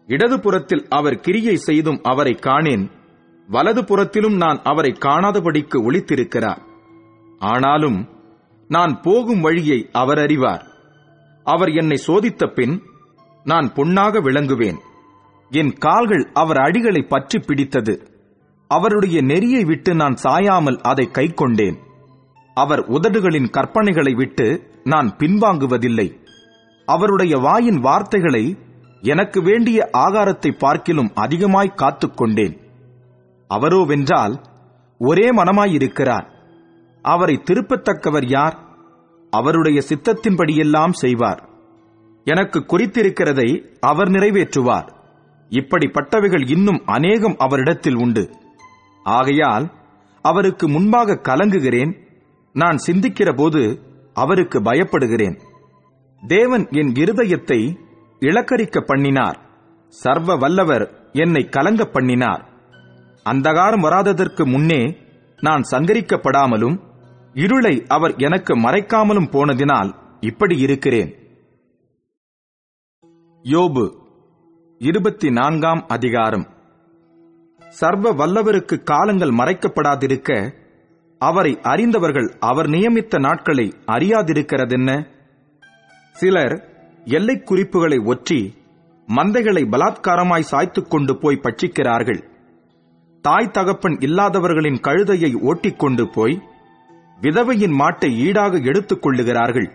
இடதுபுறத்தில் அவர் கிரியை செய்தும் அவரை காணேன் வலது புறத்திலும் நான் அவரை காணாதபடிக்கு ஒளித்திருக்கிறார் ஆனாலும் நான் போகும் வழியை அவர் அறிவார் அவர் என்னை சோதித்த பின் நான் பொன்னாக விளங்குவேன் என் கால்கள் அவர் அடிகளை பற்றி பிடித்தது அவருடைய நெறியை விட்டு நான் சாயாமல் அதை கைக்கொண்டேன் அவர் உதடுகளின் கற்பனைகளை விட்டு நான் பின்வாங்குவதில்லை அவருடைய வாயின் வார்த்தைகளை எனக்கு வேண்டிய ஆகாரத்தை பார்க்கிலும் அதிகமாய் காத்துக்கொண்டேன் அவரோவென்றால் ஒரே மனமாயிருக்கிறார் அவரை திருப்பத்தக்கவர் யார் அவருடைய சித்தத்தின்படியெல்லாம் செய்வார் எனக்கு குறித்திருக்கிறதை அவர் நிறைவேற்றுவார் இப்படிப்பட்டவைகள் இன்னும் அநேகம் அவரிடத்தில் உண்டு ஆகையால் அவருக்கு முன்பாக கலங்குகிறேன் நான் சிந்திக்கிற போது அவருக்கு பயப்படுகிறேன் தேவன் என் இருதயத்தை இளக்கரிக்க பண்ணினார் சர்வ வல்லவர் என்னை கலங்க பண்ணினார் அந்தகாரம் வராததற்கு முன்னே நான் சங்கரிக்கப்படாமலும் இருளை அவர் எனக்கு மறைக்காமலும் போனதினால் இப்படி இருக்கிறேன் யோபு இருபத்தி நான்காம் அதிகாரம் சர்வ வல்லவருக்கு காலங்கள் மறைக்கப்படாதிருக்க அவரை அறிந்தவர்கள் அவர் நியமித்த நாட்களை அறியாதிருக்கிறதென்ன சிலர் எல்லைக் குறிப்புகளை ஒற்றி மந்தைகளை பலாத்காரமாய் சாய்த்துக் கொண்டு போய் பட்சிக்கிறார்கள் தாய் தகப்பன் இல்லாதவர்களின் கழுதையை ஓட்டிக்கொண்டு போய் விதவையின் மாட்டை ஈடாக எடுத்துக் கொள்ளுகிறார்கள்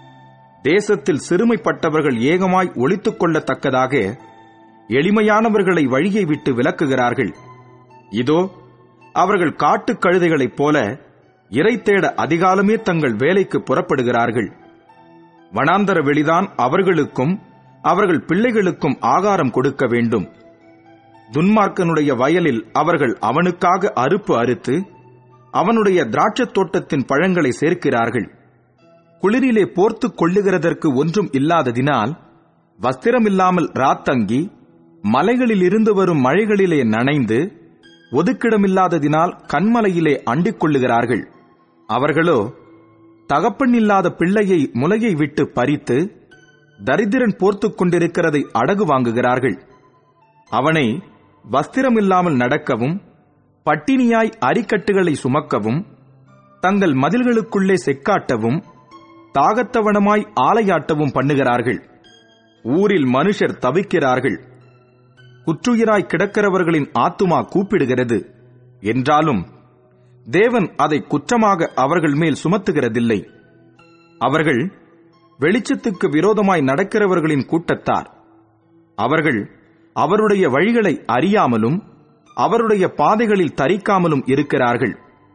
தேசத்தில் சிறுமைப்பட்டவர்கள் ஏகமாய் ஒழித்துக் கொள்ளத்தக்கதாக எளிமையானவர்களை வழியை விட்டு விலக்குகிறார்கள் இதோ அவர்கள் காட்டுக் கழுதைகளைப் போல இறை தேட அதிகாலமே தங்கள் வேலைக்கு புறப்படுகிறார்கள் வனாந்தர வெளிதான் அவர்களுக்கும் அவர்கள் பிள்ளைகளுக்கும் ஆகாரம் கொடுக்க வேண்டும் துன்மார்க்கனுடைய வயலில் அவர்கள் அவனுக்காக அறுப்பு அறுத்து அவனுடைய திராட்சத் தோட்டத்தின் பழங்களை சேர்க்கிறார்கள் குளிரிலே போர்த்துக் கொள்ளுகிறதற்கு ஒன்றும் இல்லாததினால் வஸ்திரமில்லாமல் ராத்தங்கி மலைகளில் இருந்து வரும் மழைகளிலே நனைந்து ஒதுக்கிடமில்லாததினால் கண்மலையிலே அண்டிக் கொள்ளுகிறார்கள் அவர்களோ தகப்பன் இல்லாத பிள்ளையை முலையை விட்டு பறித்து தரித்திரன் போர்த்துக் கொண்டிருக்கிறதை அடகு வாங்குகிறார்கள் அவனை வஸ்திரமில்லாமல் நடக்கவும் பட்டினியாய் அரிக்கட்டுகளை சுமக்கவும் தங்கள் மதில்களுக்குள்ளே செக்காட்டவும் தாகத்தவனமாய் ஆலையாட்டவும் பண்ணுகிறார்கள் ஊரில் மனுஷர் தவிக்கிறார்கள் குற்றுயிராய் கிடக்கிறவர்களின் ஆத்துமா கூப்பிடுகிறது என்றாலும் தேவன் அதை குற்றமாக அவர்கள் மேல் சுமத்துகிறதில்லை அவர்கள் வெளிச்சத்துக்கு விரோதமாய் நடக்கிறவர்களின் கூட்டத்தார் அவர்கள் அவருடைய வழிகளை அறியாமலும் அவருடைய பாதைகளில் தரிக்காமலும் இருக்கிறார்கள்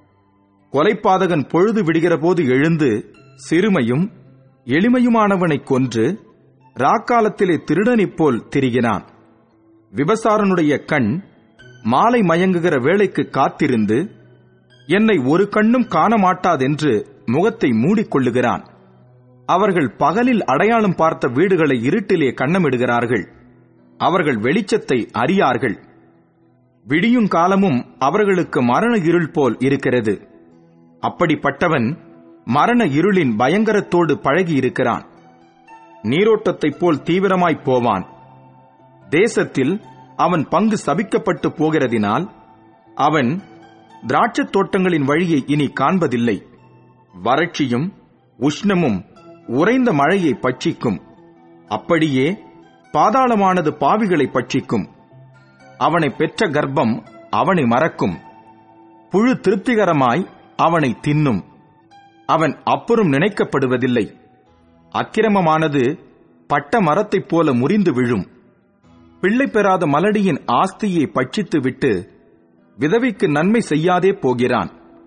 கொலைப்பாதகன் பொழுது விடுகிறபோது எழுந்து சிறுமையும் எளிமையுமானவனைக் கொன்று ராக்காலத்திலே திருடனைப் போல் திரிகிறான் விபசாரனுடைய கண் மாலை மயங்குகிற வேளைக்கு காத்திருந்து என்னை ஒரு கண்ணும் காண மாட்டாதென்று முகத்தை மூடிக்கொள்ளுகிறான் அவர்கள் பகலில் அடையாளம் பார்த்த வீடுகளை இருட்டிலே கண்ணமிடுகிறார்கள் அவர்கள் வெளிச்சத்தை அறியார்கள் விடியும் காலமும் அவர்களுக்கு மரண இருள் போல் இருக்கிறது அப்படிப்பட்டவன் மரண இருளின் பயங்கரத்தோடு பழகி இருக்கிறான் நீரோட்டத்தைப் போல் தீவிரமாய் போவான் தேசத்தில் அவன் பங்கு சபிக்கப்பட்டு போகிறதினால் அவன் திராட்சத் தோட்டங்களின் வழியை இனி காண்பதில்லை வறட்சியும் உஷ்ணமும் உறைந்த மழையை பட்சிக்கும் அப்படியே பாதாளமானது பாவிகளை பட்சிக்கும் அவனை பெற்ற கர்ப்பம் அவனை மறக்கும் புழு திருப்திகரமாய் அவனை தின்னும் அவன் அப்புறம் நினைக்கப்படுவதில்லை அக்கிரமமானது பட்ட மரத்தைப் போல முறிந்து விழும் பிள்ளை பெறாத மலடியின் ஆஸ்தியை பட்சித்து விட்டு விதவைக்கு நன்மை செய்யாதே போகிறான்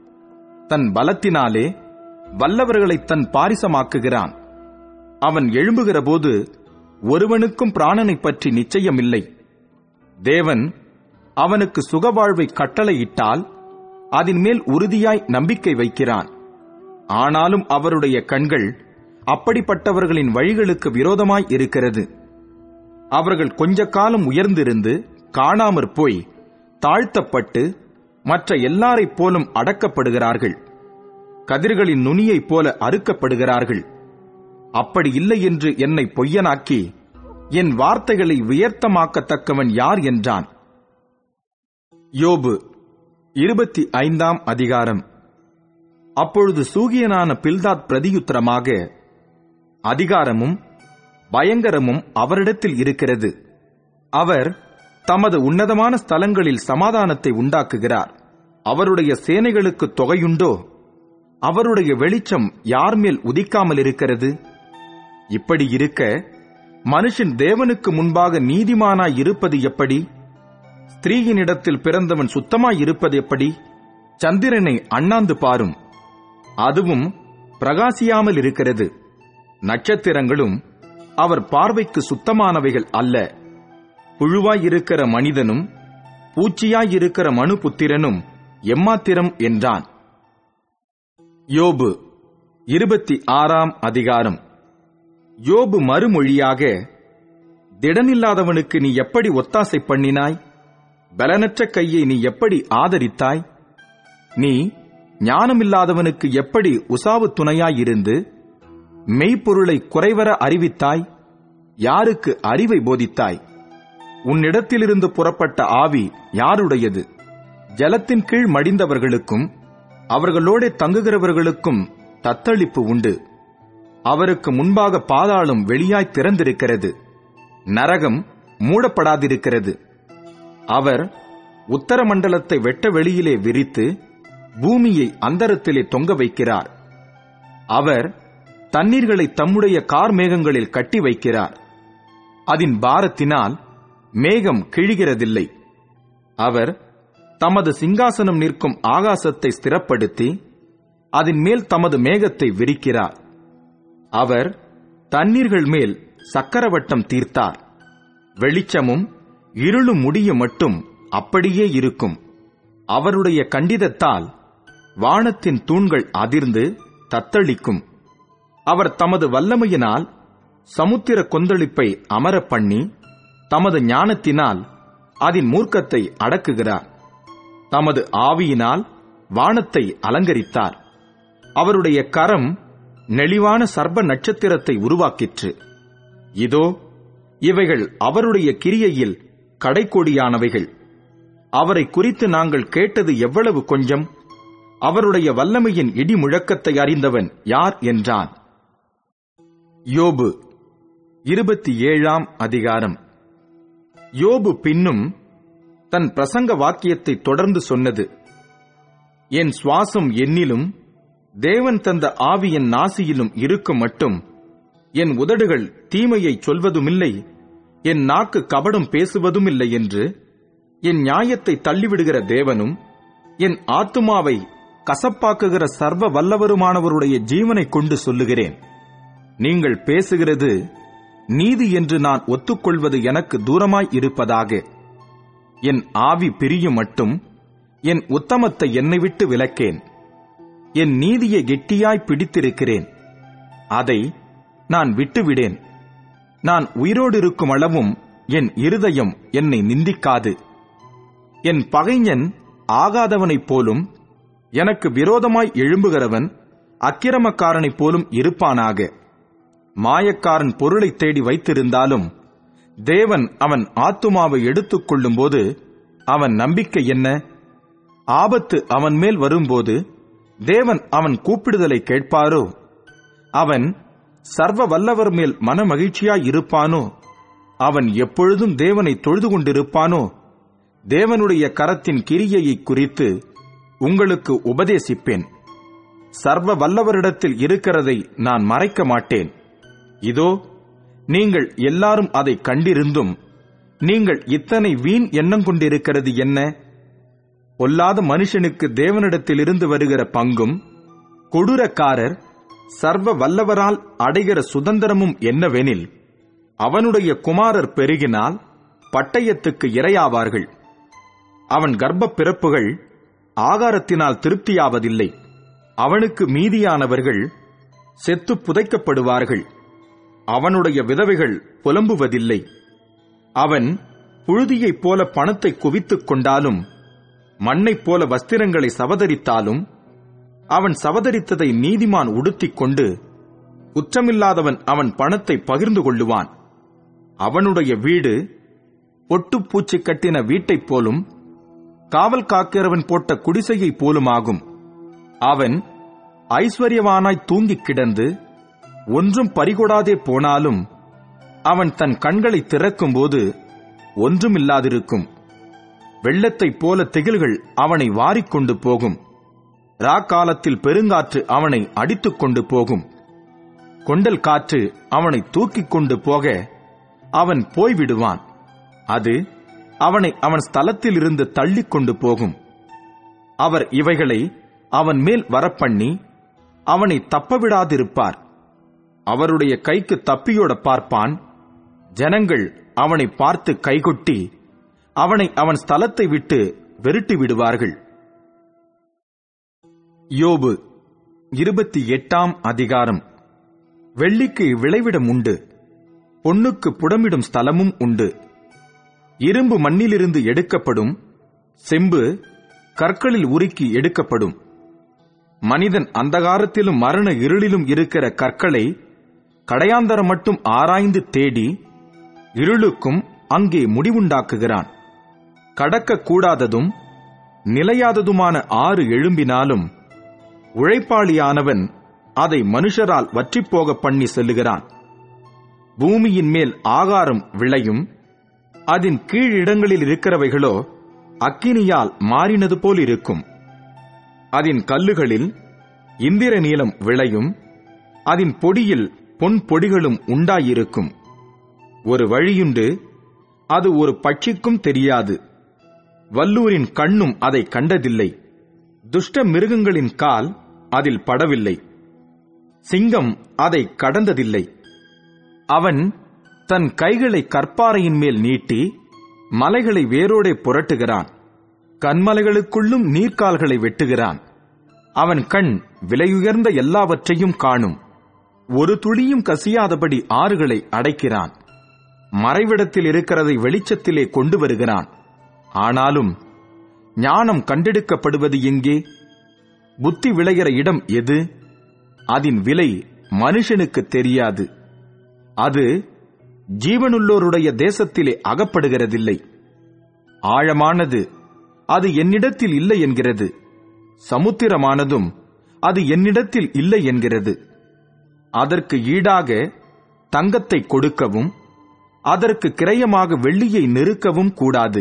தன் பலத்தினாலே வல்லவர்களை தன் பாரிசமாக்குகிறான் அவன் எழும்புகிற போது ஒருவனுக்கும் பிராணனை பற்றி நிச்சயமில்லை தேவன் அவனுக்கு சுகவாழ்வை கட்டளையிட்டால் அதன் மேல் உறுதியாய் நம்பிக்கை வைக்கிறான் ஆனாலும் அவருடைய கண்கள் அப்படிப்பட்டவர்களின் வழிகளுக்கு விரோதமாய் இருக்கிறது அவர்கள் கொஞ்ச காலம் உயர்ந்திருந்து காணாமற் போய் தாழ்த்தப்பட்டு மற்ற எல்லாரைப் போலும் அடக்கப்படுகிறார்கள் கதிர்களின் நுனியைப் போல அறுக்கப்படுகிறார்கள் அப்படி இல்லை என்று என்னை பொய்யனாக்கி என் வார்த்தைகளை வியர்த்தமாக்கத்தக்கவன் யார் என்றான் யோபு இருபத்தி ஐந்தாம் அதிகாரம் அப்பொழுது சூகியனான பில்தாத் பிரதியுத்தரமாக அதிகாரமும் பயங்கரமும் அவரிடத்தில் இருக்கிறது அவர் தமது உன்னதமான ஸ்தலங்களில் சமாதானத்தை உண்டாக்குகிறார் அவருடைய சேனைகளுக்கு தொகையுண்டோ அவருடைய வெளிச்சம் யார் மேல் உதிக்காமல் இருக்கிறது இப்படி இருக்க மனுஷன் தேவனுக்கு முன்பாக நீதிமானாய் இருப்பது எப்படி ஸ்திரீயினிடத்தில் பிறந்தவன் சுத்தமாய் இருப்பது எப்படி சந்திரனை அண்ணாந்து பாரும் அதுவும் பிரகாசியாமல் இருக்கிறது நட்சத்திரங்களும் அவர் பார்வைக்கு சுத்தமானவைகள் அல்ல புழுவாய் இருக்கிற மனிதனும் பூச்சியாய் இருக்கிற மனுபுத்திரனும் எம்மாத்திரம் என்றான் யோபு இருபத்தி ஆறாம் அதிகாரம் யோபு மறுமொழியாக திடனில்லாதவனுக்கு நீ எப்படி ஒத்தாசை பண்ணினாய் பலனற்ற கையை நீ எப்படி ஆதரித்தாய் நீ ஞானமில்லாதவனுக்கு எப்படி உசாவு துணையாயிருந்து மெய்ப்பொருளை குறைவர அறிவித்தாய் யாருக்கு அறிவை போதித்தாய் உன்னிடத்திலிருந்து புறப்பட்ட ஆவி யாருடையது ஜலத்தின் கீழ் மடிந்தவர்களுக்கும் அவர்களோடே தங்குகிறவர்களுக்கும் தத்தளிப்பு உண்டு அவருக்கு முன்பாக பாதாளம் வெளியாய் திறந்திருக்கிறது நரகம் மூடப்படாதிருக்கிறது அவர் உத்தரமண்டலத்தை வெட்ட வெளியிலே விரித்து பூமியை அந்தரத்திலே தொங்க வைக்கிறார் அவர் தண்ணீர்களை தம்முடைய கார் மேகங்களில் கட்டி வைக்கிறார் அதன் பாரத்தினால் மேகம் கிழிகிறதில்லை அவர் தமது சிங்காசனம் நிற்கும் ஆகாசத்தை ஸ்திரப்படுத்தி அதன் மேல் தமது மேகத்தை விரிக்கிறார் அவர் தண்ணீர்கள் மேல் சக்கரவட்டம் தீர்த்தார் வெளிச்சமும் இருளும் முடிய மட்டும் அப்படியே இருக்கும் அவருடைய கண்டிதத்தால் வானத்தின் தூண்கள் அதிர்ந்து தத்தளிக்கும் அவர் தமது வல்லமையினால் சமுத்திர கொந்தளிப்பை அமரப் பண்ணி தமது ஞானத்தினால் அதன் மூர்க்கத்தை அடக்குகிறார் தமது ஆவியினால் வானத்தை அலங்கரித்தார் அவருடைய கரம் நெளிவான சர்ப நட்சத்திரத்தை உருவாக்கிற்று இதோ இவைகள் அவருடைய கிரியையில் கடைக்கோடியானவைகள் அவரை குறித்து நாங்கள் கேட்டது எவ்வளவு கொஞ்சம் அவருடைய வல்லமையின் இடி முழக்கத்தை அறிந்தவன் யார் என்றான் யோபு இருபத்தி ஏழாம் அதிகாரம் யோபு பின்னும் தன் பிரசங்க வாக்கியத்தை தொடர்ந்து சொன்னது என் சுவாசம் என்னிலும் தேவன் தந்த ஆவி என் நாசியிலும் இருக்கும் மட்டும் என் உதடுகள் தீமையை சொல்வதுமில்லை என் நாக்கு கபடம் பேசுவதுமில்லை என்று என் நியாயத்தை தள்ளிவிடுகிற தேவனும் என் ஆத்துமாவை கசப்பாக்குகிற சர்வ வல்லவருமானவருடைய ஜீவனை கொண்டு சொல்லுகிறேன் நீங்கள் பேசுகிறது நீதி என்று நான் ஒத்துக்கொள்வது எனக்கு தூரமாய் இருப்பதாக என் ஆவி பிரியும் மட்டும் என் உத்தமத்தை என்னை விட்டு விலக்கேன் என் நீதியை கெட்டியாய் பிடித்திருக்கிறேன் அதை நான் விட்டுவிடேன் நான் உயிரோடு இருக்கும் அளவும் என் இருதயம் என்னை நிந்திக்காது என் பகைஞன் ஆகாதவனைப் போலும் எனக்கு விரோதமாய் எழும்புகிறவன் அக்கிரமக்காரனைப் போலும் இருப்பானாக மாயக்காரன் பொருளை தேடி வைத்திருந்தாலும் தேவன் அவன் ஆத்துமாவை எடுத்துக் கொள்ளும்போது அவன் நம்பிக்கை என்ன ஆபத்து அவன் மேல் வரும்போது தேவன் அவன் கூப்பிடுதலை கேட்பாரோ அவன் சர்வ வல்லவர் மேல் மனமகிழ்ச்சியாய் இருப்பானோ அவன் எப்பொழுதும் தேவனை தொழுது கொண்டிருப்பானோ தேவனுடைய கரத்தின் கிரியையை குறித்து உங்களுக்கு உபதேசிப்பேன் சர்வ வல்லவரிடத்தில் இருக்கிறதை நான் மறைக்க மாட்டேன் இதோ நீங்கள் எல்லாரும் அதை கண்டிருந்தும் நீங்கள் இத்தனை வீண் எண்ணம் கொண்டிருக்கிறது என்ன பொல்லாத மனுஷனுக்கு தேவனிடத்திலிருந்து வருகிற பங்கும் கொடூரக்காரர் சர்வ வல்லவரால் அடைகிற சுதந்திரமும் என்னவெனில் அவனுடைய குமாரர் பெருகினால் பட்டயத்துக்கு இரையாவார்கள் அவன் கர்ப்பப் பிறப்புகள் ஆகாரத்தினால் திருப்தியாவதில்லை அவனுக்கு மீதியானவர்கள் செத்து புதைக்கப்படுவார்கள் அவனுடைய விதவைகள் புலம்புவதில்லை அவன் புழுதியைப் போல பணத்தை குவித்துக் கொண்டாலும் மண்ணைப் போல வஸ்திரங்களை சவதரித்தாலும் அவன் சவதரித்ததை நீதிமான் உடுத்திக் கொண்டு குற்றமில்லாதவன் அவன் பணத்தை பகிர்ந்து கொள்ளுவான் அவனுடைய வீடு பொட்டுப்பூச்சி கட்டின வீட்டைப் போலும் காவல் காக்கிறவன் போட்ட குடிசையைப் போலுமாகும் அவன் ஐஸ்வர்யவானாய் தூங்கிக் கிடந்து ஒன்றும் பறிகொடாதே போனாலும் அவன் தன் கண்களை திறக்கும்போது ஒன்றும் இல்லாதிருக்கும் வெள்ளத்தைப் போல திகில்கள் அவனை வாரிக்கொண்டு போகும் ராக்காலத்தில் பெருங்காற்று அவனை அடித்துக் கொண்டு போகும் கொண்டல் காற்று அவனை தூக்கிக் கொண்டு போக அவன் போய்விடுவான் அது அவனை அவன் ஸ்தலத்தில் இருந்து தள்ளிக் கொண்டு போகும் அவர் இவைகளை அவன் மேல் வரப்பண்ணி அவனை தப்பவிடாதிருப்பார் அவருடைய கைக்கு தப்பியோட பார்ப்பான் ஜனங்கள் அவனை பார்த்து கைகொட்டி அவனை அவன் ஸ்தலத்தை விட்டு வெருட்டி விடுவார்கள் யோபு இருபத்தி எட்டாம் அதிகாரம் வெள்ளிக்கு விளைவிடம் உண்டு பொன்னுக்கு புடமிடும் ஸ்தலமும் உண்டு இரும்பு மண்ணிலிருந்து எடுக்கப்படும் செம்பு கற்களில் உருக்கி எடுக்கப்படும் மனிதன் அந்தகாரத்திலும் மரண இருளிலும் இருக்கிற கற்களை கடையாந்தரம் மட்டும் ஆராய்ந்து தேடி இருளுக்கும் அங்கே முடிவுண்டாக்குகிறான் கடக்கக் கூடாததும் நிலையாததுமான ஆறு எழும்பினாலும் உழைப்பாளியானவன் அதை மனுஷரால் வற்றிப்போக பண்ணி செல்லுகிறான் பூமியின் மேல் ஆகாரம் விளையும் அதன் கீழிடங்களில் இருக்கிறவைகளோ அக்கினியால் மாறினது போல் இருக்கும் அதன் கல்லுகளில் இந்திர நீலம் விளையும் அதன் பொடியில் பொன் பொடிகளும் உண்டாயிருக்கும் ஒரு வழியுண்டு அது ஒரு பட்சிக்கும் தெரியாது வல்லூரின் கண்ணும் அதை கண்டதில்லை துஷ்ட மிருகங்களின் கால் அதில் படவில்லை சிங்கம் அதை கடந்ததில்லை அவன் தன் கைகளை கற்பாறையின் மேல் நீட்டி மலைகளை வேரோடே புரட்டுகிறான் கண்மலைகளுக்குள்ளும் நீர்க்கால்களை வெட்டுகிறான் அவன் கண் விலையுயர்ந்த எல்லாவற்றையும் காணும் ஒரு துளியும் கசியாதபடி ஆறுகளை அடைக்கிறான் மறைவிடத்தில் இருக்கிறதை வெளிச்சத்திலே கொண்டு வருகிறான் ஆனாலும் ஞானம் கண்டெடுக்கப்படுவது எங்கே புத்தி விளைகிற இடம் எது அதன் விலை மனுஷனுக்கு தெரியாது அது ஜீவனுள்ளோருடைய தேசத்திலே அகப்படுகிறதில்லை ஆழமானது அது என்னிடத்தில் இல்லை என்கிறது சமுத்திரமானதும் அது என்னிடத்தில் இல்லை என்கிறது அதற்கு ஈடாக தங்கத்தை கொடுக்கவும் அதற்கு கிரயமாக வெள்ளியை நெருக்கவும் கூடாது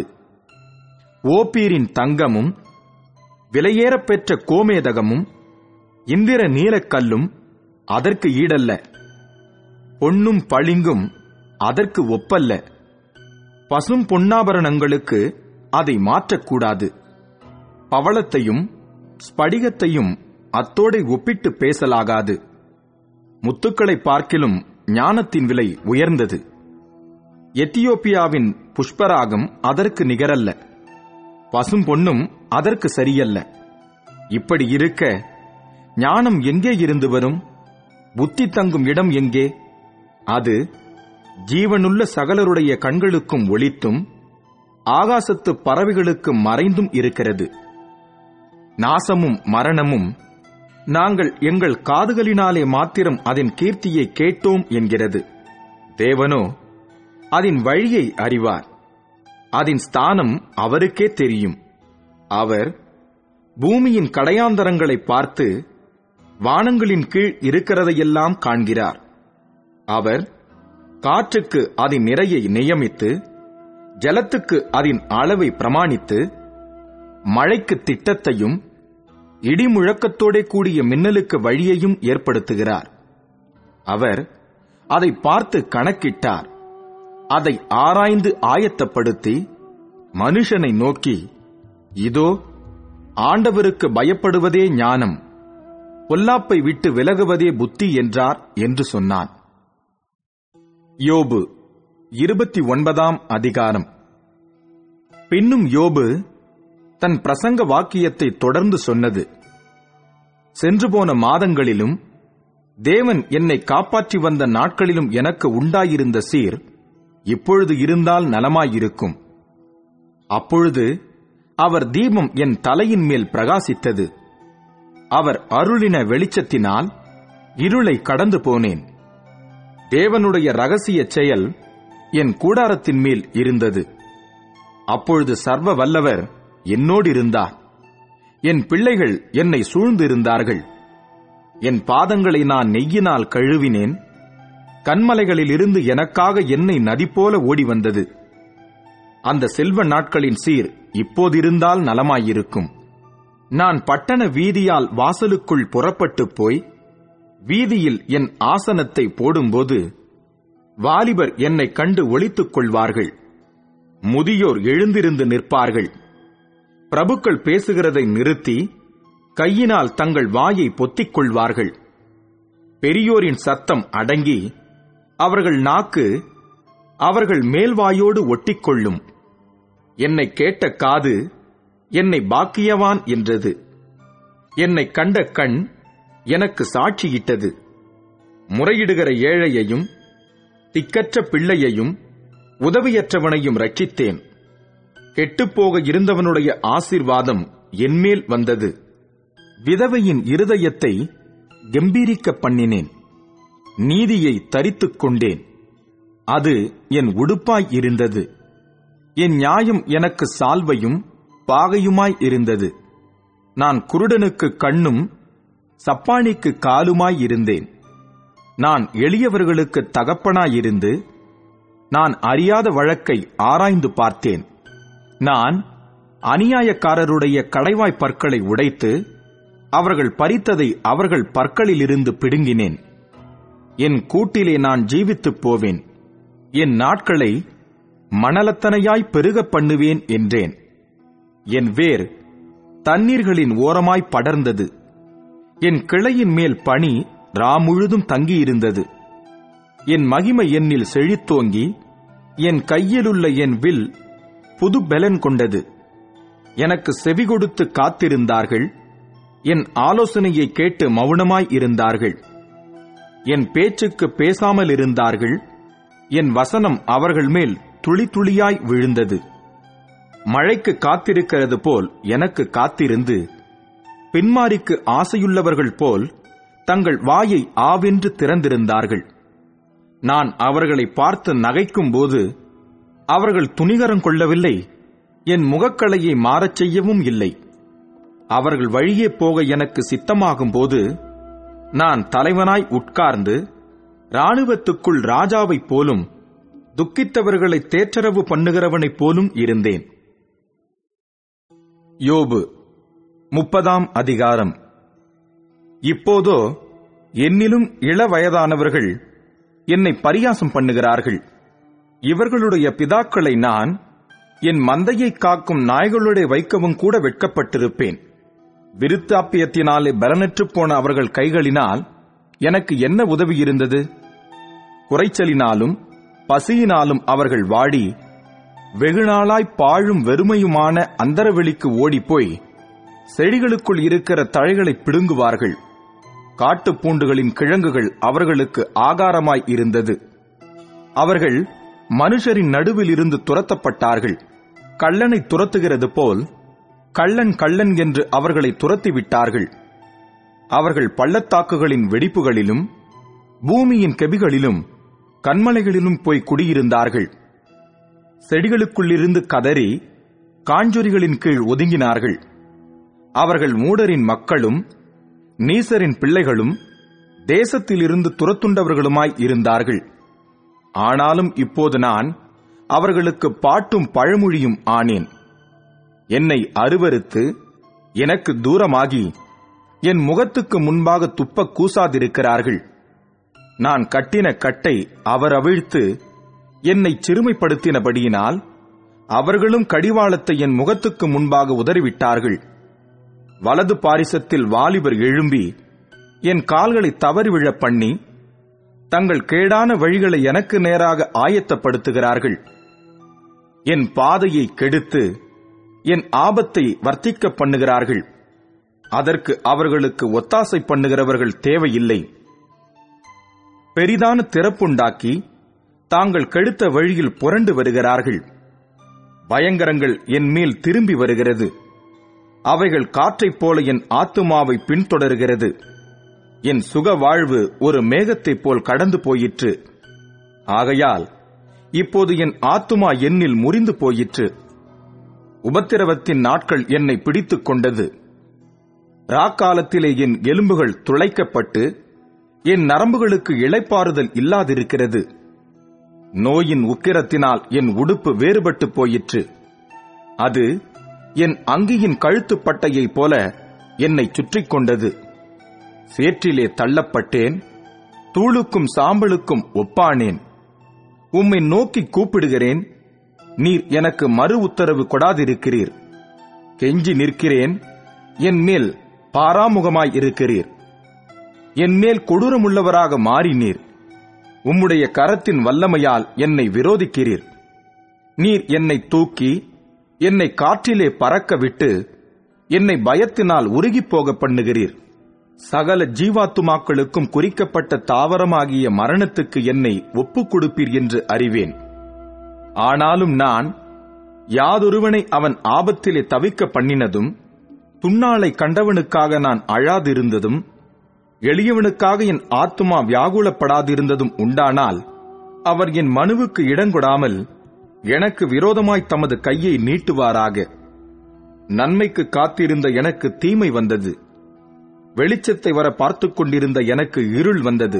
ஓப்பீரின் தங்கமும் விலையேறப் பெற்ற கோமேதகமும் இந்திர நீலக்கல்லும் அதற்கு ஈடல்ல பொன்னும் பளிங்கும் அதற்கு ஒப்பல்ல பசும் பொன்னாபரணங்களுக்கு அதை மாற்றக்கூடாது பவளத்தையும் ஸ்படிகத்தையும் அத்தோடை ஒப்பிட்டு பேசலாகாது முத்துக்களை பார்க்கிலும் ஞானத்தின் விலை உயர்ந்தது எத்தியோப்பியாவின் புஷ்பராகம் அதற்கு நிகரல்ல பசும் பொன்னும் அதற்கு சரியல்ல இப்படி இருக்க ஞானம் எங்கே இருந்து வரும் புத்தி தங்கும் இடம் எங்கே அது ஜீவனுள்ள சகலருடைய கண்களுக்கும் ஒளித்தும் ஆகாசத்து பறவைகளுக்கு மறைந்தும் இருக்கிறது நாசமும் மரணமும் நாங்கள் எங்கள் காதுகளினாலே மாத்திரம் அதன் கீர்த்தியை கேட்டோம் என்கிறது தேவனோ அதன் வழியை அறிவார் அதன் ஸ்தானம் அவருக்கே தெரியும் அவர் பூமியின் கடையாந்தரங்களை பார்த்து வானங்களின் கீழ் இருக்கிறதையெல்லாம் காண்கிறார் அவர் காற்றுக்கு அதன் நிறையை நியமித்து ஜலத்துக்கு அதன் அளவை பிரமாணித்து மழைக்கு திட்டத்தையும் இடிமுழக்கத்தோடே கூடிய மின்னலுக்கு வழியையும் ஏற்படுத்துகிறார் அவர் அதை பார்த்து கணக்கிட்டார் அதை ஆராய்ந்து ஆயத்தப்படுத்தி மனுஷனை நோக்கி இதோ ஆண்டவருக்கு பயப்படுவதே ஞானம் பொல்லாப்பை விட்டு விலகுவதே புத்தி என்றார் என்று சொன்னான் யோபு இருபத்தி ஒன்பதாம் அதிகாரம் பின்னும் யோபு தன் பிரசங்க வாக்கியத்தை தொடர்ந்து சொன்னது சென்று போன மாதங்களிலும் தேவன் என்னை காப்பாற்றி வந்த நாட்களிலும் எனக்கு உண்டாயிருந்த சீர் இப்பொழுது இருந்தால் நலமாயிருக்கும் அப்பொழுது அவர் தீபம் என் தலையின் மேல் பிரகாசித்தது அவர் அருளின வெளிச்சத்தினால் இருளை கடந்து போனேன் தேவனுடைய ரகசிய செயல் என் கூடாரத்தின் மேல் இருந்தது அப்பொழுது சர்வ வல்லவர் என்னோடு இருந்தார் என் பிள்ளைகள் என்னை சூழ்ந்திருந்தார்கள் என் பாதங்களை நான் நெய்யினால் கழுவினேன் கண்மலைகளிலிருந்து எனக்காக என்னை நதி போல ஓடி வந்தது அந்த செல்வ நாட்களின் சீர் இப்போதிருந்தால் நலமாயிருக்கும் நான் பட்டண வீதியால் வாசலுக்குள் புறப்பட்டுப் போய் வீதியில் என் ஆசனத்தை போடும்போது வாலிபர் என்னை கண்டு ஒளித்துக் கொள்வார்கள் முதியோர் எழுந்திருந்து நிற்பார்கள் பிரபுக்கள் பேசுகிறதை நிறுத்தி கையினால் தங்கள் வாயை பொத்திக் கொள்வார்கள் பெரியோரின் சத்தம் அடங்கி அவர்கள் நாக்கு அவர்கள் மேல்வாயோடு ஒட்டிக்கொள்ளும் என்னை கேட்ட காது என்னை பாக்கியவான் என்றது என்னை கண்ட கண் எனக்கு சாட்சியிட்டது முறையிடுகிற ஏழையையும் திக்கற்ற பிள்ளையையும் உதவியற்றவனையும் ரட்சித்தேன் கெட்டுப்போக இருந்தவனுடைய ஆசீர்வாதம் என்மேல் வந்தது விதவையின் இருதயத்தை கம்பீரிக்க பண்ணினேன் நீதியை தரித்துக் கொண்டேன் அது என் உடுப்பாய் இருந்தது என் நியாயம் எனக்கு சால்வையும் பாகையுமாய் இருந்தது நான் குருடனுக்கு கண்ணும் சப்பானிக்கு காலுமாய் இருந்தேன் நான் எளியவர்களுக்கு தகப்பனாயிருந்து நான் அறியாத வழக்கை ஆராய்ந்து பார்த்தேன் நான் அநியாயக்காரருடைய கடைவாய் பற்களை உடைத்து அவர்கள் பறித்ததை அவர்கள் பற்களிலிருந்து பிடுங்கினேன் என் கூட்டிலே நான் ஜீவித்துப் போவேன் என் நாட்களை மணலத்தனையாய் பெருகப் பண்ணுவேன் என்றேன் என் வேர் தண்ணீர்களின் ஓரமாய் படர்ந்தது என் கிளையின் மேல் பனி ராமுழுதும் தங்கியிருந்தது என் மகிமை என்னில் செழித்தோங்கி என் கையிலுள்ள என் வில் புது பெலன் கொண்டது எனக்கு செவி கொடுத்து காத்திருந்தார்கள் என் ஆலோசனையை கேட்டு மௌனமாய் இருந்தார்கள் என் பேச்சுக்கு பேசாமல் இருந்தார்கள் என் வசனம் அவர்கள் மேல் துளி துளியாய் விழுந்தது மழைக்கு காத்திருக்கிறது போல் எனக்கு காத்திருந்து பின்மாரிக்கு ஆசையுள்ளவர்கள் போல் தங்கள் வாயை ஆவென்று திறந்திருந்தார்கள் நான் அவர்களை பார்த்து நகைக்கும் போது அவர்கள் துணிகரம் கொள்ளவில்லை என் முகக்கலையை மாறச் செய்யவும் இல்லை அவர்கள் வழியே போக எனக்கு சித்தமாகும் போது நான் தலைவனாய் உட்கார்ந்து இராணுவத்துக்குள் ராஜாவைப் போலும் துக்கித்தவர்களை தேற்றரவு பண்ணுகிறவனைப் போலும் இருந்தேன் யோபு முப்பதாம் அதிகாரம் இப்போதோ என்னிலும் இளவயதானவர்கள் என்னை பரியாசம் பண்ணுகிறார்கள் இவர்களுடைய பிதாக்களை நான் என் மந்தையை காக்கும் நாய்களுடைய வைக்கவும் கூட வெட்கப்பட்டிருப்பேன் விருத்தாப்பியத்தினாலே பலனற்றுப் போன அவர்கள் கைகளினால் எனக்கு என்ன உதவி இருந்தது குறைச்சலினாலும் பசியினாலும் அவர்கள் வாடி வெகுநாளாய் பாழும் வெறுமையுமான அந்தரவெளிக்கு ஓடிப்போய் செடிகளுக்குள் இருக்கிற தழைகளை பிடுங்குவார்கள் காட்டுப் பூண்டுகளின் கிழங்குகள் அவர்களுக்கு ஆகாரமாய் இருந்தது அவர்கள் மனுஷரின் நடுவில் இருந்து துரத்தப்பட்டார்கள் கள்ளனை துரத்துகிறது போல் கள்ளன் கள்ளன் என்று அவர்களை துரத்தி விட்டார்கள் அவர்கள் பள்ளத்தாக்குகளின் வெடிப்புகளிலும் பூமியின் கெபிகளிலும் கண்மலைகளிலும் போய் குடியிருந்தார்கள் செடிகளுக்குள்ளிருந்து கதறி காஞ்சொரிகளின் கீழ் ஒதுங்கினார்கள் அவர்கள் மூடரின் மக்களும் நீசரின் பிள்ளைகளும் தேசத்திலிருந்து துரத்துண்டவர்களுமாய் இருந்தார்கள் ஆனாலும் இப்போது நான் அவர்களுக்கு பாட்டும் பழமொழியும் ஆனேன் என்னை அருவருத்து எனக்கு தூரமாகி என் முகத்துக்கு முன்பாக துப்ப கூசாதிருக்கிறார்கள் நான் கட்டின கட்டை அவர் அவிழ்த்து என்னை சிறுமைப்படுத்தினபடியினால் அவர்களும் கடிவாளத்தை என் முகத்துக்கு முன்பாக உதறிவிட்டார்கள் வலது பாரிசத்தில் வாலிபர் எழும்பி என் கால்களை தவறி விழப் பண்ணி தங்கள் கேடான வழிகளை எனக்கு நேராக ஆயத்தப்படுத்துகிறார்கள் என் பாதையை கெடுத்து என் ஆபத்தை வர்த்திக்க பண்ணுகிறார்கள் அதற்கு அவர்களுக்கு ஒத்தாசை பண்ணுகிறவர்கள் தேவையில்லை பெரிதான திறப்புண்டாக்கி தாங்கள் கெடுத்த வழியில் புரண்டு வருகிறார்கள் பயங்கரங்கள் என் மேல் திரும்பி வருகிறது அவைகள் காற்றைப் போல என் ஆத்துமாவை பின்தொடர்கிறது என் சுக வாழ்வு ஒரு மேகத்தைப் போல் கடந்து போயிற்று ஆகையால் இப்போது என் ஆத்துமா என்னில் முறிந்து போயிற்று உபத்திரவத்தின் நாட்கள் என்னை பிடித்துக் கொண்டது ராக்காலத்திலே என் எலும்புகள் துளைக்கப்பட்டு என் நரம்புகளுக்கு இளைப்பாறுதல் இல்லாதிருக்கிறது நோயின் உக்கிரத்தினால் என் உடுப்பு வேறுபட்டு போயிற்று அது என் அங்கியின் கழுத்துப் பட்டையைப் போல என்னை சுற்றிக் கொண்டது சேற்றிலே தள்ளப்பட்டேன் தூளுக்கும் சாம்பலுக்கும் ஒப்பானேன் உம்மை நோக்கி கூப்பிடுகிறேன் நீர் எனக்கு மறு உத்தரவு கொடாதிருக்கிறீர் கெஞ்சி நிற்கிறேன் என் மேல் பாராமுகமாய் இருக்கிறீர் என் மேல் கொடூரமுள்ளவராக மாறினீர் உம்முடைய கரத்தின் வல்லமையால் என்னை விரோதிக்கிறீர் நீர் என்னை தூக்கி என்னை காற்றிலே பறக்க விட்டு என்னை பயத்தினால் உருகிப் போக பண்ணுகிறீர் சகல ஜீவாத்துமாக்களுக்கும் குறிக்கப்பட்ட தாவரமாகிய மரணத்துக்கு என்னை ஒப்புக் கொடுப்பீர் என்று அறிவேன் ஆனாலும் நான் யாதொருவனை அவன் ஆபத்திலே தவிக்க பண்ணினதும் துன்னாளை கண்டவனுக்காக நான் அழாதிருந்ததும் எளியவனுக்காக என் ஆத்துமா வியாகுலப்படாதிருந்ததும் உண்டானால் அவர் என் மனுவுக்கு இடங்கொடாமல் எனக்கு விரோதமாய் தமது கையை நீட்டுவாராக நன்மைக்கு காத்திருந்த எனக்கு தீமை வந்தது வெளிச்சத்தை வர பார்த்துக் கொண்டிருந்த எனக்கு இருள் வந்தது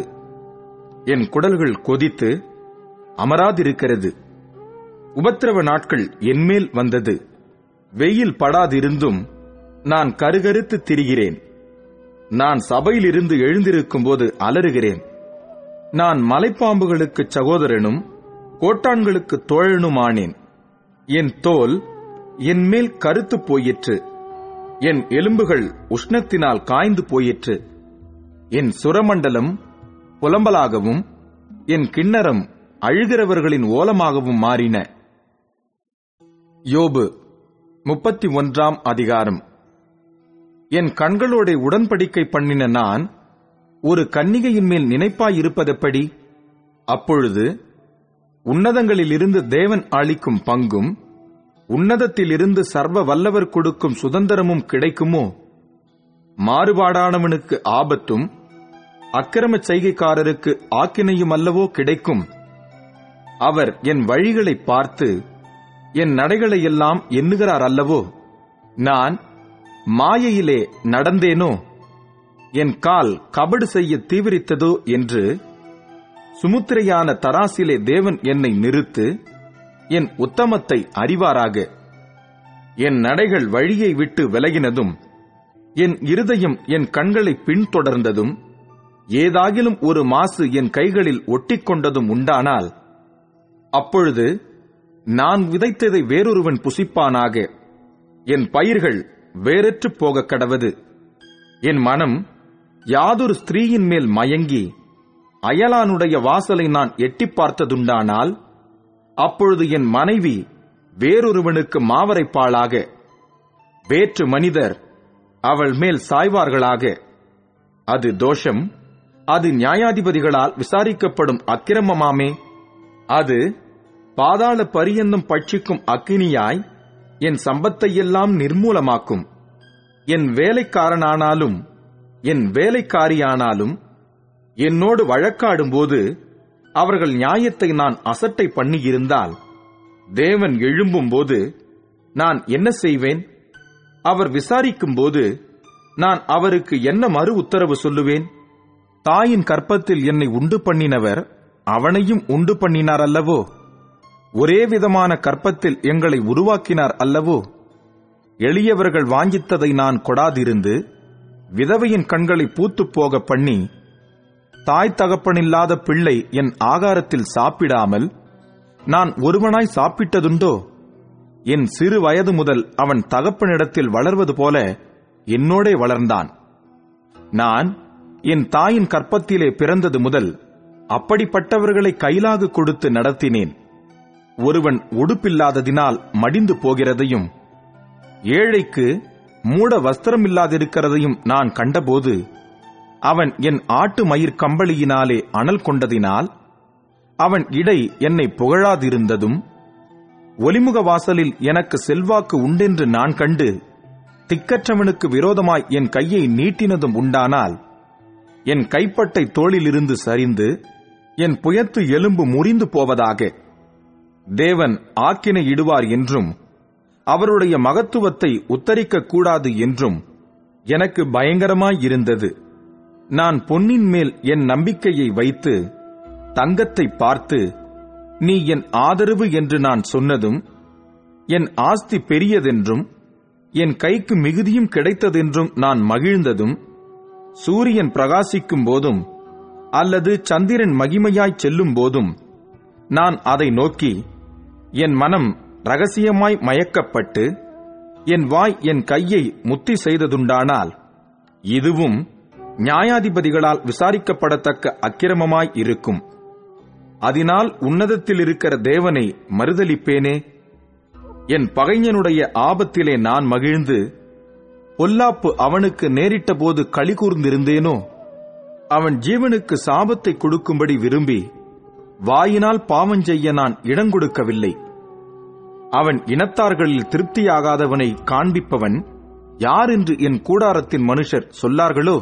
என் குடல்கள் கொதித்து அமராதிருக்கிறது உபத்திரவ நாட்கள் என்மேல் வந்தது வெயில் படாதிருந்தும் நான் கருகருத்து திரிகிறேன் நான் சபையிலிருந்து எழுந்திருக்கும் போது அலறுகிறேன் நான் மலைப்பாம்புகளுக்கு சகோதரனும் கோட்டான்களுக்கு தோழனுமானேன் என் தோல் என் மேல் கருத்து போயிற்று என் எலும்புகள் உஷ்ணத்தினால் காய்ந்து போயிற்று என் சுரமண்டலம் புலம்பலாகவும் என் கிண்ணறம் அழுகிறவர்களின் ஓலமாகவும் மாறின யோபு முப்பத்தி ஒன்றாம் அதிகாரம் என் கண்களோட உடன்படிக்கை பண்ணின நான் ஒரு கன்னிகையின் மேல் நினைப்பாயிருப்பதெப்படி அப்பொழுது உன்னதங்களிலிருந்து தேவன் அளிக்கும் பங்கும் உன்னதத்திலிருந்து சர்வ வல்லவர் கொடுக்கும் சுதந்திரமும் கிடைக்குமோ மாறுபாடானவனுக்கு ஆபத்தும் அக்கிரம செய்கைக்காரருக்கு ஆக்கினையும் அல்லவோ கிடைக்கும் அவர் என் வழிகளை பார்த்து என் நடைகளை எல்லாம் எண்ணுகிறார் அல்லவோ நான் மாயையிலே நடந்தேனோ என் கால் கபடு செய்ய தீவிரித்ததோ என்று சுமுத்திரையான தராசிலே தேவன் என்னை நிறுத்து என் உத்தமத்தை அறிவாராக என் நடைகள் வழியை விட்டு விலகினதும் என் இருதயம் என் கண்களை பின்தொடர்ந்ததும் ஏதாகிலும் ஒரு மாசு என் கைகளில் ஒட்டிக்கொண்டதும் உண்டானால் அப்பொழுது நான் விதைத்ததை வேறொருவன் புசிப்பானாக என் பயிர்கள் வேறற்று போக கடவது என் மனம் யாதொரு ஸ்திரீயின் மேல் மயங்கி அயலானுடைய வாசலை நான் எட்டிப் பார்த்ததுண்டானால் அப்பொழுது என் மனைவி வேறொருவனுக்கு மாவரைப்பாளாக வேற்று மனிதர் அவள் மேல் சாய்வார்களாக அது தோஷம் அது நியாயாதிபதிகளால் விசாரிக்கப்படும் அக்கிரமமாமே அது பாதாள பரியந்தம் பட்சிக்கும் அக்கினியாய் என் சம்பத்தையெல்லாம் நிர்மூலமாக்கும் என் வேலைக்காரனானாலும் என் வேலைக்காரியானாலும் என்னோடு வழக்காடும்போது அவர்கள் நியாயத்தை நான் அசட்டை பண்ணியிருந்தால் தேவன் எழும்பும்போது நான் என்ன செய்வேன் அவர் விசாரிக்கும்போது நான் அவருக்கு என்ன மறு உத்தரவு சொல்லுவேன் தாயின் கற்பத்தில் என்னை உண்டு பண்ணினவர் அவனையும் உண்டு பண்ணினார் அல்லவோ ஒரே விதமான கற்பத்தில் எங்களை உருவாக்கினார் அல்லவோ எளியவர்கள் வாஞ்சித்ததை நான் கொடாதிருந்து விதவையின் கண்களை பூத்துப் போக பண்ணி தாய் தகப்பனில்லாத பிள்ளை என் ஆகாரத்தில் சாப்பிடாமல் நான் ஒருவனாய் சாப்பிட்டதுண்டோ என் சிறு வயது முதல் அவன் தகப்பனிடத்தில் வளர்வது போல என்னோடே வளர்ந்தான் நான் என் தாயின் கற்பத்திலே பிறந்தது முதல் அப்படிப்பட்டவர்களை கைலாகு கொடுத்து நடத்தினேன் ஒருவன் உடுப்பில்லாததினால் மடிந்து போகிறதையும் ஏழைக்கு மூட வஸ்திரமில்லாதிருக்கிறதையும் நான் கண்டபோது அவன் என் ஆட்டு மயிர் கம்பளியினாலே அனல் கொண்டதினால் அவன் இடை என்னை புகழாதிருந்ததும் ஒலிமுக வாசலில் எனக்கு செல்வாக்கு உண்டென்று நான் கண்டு திக்கற்றவனுக்கு விரோதமாய் என் கையை நீட்டினதும் உண்டானால் என் கைப்பட்டை தோளிலிருந்து சரிந்து என் புயத்து எலும்பு முறிந்து போவதாக தேவன் ஆக்கினையிடுவார் என்றும் அவருடைய மகத்துவத்தை உத்தரிக்க கூடாது என்றும் எனக்கு பயங்கரமாயிருந்தது நான் பொன்னின் மேல் என் நம்பிக்கையை வைத்து தங்கத்தை பார்த்து நீ என் ஆதரவு என்று நான் சொன்னதும் என் ஆஸ்தி பெரியதென்றும் என் கைக்கு மிகுதியும் கிடைத்ததென்றும் நான் மகிழ்ந்ததும் சூரியன் பிரகாசிக்கும் போதும் அல்லது சந்திரன் மகிமையாய் செல்லும் போதும் நான் அதை நோக்கி என் மனம் ரகசியமாய் மயக்கப்பட்டு என் வாய் என் கையை முத்தி செய்ததுண்டானால் இதுவும் நியாயாதிபதிகளால் விசாரிக்கப்படத்தக்க அக்கிரமமாய் இருக்கும் அதனால் உன்னதத்தில் இருக்கிற தேவனை மறுதலிப்பேனே என் பகைஞனுடைய ஆபத்திலே நான் மகிழ்ந்து பொல்லாப்பு அவனுக்கு நேரிட்ட போது களி கூர்ந்திருந்தேனோ அவன் ஜீவனுக்கு சாபத்தை கொடுக்கும்படி விரும்பி வாயினால் பாவம் செய்ய நான் இடங்கொடுக்கவில்லை அவன் இனத்தார்களில் திருப்தியாகாதவனை காண்பிப்பவன் யார் என்று என் கூடாரத்தின் மனுஷர் சொல்லார்களோ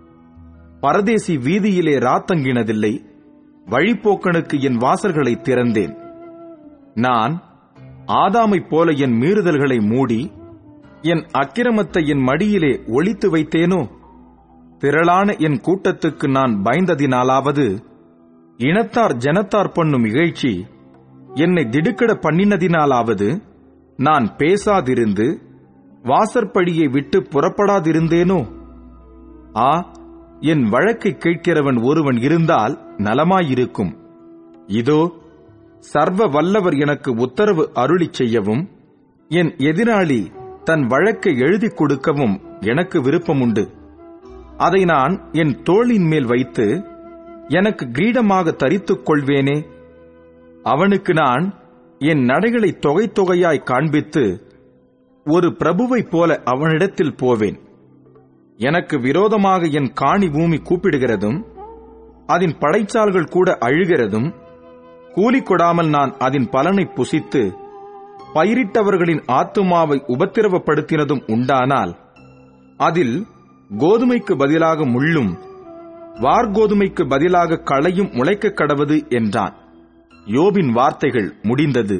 பரதேசி வீதியிலே ராத்தங்கினதில்லை வழிப்போக்கனுக்கு என் வாசல்களை திறந்தேன் நான் ஆதாமைப் போல என் மீறுதல்களை மூடி என் அக்கிரமத்தை என் மடியிலே ஒளித்து வைத்தேனோ திரளான என் கூட்டத்துக்கு நான் பயந்ததினாலாவது இனத்தார் ஜனத்தார் பண்ணும் இகழ்ச்சி என்னை திடுக்கிட பண்ணினதினாலாவது நான் பேசாதிருந்து வாசற்படியை விட்டு புறப்படாதிருந்தேனோ ஆ என் வழக்கை கேட்கிறவன் ஒருவன் இருந்தால் நலமாயிருக்கும் இதோ சர்வ வல்லவர் எனக்கு உத்தரவு அருளிச் செய்யவும் என் எதிராளி தன் வழக்கை எழுதிக் கொடுக்கவும் எனக்கு விருப்பமுண்டு அதை நான் என் தோளின் மேல் வைத்து எனக்கு கிரீடமாக தரித்துக் கொள்வேனே அவனுக்கு நான் என் நடைகளை தொகை தொகையாய் காண்பித்து ஒரு பிரபுவைப் போல அவனிடத்தில் போவேன் எனக்கு விரோதமாக என் காணி பூமி கூப்பிடுகிறதும் அதன் படைச்சால்கள் கூட அழுகிறதும் கூலி கொடாமல் நான் அதன் பலனை புசித்து பயிரிட்டவர்களின் ஆத்துமாவை உபத்திரவப்படுத்தினதும் உண்டானால் அதில் கோதுமைக்கு பதிலாக முள்ளும் வார்கோதுமைக்கு பதிலாக களையும் முளைக்கக் கடவது என்றான் யோபின் வார்த்தைகள் முடிந்தது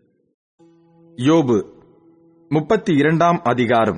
யோபு முப்பத்தி இரண்டாம் அதிகாரம்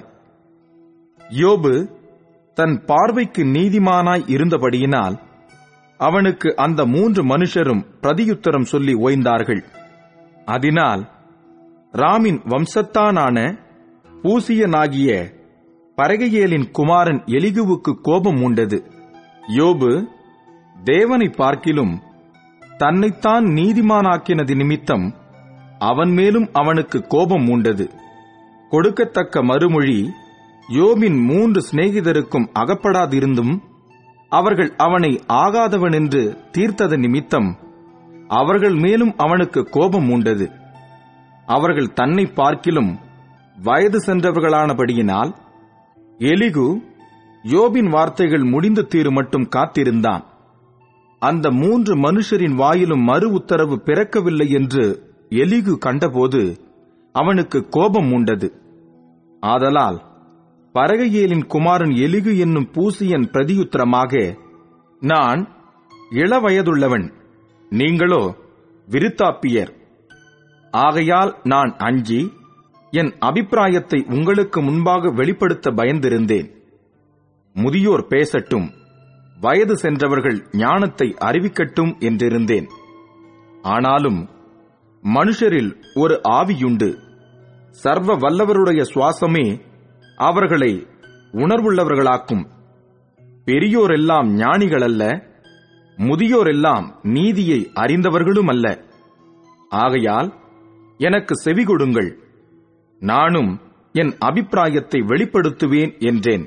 யோபு தன் பார்வைக்கு நீதிமானாய் இருந்தபடியினால் அவனுக்கு அந்த மூன்று மனுஷரும் பிரதியுத்தரம் சொல்லி ஓய்ந்தார்கள் அதனால் ராமின் வம்சத்தானான பூசியனாகிய பரகையேலின் குமாரன் எலிகுவுக்கு கோபம் உண்டது யோபு தேவனை பார்க்கிலும் தன்னைத்தான் நீதிமானாக்கினது நிமித்தம் அவன் மேலும் அவனுக்கு கோபம் உண்டது கொடுக்கத்தக்க மறுமொழி யோபின் மூன்று சிநேகிதருக்கும் அகப்படாதிருந்தும் அவர்கள் அவனை ஆகாதவன் என்று தீர்த்தது நிமித்தம் அவர்கள் மேலும் அவனுக்கு கோபம் உண்டது அவர்கள் தன்னை பார்க்கிலும் வயது சென்றவர்களானபடியினால் எலிகு யோபின் வார்த்தைகள் முடிந்து தீரு மட்டும் காத்திருந்தான் அந்த மூன்று மனுஷரின் வாயிலும் மறு உத்தரவு பிறக்கவில்லை என்று எலிகு கண்டபோது அவனுக்கு கோபம் உண்டது ஆதலால் பரகையேலின் குமாரன் எலிகு என்னும் பூசியன் பிரதியுத்தரமாக நான் இளவயதுள்ளவன் நீங்களோ விருத்தாப்பியர் ஆகையால் நான் அஞ்சி என் அபிப்பிராயத்தை உங்களுக்கு முன்பாக வெளிப்படுத்த பயந்திருந்தேன் முதியோர் பேசட்டும் வயது சென்றவர்கள் ஞானத்தை அறிவிக்கட்டும் என்றிருந்தேன் ஆனாலும் மனுஷரில் ஒரு ஆவியுண்டு சர்வ வல்லவருடைய சுவாசமே அவர்களை உணர்வுள்ளவர்களாக்கும் பெரியோரெல்லாம் ஞானிகள் அல்ல முதியோரெல்லாம் நீதியை அறிந்தவர்களும் அல்ல ஆகையால் எனக்கு செவி கொடுங்கள் நானும் என் அபிப்பிராயத்தை வெளிப்படுத்துவேன் என்றேன்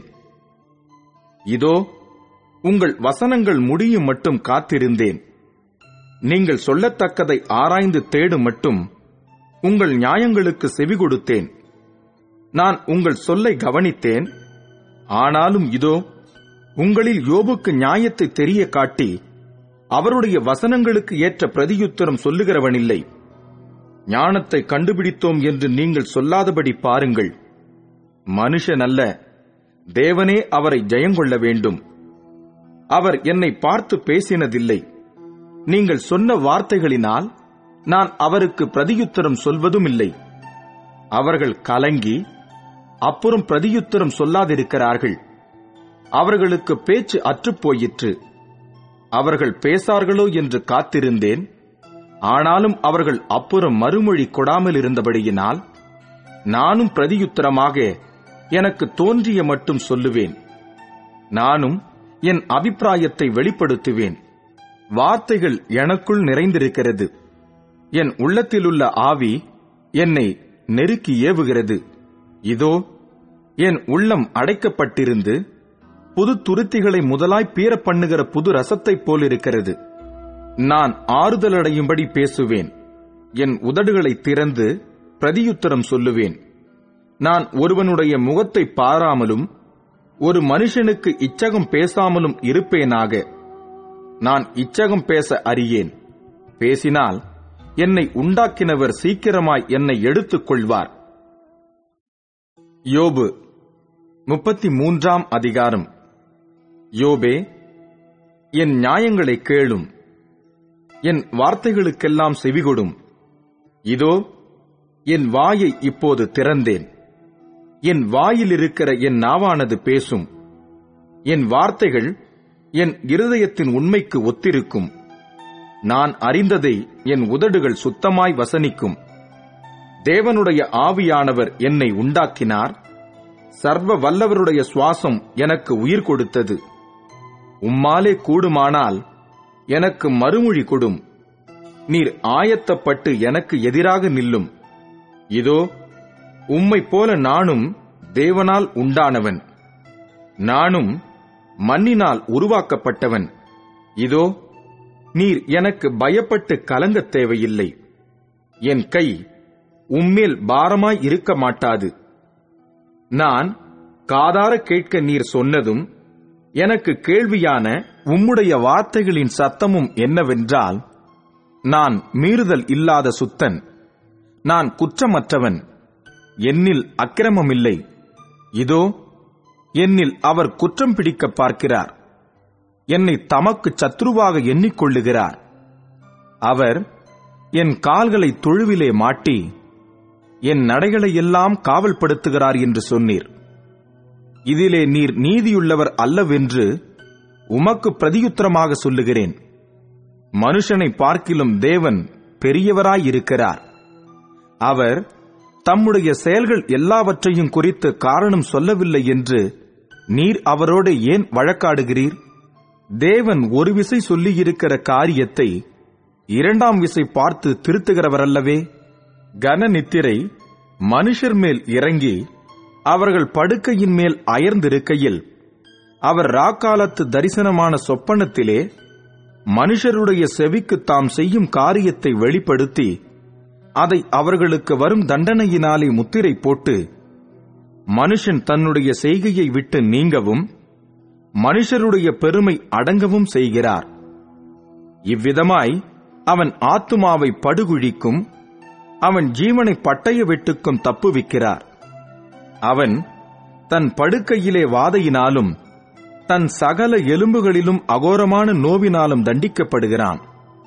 இதோ உங்கள் வசனங்கள் முடியும் மட்டும் காத்திருந்தேன் நீங்கள் சொல்லத்தக்கதை ஆராய்ந்து தேடும் மட்டும் உங்கள் நியாயங்களுக்கு செவி கொடுத்தேன் நான் உங்கள் சொல்லை கவனித்தேன் ஆனாலும் இதோ உங்களில் யோபுக்கு நியாயத்தை தெரிய காட்டி அவருடைய வசனங்களுக்கு ஏற்ற பிரதியுத்தரம் சொல்லுகிறவனில்லை ஞானத்தை கண்டுபிடித்தோம் என்று நீங்கள் சொல்லாதபடி பாருங்கள் மனுஷன் அல்ல தேவனே அவரை ஜெயங்கொள்ள வேண்டும் அவர் என்னை பார்த்து பேசினதில்லை நீங்கள் சொன்ன வார்த்தைகளினால் நான் அவருக்கு பிரதியுத்தரம் சொல்வதும் இல்லை அவர்கள் கலங்கி அப்புறம் பிரதியுத்தரம் சொல்லாதிருக்கிறார்கள் அவர்களுக்கு பேச்சு அற்றுப்போயிற்று அவர்கள் பேசார்களோ என்று காத்திருந்தேன் ஆனாலும் அவர்கள் அப்புறம் மறுமொழி கொடாமல் இருந்தபடியினால் நானும் பிரதியுத்தரமாக எனக்கு தோன்றிய மட்டும் சொல்லுவேன் நானும் என் அபிப்பிராயத்தை வெளிப்படுத்துவேன் வார்த்தைகள் எனக்குள் நிறைந்திருக்கிறது என் உள்ளத்திலுள்ள ஆவி என்னை நெருக்கி ஏவுகிறது இதோ என் உள்ளம் அடைக்கப்பட்டிருந்து புது துருத்திகளை முதலாய் பீர பண்ணுகிற புது ரசத்தைப் போலிருக்கிறது நான் ஆறுதலடையும்படி பேசுவேன் என் உதடுகளை திறந்து பிரதியுத்தரம் சொல்லுவேன் நான் ஒருவனுடைய முகத்தை பாராமலும் ஒரு மனுஷனுக்கு இச்சகம் பேசாமலும் இருப்பேனாக நான் இச்சகம் பேச அறியேன் பேசினால் என்னை உண்டாக்கினவர் சீக்கிரமாய் என்னை எடுத்துக் கொள்வார் யோபு முப்பத்தி மூன்றாம் அதிகாரம் யோபே என் நியாயங்களை கேளும் என் வார்த்தைகளுக்கெல்லாம் செவிகொடும் இதோ என் வாயை இப்போது திறந்தேன் என் வாயில் இருக்கிற என் நாவானது பேசும் என் வார்த்தைகள் என் இருதயத்தின் உண்மைக்கு ஒத்திருக்கும் நான் அறிந்ததை என் உதடுகள் சுத்தமாய் வசனிக்கும் தேவனுடைய ஆவியானவர் என்னை உண்டாக்கினார் சர்வ வல்லவருடைய சுவாசம் எனக்கு உயிர் கொடுத்தது உம்மாலே கூடுமானால் எனக்கு மறுமொழி கொடும் நீர் ஆயத்தப்பட்டு எனக்கு எதிராக நில்லும் இதோ உம்மை போல நானும் தேவனால் உண்டானவன் நானும் மண்ணினால் உருவாக்கப்பட்டவன் இதோ நீர் எனக்கு பயப்பட்டு கலங்கத் தேவையில்லை என் கை உம்மேல் பாரமாய் இருக்க மாட்டாது நான் காதார கேட்க நீர் சொன்னதும் எனக்கு கேள்வியான உம்முடைய வார்த்தைகளின் சத்தமும் என்னவென்றால் நான் மீறுதல் இல்லாத சுத்தன் நான் குற்றமற்றவன் என்னில் அக்கிரமமில்லை இதோ என்னில் அவர் குற்றம் பிடிக்க பார்க்கிறார் என்னை தமக்கு சத்ருவாக எண்ணிக்கொள்ளுகிறார் அவர் என் கால்களை தொழுவிலே மாட்டி என் நடைகளை எல்லாம் காவல்படுத்துகிறார் என்று சொன்னீர் இதிலே நீர் நீதியுள்ளவர் அல்லவென்று உமக்கு பிரதியுத்தரமாக சொல்லுகிறேன் மனுஷனை பார்க்கிலும் தேவன் பெரியவராயிருக்கிறார் அவர் தம்முடைய செயல்கள் எல்லாவற்றையும் குறித்து காரணம் சொல்லவில்லை என்று நீர் அவரோடு ஏன் வழக்காடுகிறீர் தேவன் ஒரு விசை சொல்லியிருக்கிற காரியத்தை இரண்டாம் விசை பார்த்து திருத்துகிறவரல்லவே கன நித்திரை மனுஷர் மேல் இறங்கி அவர்கள் படுக்கையின் மேல் அயர்ந்திருக்கையில் அவர் ராக்காலத்து தரிசனமான சொப்பனத்திலே மனுஷருடைய செவிக்கு தாம் செய்யும் காரியத்தை வெளிப்படுத்தி அதை அவர்களுக்கு வரும் தண்டனையினாலே முத்திரை போட்டு மனுஷன் தன்னுடைய செய்கையை விட்டு நீங்கவும் மனுஷருடைய பெருமை அடங்கவும் செய்கிறார் இவ்விதமாய் அவன் ஆத்துமாவை படுகுழிக்கும் அவன் ஜீவனை பட்டய வெட்டுக்கும் தப்புவிக்கிறார் அவன் தன் படுக்கையிலே வாதையினாலும் தன் சகல எலும்புகளிலும் அகோரமான நோவினாலும் தண்டிக்கப்படுகிறான்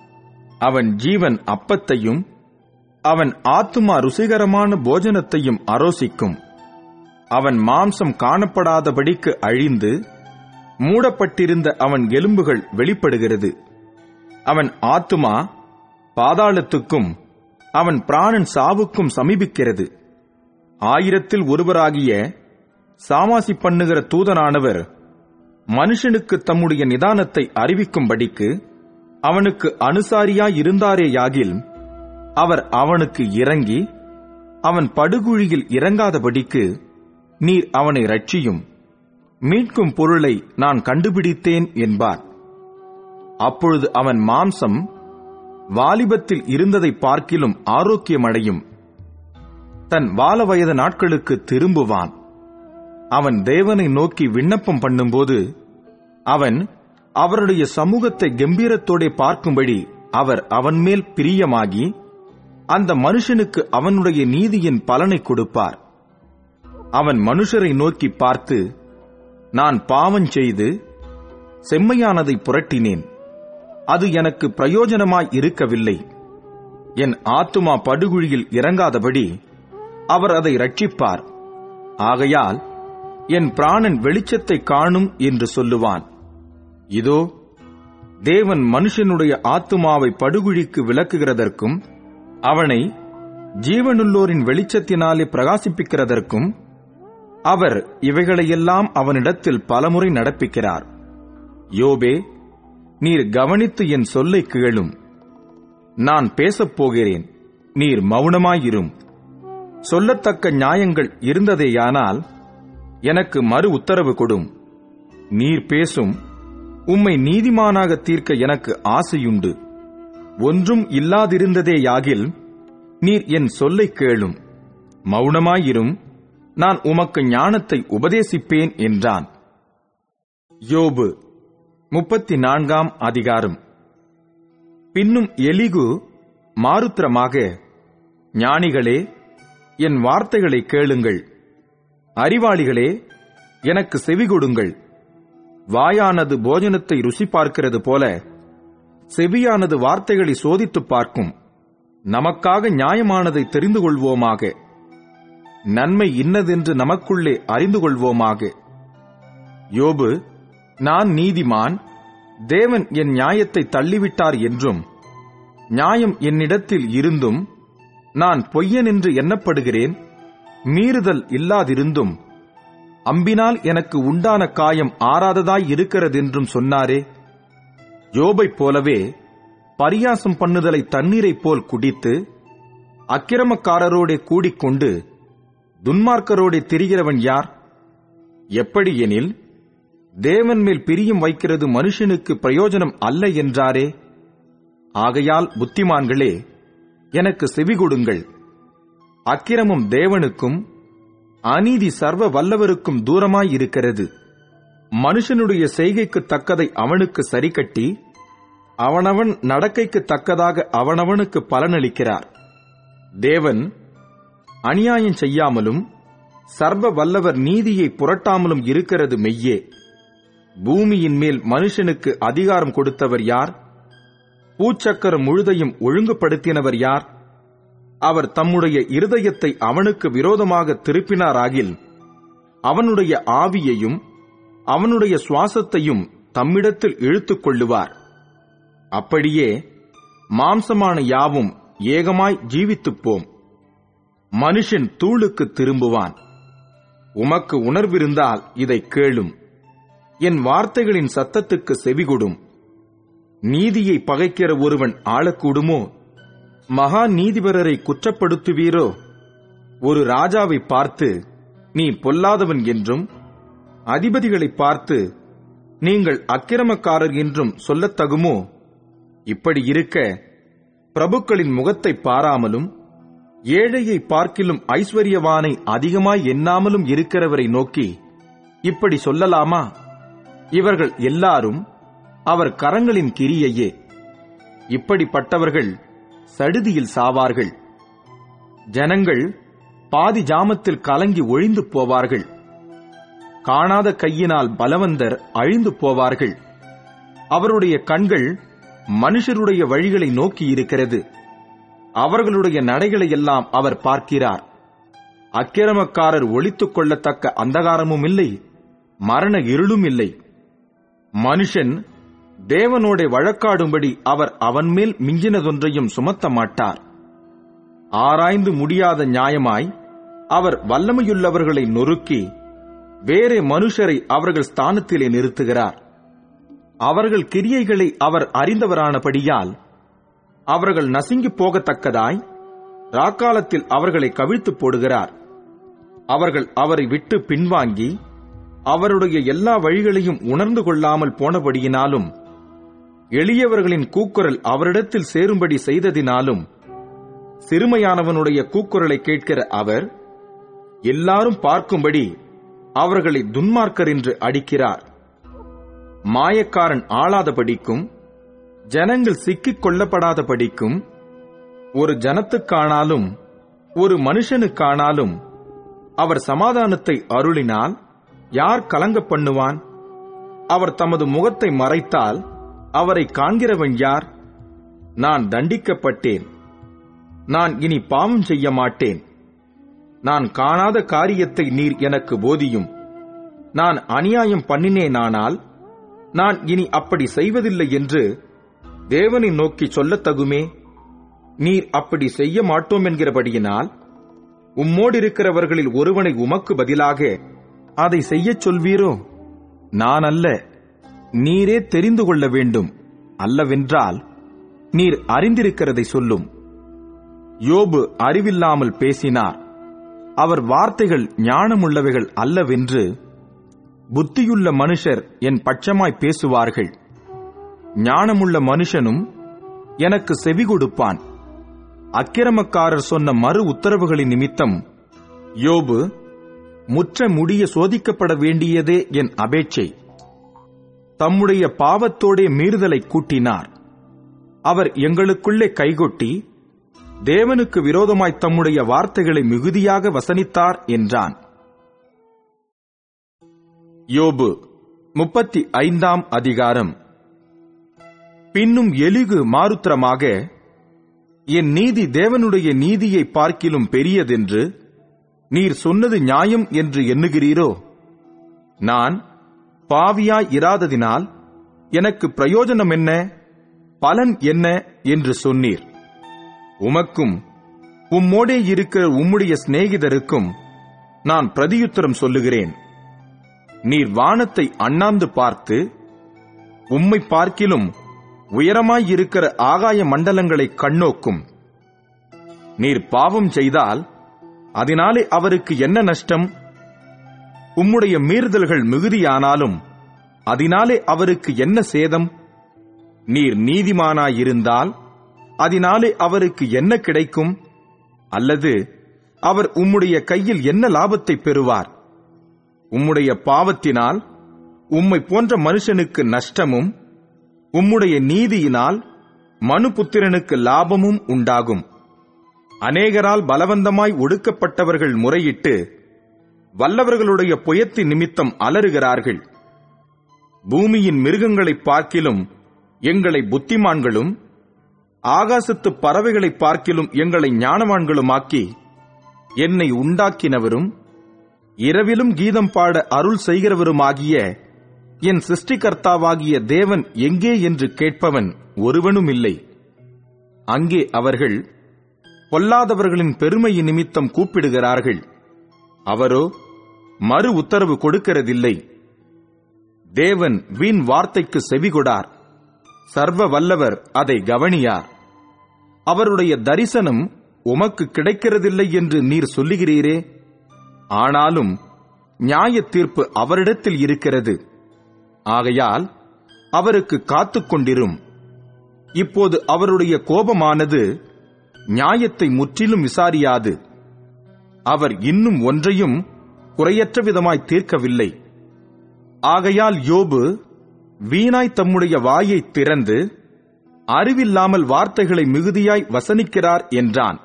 அவன் ஜீவன் அப்பத்தையும் அவன் ஆத்துமா ருசிகரமான போஜனத்தையும் அரோசிக்கும் அவன் மாம்சம் காணப்படாதபடிக்கு அழிந்து மூடப்பட்டிருந்த அவன் எலும்புகள் வெளிப்படுகிறது அவன் ஆத்துமா பாதாளத்துக்கும் அவன் பிராணன் சாவுக்கும் சமீபிக்கிறது ஆயிரத்தில் ஒருவராகிய சாமாசி பண்ணுகிற தூதனானவர் மனுஷனுக்கு தம்முடைய நிதானத்தை அறிவிக்கும்படிக்கு அவனுக்கு அனுசாரியாயிருந்தாரேயாகில் அவர் அவனுக்கு இறங்கி அவன் படுகுழியில் இறங்காதபடிக்கு நீர் அவனை ரட்சியும் மீட்கும் பொருளை நான் கண்டுபிடித்தேன் என்பார் அப்பொழுது அவன் மாம்சம் வாலிபத்தில் இருந்ததை பார்க்கிலும் ஆரோக்கியமடையும் தன் வால வயது நாட்களுக்கு திரும்புவான் அவன் தேவனை நோக்கி விண்ணப்பம் பண்ணும்போது அவன் அவருடைய சமூகத்தை கம்பீரத்தோടെ பார்க்கும்படி அவர் அவன் மேல் பிரியமாகி அந்த மனுஷனுக்கு அவனுடைய நீதியின் பலனை கொடுப்பார் அவன் மனுஷரை நோக்கி பார்த்து நான் பாவம் செய்து செம்மையானதை புரட்டினேன் அது எனக்கு பிரயோஜனமாய் இருக்கவில்லை என் ஆத்துமா படுகுழியில் இறங்காதபடி அவர் அதை ரட்சிப்பார் ஆகையால் என் பிராணன் வெளிச்சத்தை காணும் என்று சொல்லுவான் இதோ தேவன் மனுஷனுடைய ஆத்துமாவை படுகுழிக்கு விளக்குகிறதற்கும் அவனை ஜீவனுள்ளோரின் வெளிச்சத்தினாலே பிரகாசிப்பிக்கிறதற்கும் அவர் இவைகளையெல்லாம் அவனிடத்தில் பலமுறை நடப்பிக்கிறார் யோபே நீர் கவனித்து என் சொல்லை கேளும் நான் பேசப் போகிறேன் நீர் மௌனமாயிரும் சொல்லத்தக்க நியாயங்கள் இருந்ததேயானால் எனக்கு மறு உத்தரவு கொடும் நீர் பேசும் உம்மை நீதிமானாக தீர்க்க எனக்கு ஆசையுண்டு ஒன்றும் இல்லாதிருந்ததேயாகில் நீர் என் சொல்லை கேளும் மௌனமாயிரும் நான் உமக்கு ஞானத்தை உபதேசிப்பேன் என்றான் யோபு முப்பத்தி நான்காம் அதிகாரம் பின்னும் எலிகு மாருத்திரமாக ஞானிகளே என் வார்த்தைகளை கேளுங்கள் அறிவாளிகளே எனக்கு செவி கொடுங்கள் வாயானது போஜனத்தை ருசி பார்க்கிறது போல செவியானது வார்த்தைகளை சோதித்துப் பார்க்கும் நமக்காக நியாயமானதை தெரிந்து கொள்வோமாக நன்மை இன்னதென்று நமக்குள்ளே அறிந்து கொள்வோமாக யோபு நான் நீதிமான் தேவன் என் நியாயத்தை தள்ளிவிட்டார் என்றும் நியாயம் என்னிடத்தில் இருந்தும் நான் பொய்யன் என்று எண்ணப்படுகிறேன் மீறுதல் இல்லாதிருந்தும் அம்பினால் எனக்கு உண்டான காயம் ஆறாததாய் இருக்கிறதென்றும் சொன்னாரே யோபைப் போலவே பரியாசம் பண்ணுதலை தண்ணீரைப் போல் குடித்து அக்கிரமக்காரரோடே கூடிக்கொண்டு துன்மார்க்கரோடே திரிகிறவன் யார் எப்படி எனில் தேவன் மேல் பிரியம் வைக்கிறது மனுஷனுக்கு பிரயோஜனம் அல்ல என்றாரே ஆகையால் புத்திமான்களே எனக்கு செவி கொடுங்கள் அக்கிரமம் தேவனுக்கும் அநீதி சர்வ வல்லவருக்கும் தூரமாயிருக்கிறது மனுஷனுடைய செய்கைக்கு தக்கதை அவனுக்கு சரிக்கட்டி அவனவன் நடக்கைக்கு தக்கதாக அவனவனுக்கு பலனளிக்கிறார் தேவன் அநியாயம் செய்யாமலும் சர்வ வல்லவர் நீதியை புரட்டாமலும் இருக்கிறது மெய்யே பூமியின் மேல் மனுஷனுக்கு அதிகாரம் கொடுத்தவர் யார் பூச்சக்கரம் முழுதையும் ஒழுங்குபடுத்தினவர் யார் அவர் தம்முடைய இருதயத்தை அவனுக்கு விரோதமாக திருப்பினாராகில் அவனுடைய ஆவியையும் அவனுடைய சுவாசத்தையும் தம்மிடத்தில் இழுத்துக் கொள்ளுவார் அப்படியே மாம்சமான யாவும் ஏகமாய் ஜீவித்துப் மனுஷன் தூளுக்கு திரும்புவான் உமக்கு உணர்விருந்தால் இதை கேளும் என் வார்த்தைகளின் சத்தத்துக்கு செவிகொடும் நீதியை பகைக்கிற ஒருவன் ஆளக்கூடுமோ மகா நீதிபரரை குற்றப்படுத்துவீரோ ஒரு ராஜாவை பார்த்து நீ பொல்லாதவன் என்றும் அதிபதிகளை பார்த்து நீங்கள் அக்கிரமக்காரர் என்றும் சொல்லத்தகுமோ இப்படி இருக்க பிரபுக்களின் முகத்தை பாராமலும் ஏழையை பார்க்கிலும் ஐஸ்வர்யவானை அதிகமாய் எண்ணாமலும் இருக்கிறவரை நோக்கி இப்படி சொல்லலாமா இவர்கள் எல்லாரும் அவர் கரங்களின் கிரியையே இப்படிப்பட்டவர்கள் சடுதியில் சாவார்கள் ஜனங்கள் பாதி ஜாமத்தில் கலங்கி ஒழிந்து போவார்கள் காணாத கையினால் பலவந்தர் அழிந்து போவார்கள் அவருடைய கண்கள் மனுஷருடைய வழிகளை நோக்கி இருக்கிறது அவர்களுடைய நடைகளை எல்லாம் அவர் பார்க்கிறார் அக்கிரமக்காரர் ஒளித்துக் கொள்ளத்தக்க அந்தகாரமும் இல்லை மரண இருளும் இல்லை மனுஷன் தேவனோட வழக்காடும்படி அவர் அவன் மேல் மிஞ்சினதொன்றையும் சுமத்த மாட்டார் ஆராய்ந்து முடியாத நியாயமாய் அவர் வல்லமையுள்ளவர்களை நொறுக்கி வேறே மனுஷரை அவர்கள் ஸ்தானத்திலே நிறுத்துகிறார் அவர்கள் கிரியைகளை அவர் அறிந்தவரானபடியால் அவர்கள் நசுங்கி போகத்தக்கதாய் ராக்காலத்தில் அவர்களை கவிழ்த்து போடுகிறார் அவர்கள் அவரை விட்டு பின்வாங்கி அவருடைய எல்லா வழிகளையும் உணர்ந்து கொள்ளாமல் போனபடியினாலும் எளியவர்களின் கூக்குரல் அவரிடத்தில் சேரும்படி செய்ததினாலும் சிறுமையானவனுடைய கூக்குரலை கேட்கிற அவர் எல்லாரும் பார்க்கும்படி அவர்களை துன்மார்க்கர் என்று அடிக்கிறார் மாயக்காரன் ஆளாதபடிக்கும் ஜனங்கள் சிக்கிக் கொள்ளப்படாதபடிக்கும் ஒரு ஜனத்துக்கானாலும் ஒரு மனுஷனுக்கானாலும் அவர் சமாதானத்தை அருளினால் யார் கலங்க பண்ணுவான் அவர் தமது முகத்தை மறைத்தால் அவரை காண்கிறவன் யார் நான் தண்டிக்கப்பட்டேன் நான் இனி பாவம் செய்ய மாட்டேன் நான் காணாத காரியத்தை நீர் எனக்கு போதியும் நான் அநியாயம் பண்ணினேனானால் நான் இனி அப்படி செய்வதில்லை என்று தேவனை நோக்கி சொல்லத் தகுமே நீர் அப்படி செய்ய மாட்டோம் என்கிறபடியினால் உம்மோடு இருக்கிறவர்களில் ஒருவனை உமக்கு பதிலாக அதை செய்யச் சொல்வீரோ நான் அல்ல நீரே தெரிந்து கொள்ள வேண்டும் அல்லவென்றால் நீர் அறிந்திருக்கிறதை சொல்லும் யோபு அறிவில்லாமல் பேசினார் அவர் வார்த்தைகள் ஞானமுள்ளவைகள் அல்லவென்று புத்தியுள்ள மனுஷர் என் பட்சமாய் பேசுவார்கள் ஞானமுள்ள மனுஷனும் எனக்கு செவி கொடுப்பான் அக்கிரமக்காரர் சொன்ன மறு உத்தரவுகளின் நிமித்தம் யோபு முற்ற முடிய சோதிக்கப்பட வேண்டியதே என் அபேட்சை தம்முடைய பாவத்தோடே மீறுதலை கூட்டினார் அவர் எங்களுக்குள்ளே கைகொட்டி தேவனுக்கு விரோதமாய் தம்முடைய வார்த்தைகளை மிகுதியாக வசனித்தார் என்றான் யோபு முப்பத்தி ஐந்தாம் அதிகாரம் பின்னும் எலிகு மாருத்திரமாக என் நீதி தேவனுடைய நீதியை பார்க்கிலும் பெரியதென்று நீர் சொன்னது நியாயம் என்று எண்ணுகிறீரோ நான் பாவியாய் இராததினால் எனக்கு பிரயோஜனம் என்ன பலன் என்ன என்று சொன்னீர் உமக்கும் உம்மோடே இருக்கிற உம்முடைய சிநேகிதருக்கும் நான் பிரதியுத்தரம் சொல்லுகிறேன் நீர் வானத்தை அண்ணாந்து பார்த்து உம்மை பார்க்கிலும் உயரமாயிருக்கிற ஆகாய மண்டலங்களை கண்ணோக்கும் நீர் பாவம் செய்தால் அதனாலே அவருக்கு என்ன நஷ்டம் உம்முடைய மீறுதல்கள் மிகுதியானாலும் அதனாலே அவருக்கு என்ன சேதம் நீர் நீதிமானாயிருந்தால் அதனாலே அவருக்கு என்ன கிடைக்கும் அல்லது அவர் உம்முடைய கையில் என்ன லாபத்தை பெறுவார் உம்முடைய பாவத்தினால் உம்மை போன்ற மனுஷனுக்கு நஷ்டமும் உம்முடைய நீதியினால் மனுபுத்திரனுக்கு லாபமும் உண்டாகும் அநேகரால் பலவந்தமாய் ஒடுக்கப்பட்டவர்கள் முறையிட்டு வல்லவர்களுடைய புயத்தின் நிமித்தம் அலறுகிறார்கள் பூமியின் மிருகங்களைப் பார்க்கிலும் எங்களை புத்திமான்களும் ஆகாசத்து பறவைகளைப் பார்க்கிலும் எங்களை ஞானவான்களுமாக்கி என்னை உண்டாக்கினவரும் இரவிலும் கீதம் பாட அருள் செய்கிறவருமாகிய என் சிருஷ்டிகர்த்தாவாகிய தேவன் எங்கே என்று கேட்பவன் ஒருவனும் இல்லை அங்கே அவர்கள் பொல்லாதவர்களின் பெருமையின் நிமித்தம் கூப்பிடுகிறார்கள் அவரோ மறு உத்தரவு கொடுக்கிறதில்லை தேவன் வீண் வார்த்தைக்கு செவிகொடார் சர்வ வல்லவர் அதை கவனியார் அவருடைய தரிசனம் உமக்கு கிடைக்கிறதில்லை என்று நீர் சொல்லுகிறீரே ஆனாலும் நியாய தீர்ப்பு அவரிடத்தில் இருக்கிறது ஆகையால் அவருக்கு காத்துக் கொண்டிரும் இப்போது அவருடைய கோபமானது நியாயத்தை முற்றிலும் விசாரியாது அவர் இன்னும் ஒன்றையும் குறையற்ற விதமாய் தீர்க்கவில்லை ஆகையால் யோபு வீணாய் தம்முடைய வாயை திறந்து அறிவில்லாமல் வார்த்தைகளை மிகுதியாய் வசனிக்கிறார் என்றான்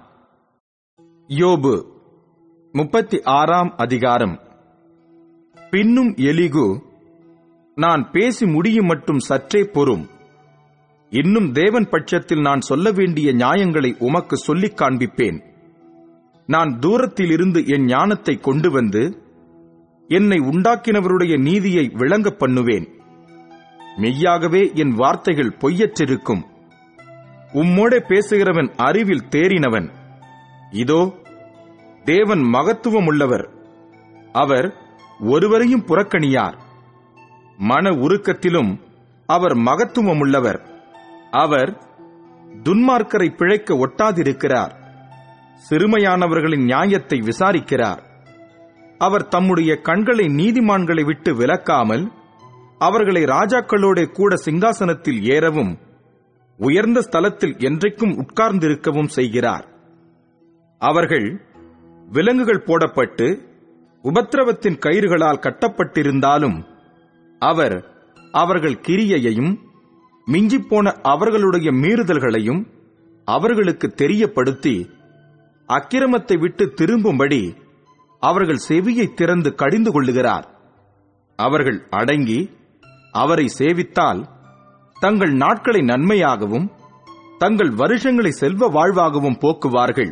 யோபு முப்பத்தி ஆறாம் அதிகாரம் பின்னும் எலிகு நான் பேசி முடியும் மட்டும் சற்றே பொறும் இன்னும் தேவன் பட்சத்தில் நான் சொல்ல வேண்டிய நியாயங்களை உமக்கு சொல்லிக் காண்பிப்பேன் நான் தூரத்திலிருந்து என் ஞானத்தை கொண்டு வந்து என்னை உண்டாக்கினவருடைய நீதியை விளங்கப் பண்ணுவேன் மெய்யாகவே என் வார்த்தைகள் பொய்யற்றிருக்கும் உம்மோடே பேசுகிறவன் அறிவில் தேறினவன் இதோ தேவன் மகத்துவமுள்ளவர் அவர் ஒருவரையும் புறக்கணியார் மன உருக்கத்திலும் அவர் மகத்துவமுள்ளவர் அவர் துன்மார்க்கரை பிழைக்க ஒட்டாதிருக்கிறார் சிறுமையானவர்களின் நியாயத்தை விசாரிக்கிறார் அவர் தம்முடைய கண்களை நீதிமான்களை விட்டு விலக்காமல் அவர்களை ராஜாக்களோட கூட சிங்காசனத்தில் ஏறவும் உயர்ந்த ஸ்தலத்தில் என்றைக்கும் உட்கார்ந்திருக்கவும் செய்கிறார் அவர்கள் விலங்குகள் போடப்பட்டு உபத்திரவத்தின் கயிறுகளால் கட்டப்பட்டிருந்தாலும் அவர் அவர்கள் கிரியையையும் மிஞ்சிப்போன அவர்களுடைய மீறுதல்களையும் அவர்களுக்கு தெரியப்படுத்தி அக்கிரமத்தை விட்டு திரும்பும்படி அவர்கள் செவியை திறந்து கடிந்து கொள்ளுகிறார் அவர்கள் அடங்கி அவரை சேவித்தால் தங்கள் நாட்களை நன்மையாகவும் தங்கள் வருஷங்களை செல்வ வாழ்வாகவும் போக்குவார்கள்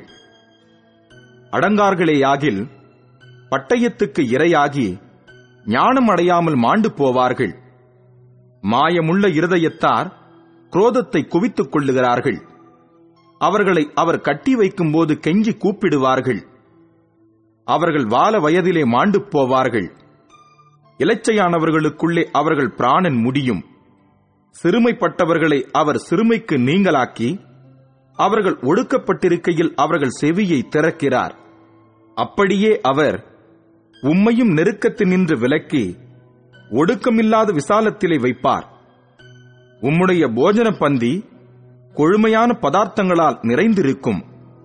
அடங்கார்களேயாகில் பட்டயத்துக்கு இரையாகி ஞானம் அடையாமல் மாண்டு போவார்கள் மாயமுள்ள இருதயத்தார் குரோதத்தை குவித்துக் கொள்ளுகிறார்கள் அவர்களை அவர் கட்டி வைக்கும்போது கெஞ்சி கூப்பிடுவார்கள் அவர்கள் வால வயதிலே மாண்டு போவார்கள் இலச்சையானவர்களுக்குள்ளே அவர்கள் பிராணன் முடியும் சிறுமைப்பட்டவர்களை அவர் சிறுமைக்கு நீங்களாக்கி அவர்கள் ஒடுக்கப்பட்டிருக்கையில் அவர்கள் செவியை திறக்கிறார் அப்படியே அவர் உம்மையும் நெருக்கத்தில் நின்று விலக்கி ஒடுக்கமில்லாத விசாலத்திலே வைப்பார் உம்முடைய போஜன பந்தி கொழுமையான பதார்த்தங்களால் நிறைந்திருக்கும்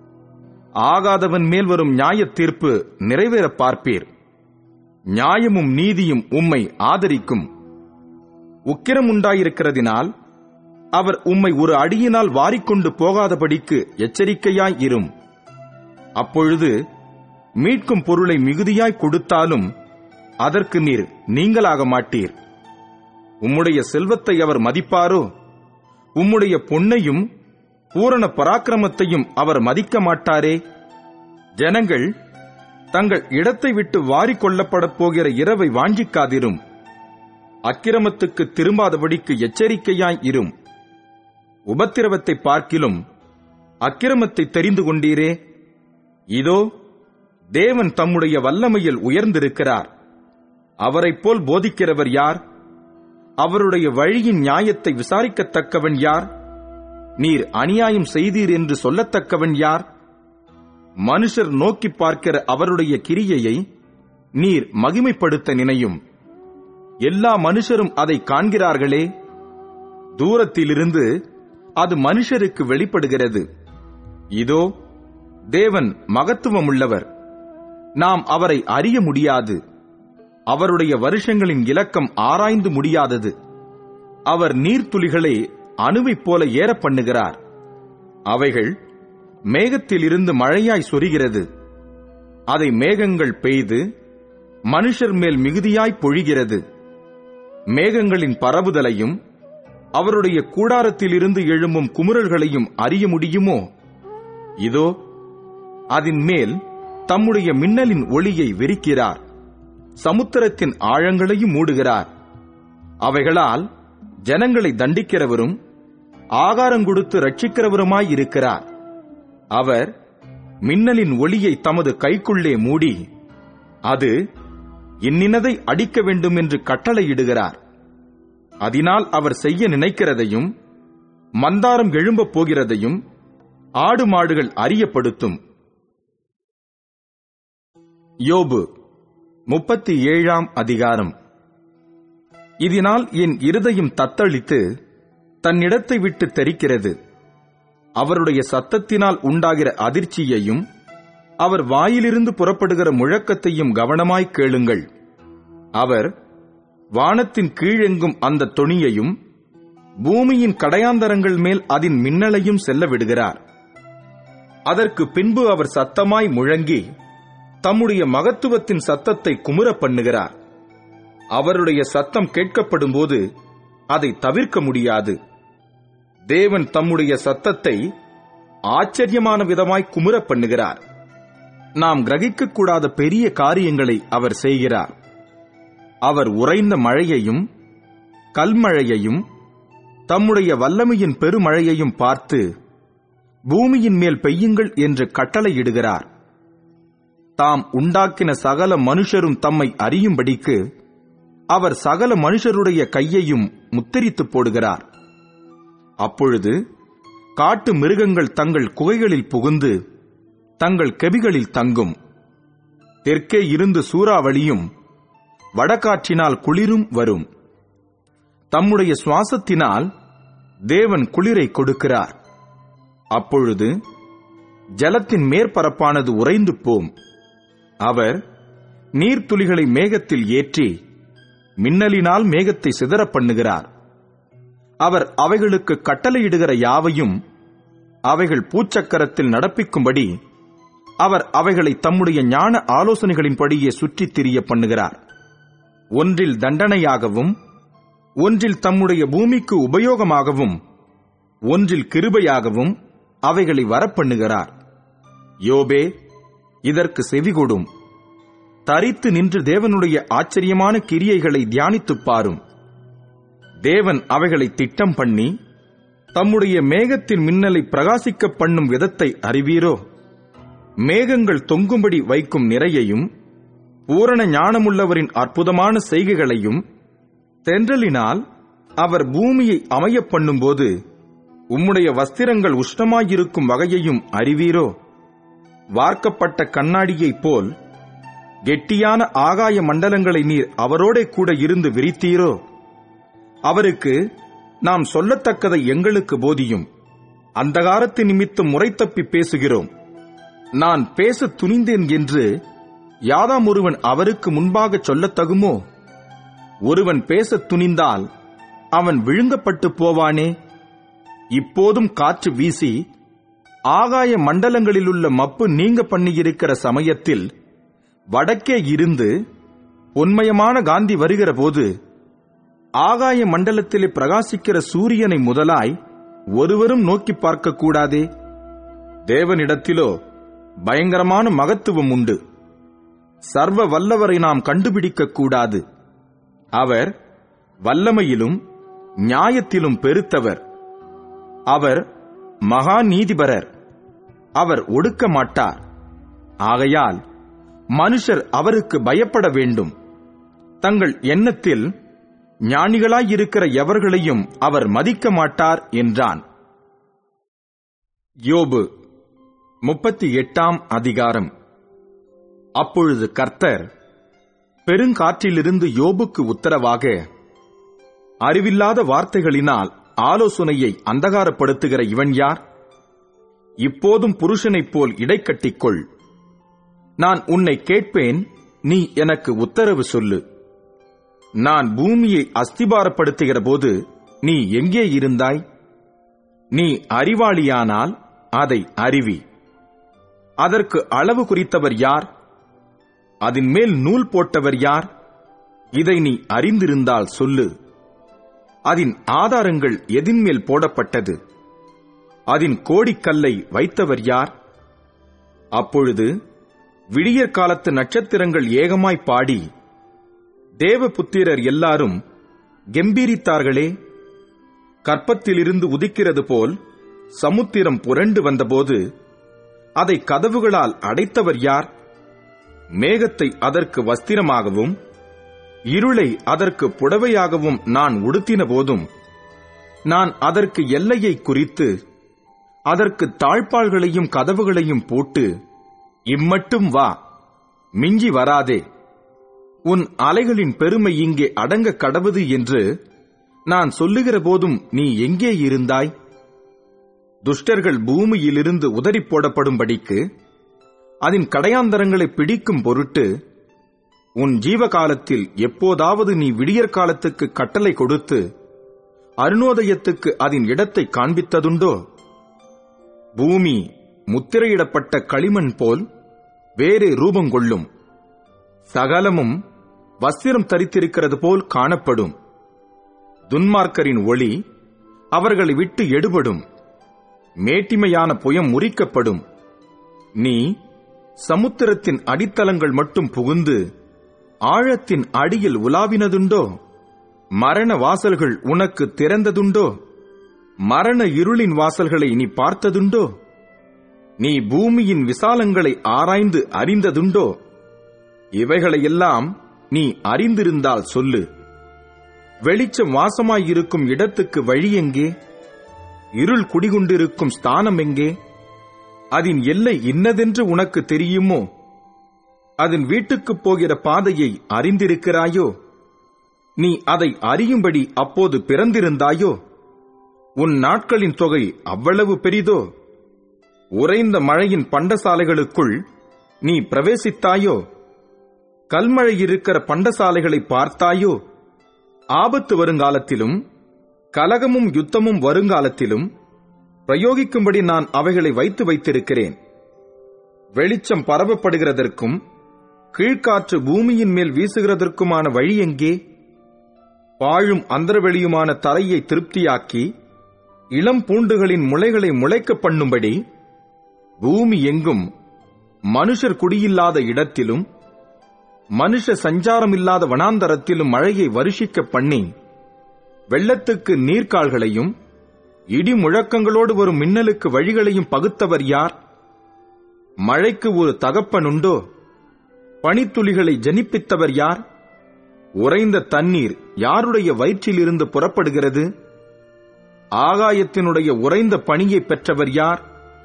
ஆகாதவன் மேல் வரும் நியாய தீர்ப்பு நிறைவேற பார்ப்பீர் நியாயமும் நீதியும் உம்மை ஆதரிக்கும் உக்கிரம் உண்டாயிருக்கிறதினால் அவர் உம்மை ஒரு அடியினால் வாரிக்கொண்டு போகாதபடிக்கு எச்சரிக்கையாய் இரும் அப்பொழுது மீட்கும் பொருளை மிகுதியாய் கொடுத்தாலும் அதற்கு நீர் நீங்களாக மாட்டீர் உம்முடைய செல்வத்தை அவர் மதிப்பாரோ உம்முடைய பொன்னையும் பூரண பராக்கிரமத்தையும் அவர் மதிக்க மாட்டாரே ஜனங்கள் தங்கள் இடத்தை விட்டு வாரிக் கொள்ளப்படப் போகிற இரவை வாஞ்சிக்காதிரும் அக்கிரமத்துக்கு திரும்பாதபடிக்கு எச்சரிக்கையாய் இரும் உபத்திரவத்தை பார்க்கிலும் அக்கிரமத்தை தெரிந்து கொண்டீரே இதோ தேவன் தம்முடைய வல்லமையில் உயர்ந்திருக்கிறார் அவரைப் போல் போதிக்கிறவர் யார் அவருடைய வழியின் நியாயத்தை விசாரிக்கத்தக்கவன் யார் நீர் அநியாயம் செய்தீர் என்று சொல்லத்தக்கவன் யார் மனுஷர் நோக்கி பார்க்கிற அவருடைய கிரியையை நீர் மகிமைப்படுத்த நினையும் எல்லா மனுஷரும் அதை காண்கிறார்களே தூரத்திலிருந்து அது மனுஷருக்கு வெளிப்படுகிறது இதோ தேவன் மகத்துவமுள்ளவர் நாம் அவரை அறிய முடியாது அவருடைய வருஷங்களின் இலக்கம் ஆராய்ந்து முடியாதது அவர் நீர்த்துளிகளை அணுவைப் போல ஏற பண்ணுகிறார் அவைகள் மேகத்திலிருந்து மழையாய் சொரிகிறது அதை மேகங்கள் பெய்து மனுஷர் மேல் மிகுதியாய் பொழிகிறது மேகங்களின் பரவுதலையும் அவருடைய கூடாரத்திலிருந்து எழும்பும் குமுறல்களையும் அறிய முடியுமோ இதோ அதன் மேல் தம்முடைய மின்னலின் ஒளியை விரிக்கிறார் சமுத்திரத்தின் ஆழங்களையும் மூடுகிறார் அவைகளால் ஜனங்களை தண்டிக்கிறவரும் ஆகாரம் கொடுத்து ரட்சிக்கிறவருமாய் இருக்கிறார் அவர் மின்னலின் ஒளியை தமது கைக்குள்ளே மூடி அது இன்னினதை அடிக்க வேண்டும் என்று கட்டளையிடுகிறார் அதனால் அவர் செய்ய நினைக்கிறதையும் மந்தாரம் எழும்பப் போகிறதையும் ஆடு மாடுகள் அறியப்படுத்தும் யோபு முப்பத்தி ஏழாம் அதிகாரம் இதனால் என் இருதயம் தத்தளித்து தன்னிடத்தை விட்டு தெரிக்கிறது அவருடைய சத்தத்தினால் உண்டாகிற அதிர்ச்சியையும் அவர் வாயிலிருந்து புறப்படுகிற முழக்கத்தையும் கவனமாய் கேளுங்கள் அவர் வானத்தின் கீழெங்கும் அந்த தொனியையும் பூமியின் கடையாந்தரங்கள் மேல் அதன் மின்னலையும் செல்ல விடுகிறார் அதற்கு பின்பு அவர் சத்தமாய் முழங்கி தம்முடைய மகத்துவத்தின் சத்தத்தை குமுற பண்ணுகிறார் அவருடைய சத்தம் கேட்கப்படும்போது அதை தவிர்க்க முடியாது தேவன் தம்முடைய சத்தத்தை ஆச்சரியமான விதமாய் குமுற பண்ணுகிறார் நாம் கிரகிக்க கூடாத பெரிய காரியங்களை அவர் செய்கிறார் அவர் உறைந்த மழையையும் கல்மழையையும் தம்முடைய வல்லமையின் பெருமழையையும் பார்த்து பூமியின் மேல் பெய்யுங்கள் என்று கட்டளையிடுகிறார் தாம் உண்டாக்கின சகல மனுஷரும் தம்மை அறியும்படிக்கு அவர் சகல மனுஷருடைய கையையும் முத்திரித்து போடுகிறார் அப்பொழுது காட்டு மிருகங்கள் தங்கள் குகைகளில் புகுந்து தங்கள் கெபிகளில் தங்கும் தெற்கே இருந்து சூறாவளியும் வடகாற்றினால் குளிரும் வரும் தம்முடைய சுவாசத்தினால் தேவன் குளிரை கொடுக்கிறார் அப்பொழுது ஜலத்தின் மேற்பரப்பானது உறைந்து போம் அவர் நீர்த்துளிகளை மேகத்தில் ஏற்றி மின்னலினால் மேகத்தை சிதற பண்ணுகிறார் அவர் அவைகளுக்கு கட்டளையிடுகிற யாவையும் அவைகள் பூச்சக்கரத்தில் நடப்பிக்கும்படி அவர் அவைகளை தம்முடைய ஞான ஆலோசனைகளின்படியே சுற்றித் திரிய பண்ணுகிறார் ஒன்றில் தண்டனையாகவும் ஒன்றில் தம்முடைய பூமிக்கு உபயோகமாகவும் ஒன்றில் கிருபையாகவும் அவைகளை வரப்பண்ணுகிறார் யோபே இதற்கு செவிகொடும் தரித்து நின்று தேவனுடைய ஆச்சரியமான கிரியைகளை தியானித்துப் பாரும் தேவன் அவைகளை திட்டம் பண்ணி தம்முடைய மேகத்தின் மின்னலை பிரகாசிக்க பண்ணும் விதத்தை அறிவீரோ மேகங்கள் தொங்கும்படி வைக்கும் நிறையையும் பூரண ஞானமுள்ளவரின் அற்புதமான செய்கைகளையும் தென்றலினால் அவர் பூமியை அமையப் பண்ணும்போது உம்முடைய வஸ்திரங்கள் உஷ்ணமாயிருக்கும் வகையையும் அறிவீரோ வார்க்கப்பட்ட கண்ணாடியைப் போல் கெட்டியான ஆகாய மண்டலங்களை நீர் அவரோடே கூட இருந்து விரித்தீரோ அவருக்கு நாம் சொல்லத்தக்கதை எங்களுக்கு போதியும் அந்தகாரத்து நிமித்தம் முறை தப்பி பேசுகிறோம் நான் பேச துணிந்தேன் என்று யாதாம் ஒருவன் அவருக்கு முன்பாக சொல்லத் தகுமோ ஒருவன் பேசத் துணிந்தால் அவன் விழுங்கப்பட்டு போவானே இப்போதும் காற்று வீசி ஆகாய மண்டலங்களிலுள்ள மப்பு நீங்க பண்ணியிருக்கிற சமயத்தில் வடக்கே இருந்து பொன்மயமான காந்தி வருகிற போது ஆகாய மண்டலத்திலே பிரகாசிக்கிற சூரியனை முதலாய் ஒருவரும் நோக்கி பார்க்க கூடாதே தேவனிடத்திலோ பயங்கரமான மகத்துவம் உண்டு சர்வ வல்லவரை நாம் கண்டுபிடிக்க கூடாது அவர் வல்லமையிலும் நியாயத்திலும் பெருத்தவர் அவர் மகா நீதிபரர் அவர் ஒடுக்க மாட்டார் ஆகையால் மனுஷர் அவருக்கு பயப்பட வேண்டும் தங்கள் எண்ணத்தில் ஞானிகளாயிருக்கிற எவர்களையும் அவர் மதிக்க மாட்டார் என்றான் யோபு முப்பத்தி எட்டாம் அதிகாரம் அப்பொழுது கர்த்தர் பெருங்காற்றிலிருந்து யோபுக்கு உத்தரவாக அறிவில்லாத வார்த்தைகளினால் ஆலோசனையை அந்தகாரப்படுத்துகிற இவன் யார் இப்போதும் புருஷனைப் போல் இடைக்கட்டிக்கொள் நான் உன்னை கேட்பேன் நீ எனக்கு உத்தரவு சொல்லு நான் பூமியை அஸ்திபாரப்படுத்துகிற போது நீ எங்கே இருந்தாய் நீ அறிவாளியானால் அதை அறிவி அதற்கு அளவு குறித்தவர் யார் அதன் மேல் நூல் போட்டவர் யார் இதை நீ அறிந்திருந்தால் சொல்லு அதன் ஆதாரங்கள் எதின் மேல் போடப்பட்டது அதன் கோடிக்கல்லை வைத்தவர் யார் அப்பொழுது விடியற் காலத்து நட்சத்திரங்கள் ஏகமாய் பாடி தேவபுத்திரர் எல்லாரும் கெம்பீரித்தார்களே கற்பத்திலிருந்து உதிக்கிறது போல் சமுத்திரம் புரண்டு வந்தபோது அதை கதவுகளால் அடைத்தவர் யார் மேகத்தை அதற்கு வஸ்திரமாகவும் இருளை அதற்கு புடவையாகவும் நான் உடுத்தின போதும் நான் அதற்கு எல்லையை குறித்து அதற்கு தாழ்பாள்களையும் கதவுகளையும் போட்டு இம்மட்டும் வா மிஞ்சி வராதே உன் அலைகளின் பெருமை இங்கே அடங்க கடவுது என்று நான் சொல்லுகிற போதும் நீ எங்கே இருந்தாய் துஷ்டர்கள் பூமியிலிருந்து உதறி போடப்படும்படிக்கு அதன் கடையாந்தரங்களை பிடிக்கும் பொருட்டு உன் ஜீவகாலத்தில் எப்போதாவது நீ விடியற் காலத்துக்கு கட்டளை கொடுத்து அருணோதயத்துக்கு அதன் இடத்தை காண்பித்ததுண்டோ பூமி முத்திரையிடப்பட்ட களிமண் போல் வேறே ரூபம் கொள்ளும் சகலமும் வஸ்திரம் தரித்திருக்கிறது போல் காணப்படும் துன்மார்க்கரின் ஒளி அவர்களை விட்டு எடுபடும் மேட்டிமையான புயம் முறிக்கப்படும் நீ சமுத்திரத்தின் அடித்தளங்கள் மட்டும் புகுந்து ஆழத்தின் அடியில் உலாவினதுண்டோ மரண வாசல்கள் உனக்கு திறந்ததுண்டோ மரண இருளின் வாசல்களை நீ பார்த்ததுண்டோ நீ பூமியின் விசாலங்களை ஆராய்ந்து அறிந்ததுண்டோ இவைகளையெல்லாம் நீ அறிந்திருந்தால் சொல்லு வெளிச்சம் வாசமாயிருக்கும் இடத்துக்கு வழி எங்கே இருள் குடிகொண்டிருக்கும் ஸ்தானம் எங்கே அதன் எல்லை இன்னதென்று உனக்கு தெரியுமோ அதன் வீட்டுக்குப் போகிற பாதையை அறிந்திருக்கிறாயோ நீ அதை அறியும்படி அப்போது பிறந்திருந்தாயோ உன் நாட்களின் தொகை அவ்வளவு பெரிதோ உறைந்த மழையின் பண்டசாலைகளுக்குள் நீ பிரவேசித்தாயோ கல்மழை இருக்கிற பண்டசாலைகளை பார்த்தாயோ ஆபத்து வருங்காலத்திலும் கலகமும் யுத்தமும் வருங்காலத்திலும் பிரயோகிக்கும்படி நான் அவைகளை வைத்து வைத்திருக்கிறேன் வெளிச்சம் பரவப்படுகிறதற்கும் கீழ்காற்று பூமியின் மேல் வீசுகிறதற்குமான வழி எங்கே பாழும் அந்தரவெளியுமான தரையை திருப்தியாக்கி இளம் பூண்டுகளின் முளைகளை முளைக்கப் பண்ணும்படி பூமி எங்கும் மனுஷர் குடியில்லாத இடத்திலும் மனுஷ சஞ்சாரமில்லாத வனாந்தரத்திலும் மழையை வருஷிக்க பண்ணி வெள்ளத்துக்கு நீர்க்கால்களையும் இடி முழக்கங்களோடு வரும் மின்னலுக்கு வழிகளையும் பகுத்தவர் யார் மழைக்கு ஒரு தகப்பனுண்டோ பனித்துளிகளை ஜனிப்பித்தவர் யார் உறைந்த தண்ணீர் யாருடைய வயிற்றிலிருந்து புறப்படுகிறது ஆகாயத்தினுடைய உறைந்த பணியை பெற்றவர் யார்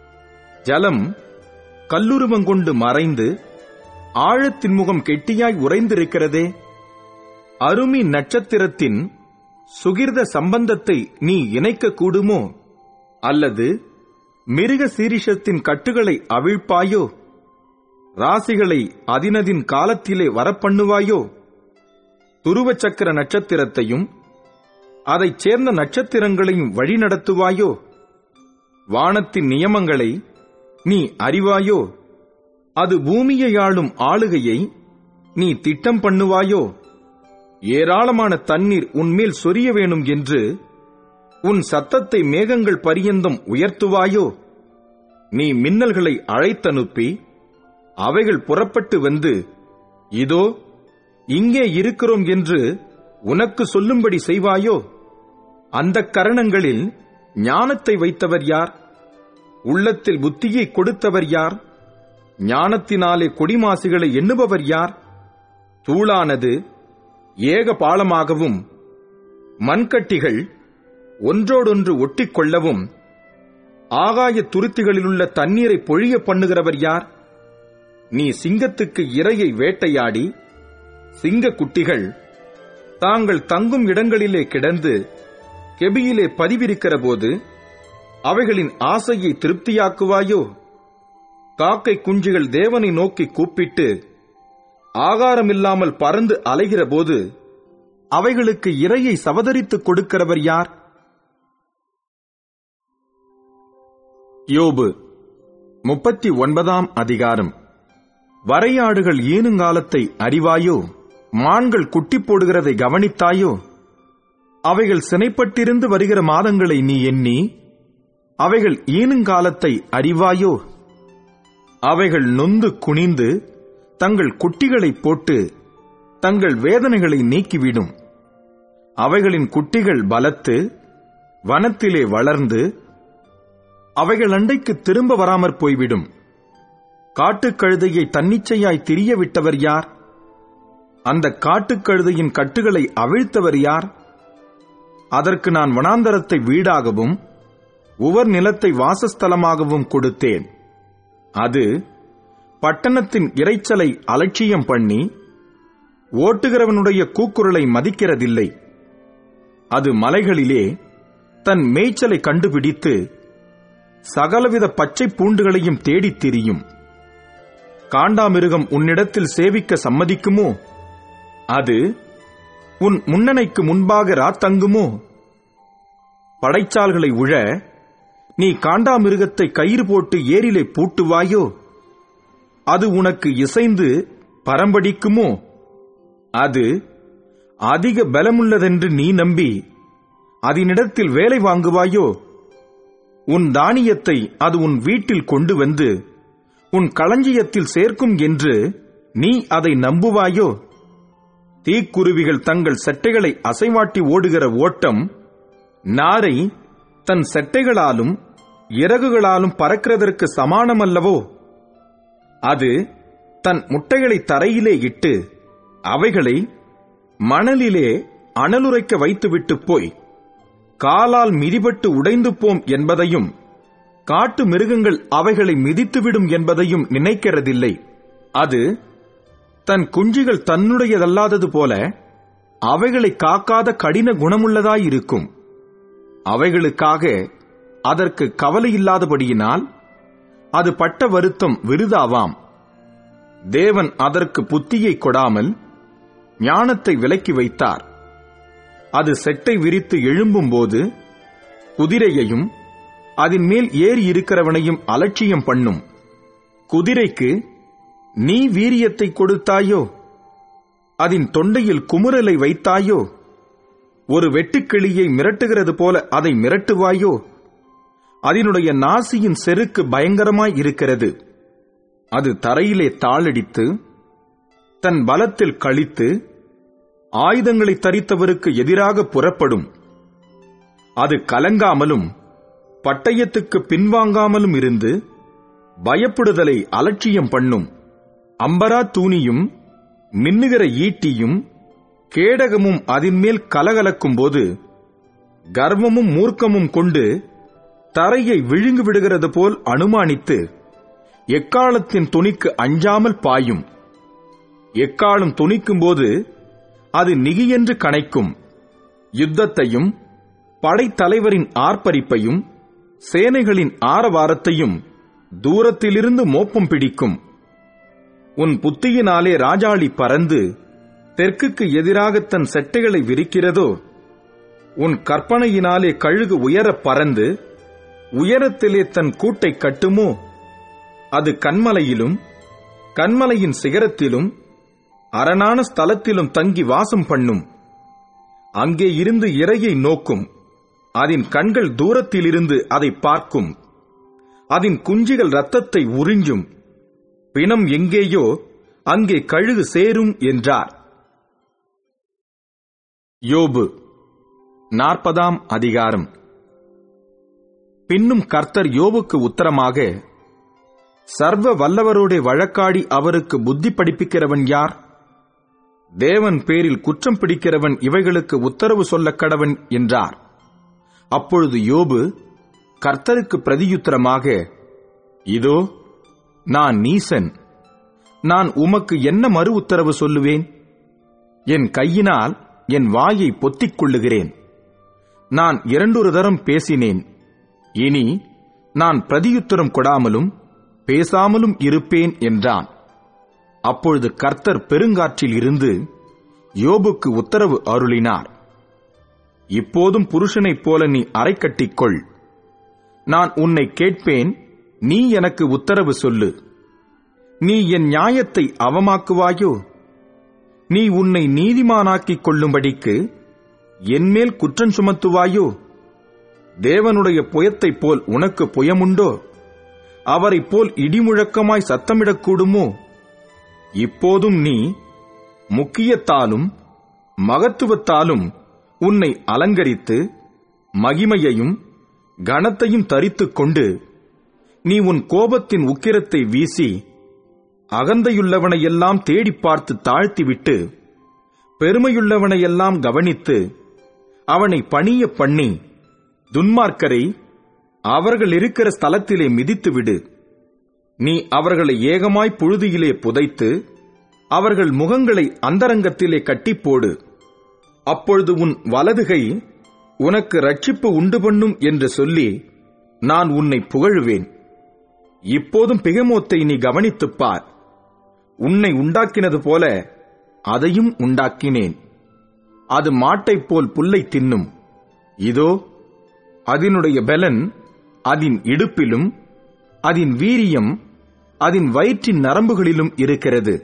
ஜலம் கல்லுருவங்கொண்டு மறைந்து ஆழத்தின் முகம் கெட்டியாய் உறைந்திருக்கிறதே அருமி நட்சத்திரத்தின் சுகிர்த சம்பந்தத்தை நீ இணைக்க கூடுமோ அல்லது மிருக சீரிஷத்தின் கட்டுகளை அவிழ்ப்பாயோ ராசிகளை அதினதின் காலத்திலே வரப்பண்ணுவாயோ துருவ சக்கர நட்சத்திரத்தையும் அதைச் சேர்ந்த நட்சத்திரங்களையும் வழிநடத்துவாயோ வானத்தின் நியமங்களை நீ அறிவாயோ அது பூமியை ஆளும் ஆளுகையை நீ திட்டம் பண்ணுவாயோ ஏராளமான தண்ணீர் உன்மேல் சொரிய வேணும் என்று உன் சத்தத்தை மேகங்கள் பரியந்தம் உயர்த்துவாயோ நீ மின்னல்களை அழைத்தனுப்பி அவைகள் புறப்பட்டு வந்து இதோ இங்கே இருக்கிறோம் என்று உனக்கு சொல்லும்படி செய்வாயோ அந்த கரணங்களில் ஞானத்தை வைத்தவர் யார் உள்ளத்தில் புத்தியை கொடுத்தவர் யார் ஞானத்தினாலே கொடிமாசுகளை எண்ணுபவர் யார் தூளானது ஏக பாலமாகவும் மண்கட்டிகள் ஒன்றோடொன்று ஒட்டிக்கொள்ளவும் ஆகாய துருத்திகளிலுள்ள தண்ணீரை பொழிய பண்ணுகிறவர் யார் நீ சிங்கத்துக்கு இரையை வேட்டையாடி சிங்க குட்டிகள் தாங்கள் தங்கும் இடங்களிலே கிடந்து கெபியிலே பதிவிருக்கிற போது அவைகளின் ஆசையை திருப்தியாக்குவாயோ காக்கை குஞ்சுகள் தேவனை நோக்கி கூப்பிட்டு ஆகாரமில்லாமல் பறந்து அலைகிற போது அவைகளுக்கு இரையை சவதரித்துக் கொடுக்கிறவர் யார் யோபு முப்பத்தி ஒன்பதாம் அதிகாரம் வரையாடுகள் ஈனுங்காலத்தை அறிவாயோ மான்கள் குட்டி போடுகிறதை கவனித்தாயோ அவைகள் சினைப்பட்டிருந்து வருகிற மாதங்களை நீ எண்ணி அவைகள் ஈனுங்காலத்தை அறிவாயோ அவைகள் நொந்து குனிந்து தங்கள் குட்டிகளை போட்டு தங்கள் வேதனைகளை நீக்கிவிடும் அவைகளின் குட்டிகள் பலத்து வனத்திலே வளர்ந்து அவைகள் அண்டைக்கு திரும்ப வராமற் போய்விடும் காட்டுக்கழுதையை தன்னிச்சையாய் திரிய விட்டவர் யார் அந்த காட்டுக்கழுதையின் கட்டுகளை அவிழ்த்தவர் யார் அதற்கு நான் வனாந்தரத்தை வீடாகவும் உவர் நிலத்தை வாசஸ்தலமாகவும் கொடுத்தேன் அது பட்டணத்தின் இரைச்சலை அலட்சியம் பண்ணி ஓட்டுகிறவனுடைய கூக்குரலை மதிக்கிறதில்லை அது மலைகளிலே தன் மேய்ச்சலை கண்டுபிடித்து சகலவித பச்சை பூண்டுகளையும் தேடித் திரியும் காண்டாமிருகம் உன்னிடத்தில் சேவிக்க சம்மதிக்குமோ அது உன் முன்னணைக்கு முன்பாக ராத்தங்குமோ படைச்சால்களை உழ நீ காண்டாமிருகத்தை கயிறு போட்டு ஏரிலே பூட்டுவாயோ அது உனக்கு இசைந்து பரம்படிக்குமோ அது அதிக பலமுள்ளதென்று நீ நம்பி அதனிடத்தில் வேலை வாங்குவாயோ உன் தானியத்தை அது உன் வீட்டில் கொண்டு வந்து உன் களஞ்சியத்தில் சேர்க்கும் என்று நீ அதை நம்புவாயோ தீக்குருவிகள் தங்கள் செட்டைகளை அசைவாட்டி ஓடுகிற ஓட்டம் நாரை தன் செட்டைகளாலும் இறகுகளாலும் பறக்கிறதற்கு சமானமல்லவோ அது தன் முட்டைகளை தரையிலே இட்டு அவைகளை மணலிலே அனலுரைக்க வைத்துவிட்டு போய் காலால் மிதிபட்டு உடைந்து போம் என்பதையும் காட்டு மிருகங்கள் அவைகளை மிதித்துவிடும் என்பதையும் நினைக்கிறதில்லை அது தன் குஞ்சுகள் தன்னுடையதல்லாதது போல அவைகளை காக்காத கடின குணமுள்ளதாயிருக்கும் அவைகளுக்காக அதற்கு கவலை இல்லாதபடியினால் அது பட்ட வருத்தம் விருதாவாம் தேவன் அதற்கு புத்தியை கொடாமல் ஞானத்தை விலக்கி வைத்தார் அது செட்டை விரித்து எழும்பும்போது குதிரையையும் அதன் மேல் ஏறி இருக்கிறவனையும் அலட்சியம் பண்ணும் குதிரைக்கு நீ வீரியத்தை கொடுத்தாயோ அதன் தொண்டையில் குமுறலை வைத்தாயோ ஒரு வெட்டுக்கிளியை மிரட்டுகிறது போல அதை மிரட்டுவாயோ அதனுடைய நாசியின் செருக்கு பயங்கரமாய் இருக்கிறது அது தரையிலே தாளடித்து தன் பலத்தில் கழித்து ஆயுதங்களை தரித்தவருக்கு எதிராக புறப்படும் அது கலங்காமலும் பட்டயத்துக்கு பின்வாங்காமலும் இருந்து பயப்படுதலை அலட்சியம் பண்ணும் அம்பரா தூணியும் மின்னுகிற ஈட்டியும் கேடகமும் அதின்மேல் கலகலக்கும் போது கர்வமும் மூர்க்கமும் கொண்டு தரையை விழுங்கு விடுகிறது போல் அனுமானித்து எக்காலத்தின் துணிக்கு அஞ்சாமல் பாயும் எக்காலம் துணிக்கும்போது அது நிகியென்று கணைக்கும் யுத்தத்தையும் படைத்தலைவரின் ஆர்ப்பரிப்பையும் சேனைகளின் ஆரவாரத்தையும் தூரத்திலிருந்து மோப்பம் பிடிக்கும் உன் புத்தியினாலே ராஜாளி பறந்து தெற்குக்கு எதிராக தன் செட்டைகளை விரிக்கிறதோ உன் கற்பனையினாலே கழுகு உயரப் பறந்து உயரத்திலே தன் கூட்டை கட்டுமோ அது கண்மலையிலும் கண்மலையின் சிகரத்திலும் அரணான ஸ்தலத்திலும் தங்கி வாசம் பண்ணும் அங்கே இருந்து இரையை நோக்கும் அதன் கண்கள் தூரத்திலிருந்து அதை பார்க்கும் அதன் குஞ்சுகள் இரத்தத்தை உறிஞ்சும் பிணம் எங்கேயோ அங்கே கழுகு சேரும் என்றார் யோபு நாற்பதாம் அதிகாரம் பின்னும் கர்த்தர் யோபுக்கு உத்தரமாக சர்வ வல்லவரோட வழக்காடி அவருக்கு புத்தி படிப்பிக்கிறவன் யார் தேவன் பேரில் குற்றம் பிடிக்கிறவன் இவைகளுக்கு உத்தரவு சொல்லக் கடவன் என்றார் அப்பொழுது யோபு கர்த்தருக்கு பிரதியுத்தரமாக இதோ நான் நீசன் நான் உமக்கு என்ன மறு உத்தரவு சொல்லுவேன் என் கையினால் என் வாயை பொத்திக் கொள்ளுகிறேன் நான் இரண்டொரு தரம் பேசினேன் இனி நான் பிரதியுத்தரம் கொடாமலும் பேசாமலும் இருப்பேன் என்றான் அப்பொழுது கர்த்தர் பெருங்காற்றில் இருந்து யோபுக்கு உத்தரவு அருளினார் இப்போதும் புருஷனைப் போல நீ அரை கட்டிக்கொள் நான் உன்னை கேட்பேன் நீ எனக்கு உத்தரவு சொல்லு நீ என் நியாயத்தை அவமாக்குவாயோ நீ உன்னை நீதிமானாக்கிக் கொள்ளும்படிக்கு என்மேல் குற்றம் சுமத்துவாயோ தேவனுடைய புயத்தைப் போல் உனக்கு புயமுண்டோ அவரைப் போல் இடிமுழக்கமாய் சத்தமிடக்கூடுமோ இப்போதும் நீ முக்கியத்தாலும் மகத்துவத்தாலும் உன்னை அலங்கரித்து மகிமையையும் கனத்தையும் தரித்துக் கொண்டு நீ உன் கோபத்தின் உக்கிரத்தை வீசி அகந்தையுள்ளவனையெல்லாம் தேடிப் பார்த்து தாழ்த்திவிட்டு பெருமையுள்ளவனையெல்லாம் கவனித்து அவனை பணிய பண்ணி துன்மார்க்கரை அவர்கள் இருக்கிற ஸ்தலத்திலே மிதித்துவிடு நீ அவர்களை ஏகமாய் புழுதியிலே புதைத்து அவர்கள் முகங்களை அந்தரங்கத்திலே கட்டிப்போடு அப்பொழுது உன் வலதுகை உனக்கு ரட்சிப்பு உண்டு பண்ணும் என்று சொல்லி நான் உன்னை புகழுவேன் இப்போதும் பிகமோத்தை நீ கவனித்துப் பார் உன்னை உண்டாக்கினது போல அதையும் உண்டாக்கினேன் அது மாட்டைப் போல் புல்லை தின்னும் இதோ அதனுடைய பெலன் அதன் இடுப்பிலும் அதன் வீரியம் அதன் வயிற்றின் நரம்புகளிலும் இருக்கிறது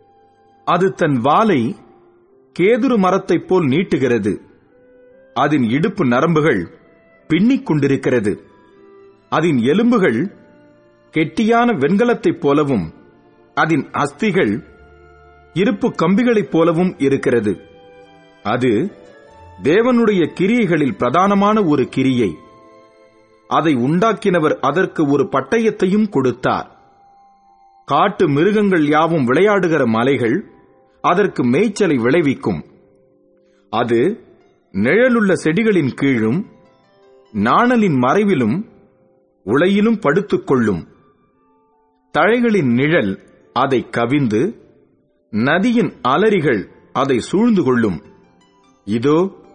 அது தன் வாலை கேதுரு மரத்தைப் போல் நீட்டுகிறது அதன் இடுப்பு நரம்புகள் பின்னிக் கொண்டிருக்கிறது அதன் எலும்புகள் கெட்டியான வெண்கலத்தைப் போலவும் அதன் அஸ்திகள் இருப்பு கம்பிகளைப் போலவும் இருக்கிறது அது தேவனுடைய கிரியைகளில் பிரதானமான ஒரு கிரியை அதை உண்டாக்கினவர் அதற்கு ஒரு பட்டயத்தையும் கொடுத்தார் காட்டு மிருகங்கள் யாவும் விளையாடுகிற மலைகள் அதற்கு மேய்ச்சலை விளைவிக்கும் அது நிழலுள்ள செடிகளின் கீழும் நாணலின் மறைவிலும் உளையிலும் படுத்துக் கொள்ளும் தழைகளின் நிழல் அதை கவிந்து நதியின் அலறிகள் அதை சூழ்ந்து கொள்ளும் இதோ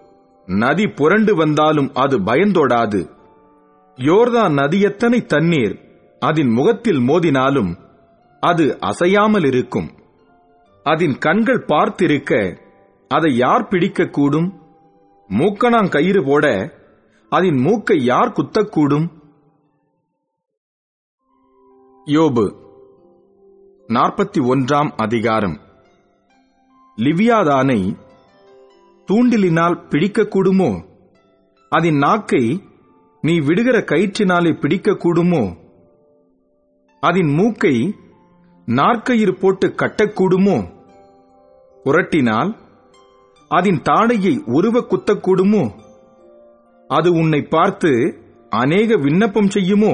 நதி புரண்டு வந்தாலும் அது பயந்தோடாது யோர்தான் நதியத்தனை தண்ணீர் அதன் முகத்தில் மோதினாலும் அது அசையாமல் இருக்கும் அதன் கண்கள் பார்த்திருக்க அதை யார் பிடிக்கக்கூடும் மூக்கணாங் கயிறு போட அதன் மூக்கை யார் குத்தக்கூடும் யோபு நாற்பத்தி ஒன்றாம் அதிகாரம் லிவியாதானை தூண்டிலினால் பிடிக்கக்கூடுமோ அதன் நாக்கை நீ விடுகிற கயிற்றினாலே பிடிக்க கூடுமோ அதன் மூக்கை நாற்கயிறு போட்டு கட்டக்கூடுமோ புரட்டினால் அதன் தாடையை உருவ குத்தக்கூடுமோ அது உன்னை பார்த்து அநேக விண்ணப்பம் செய்யுமோ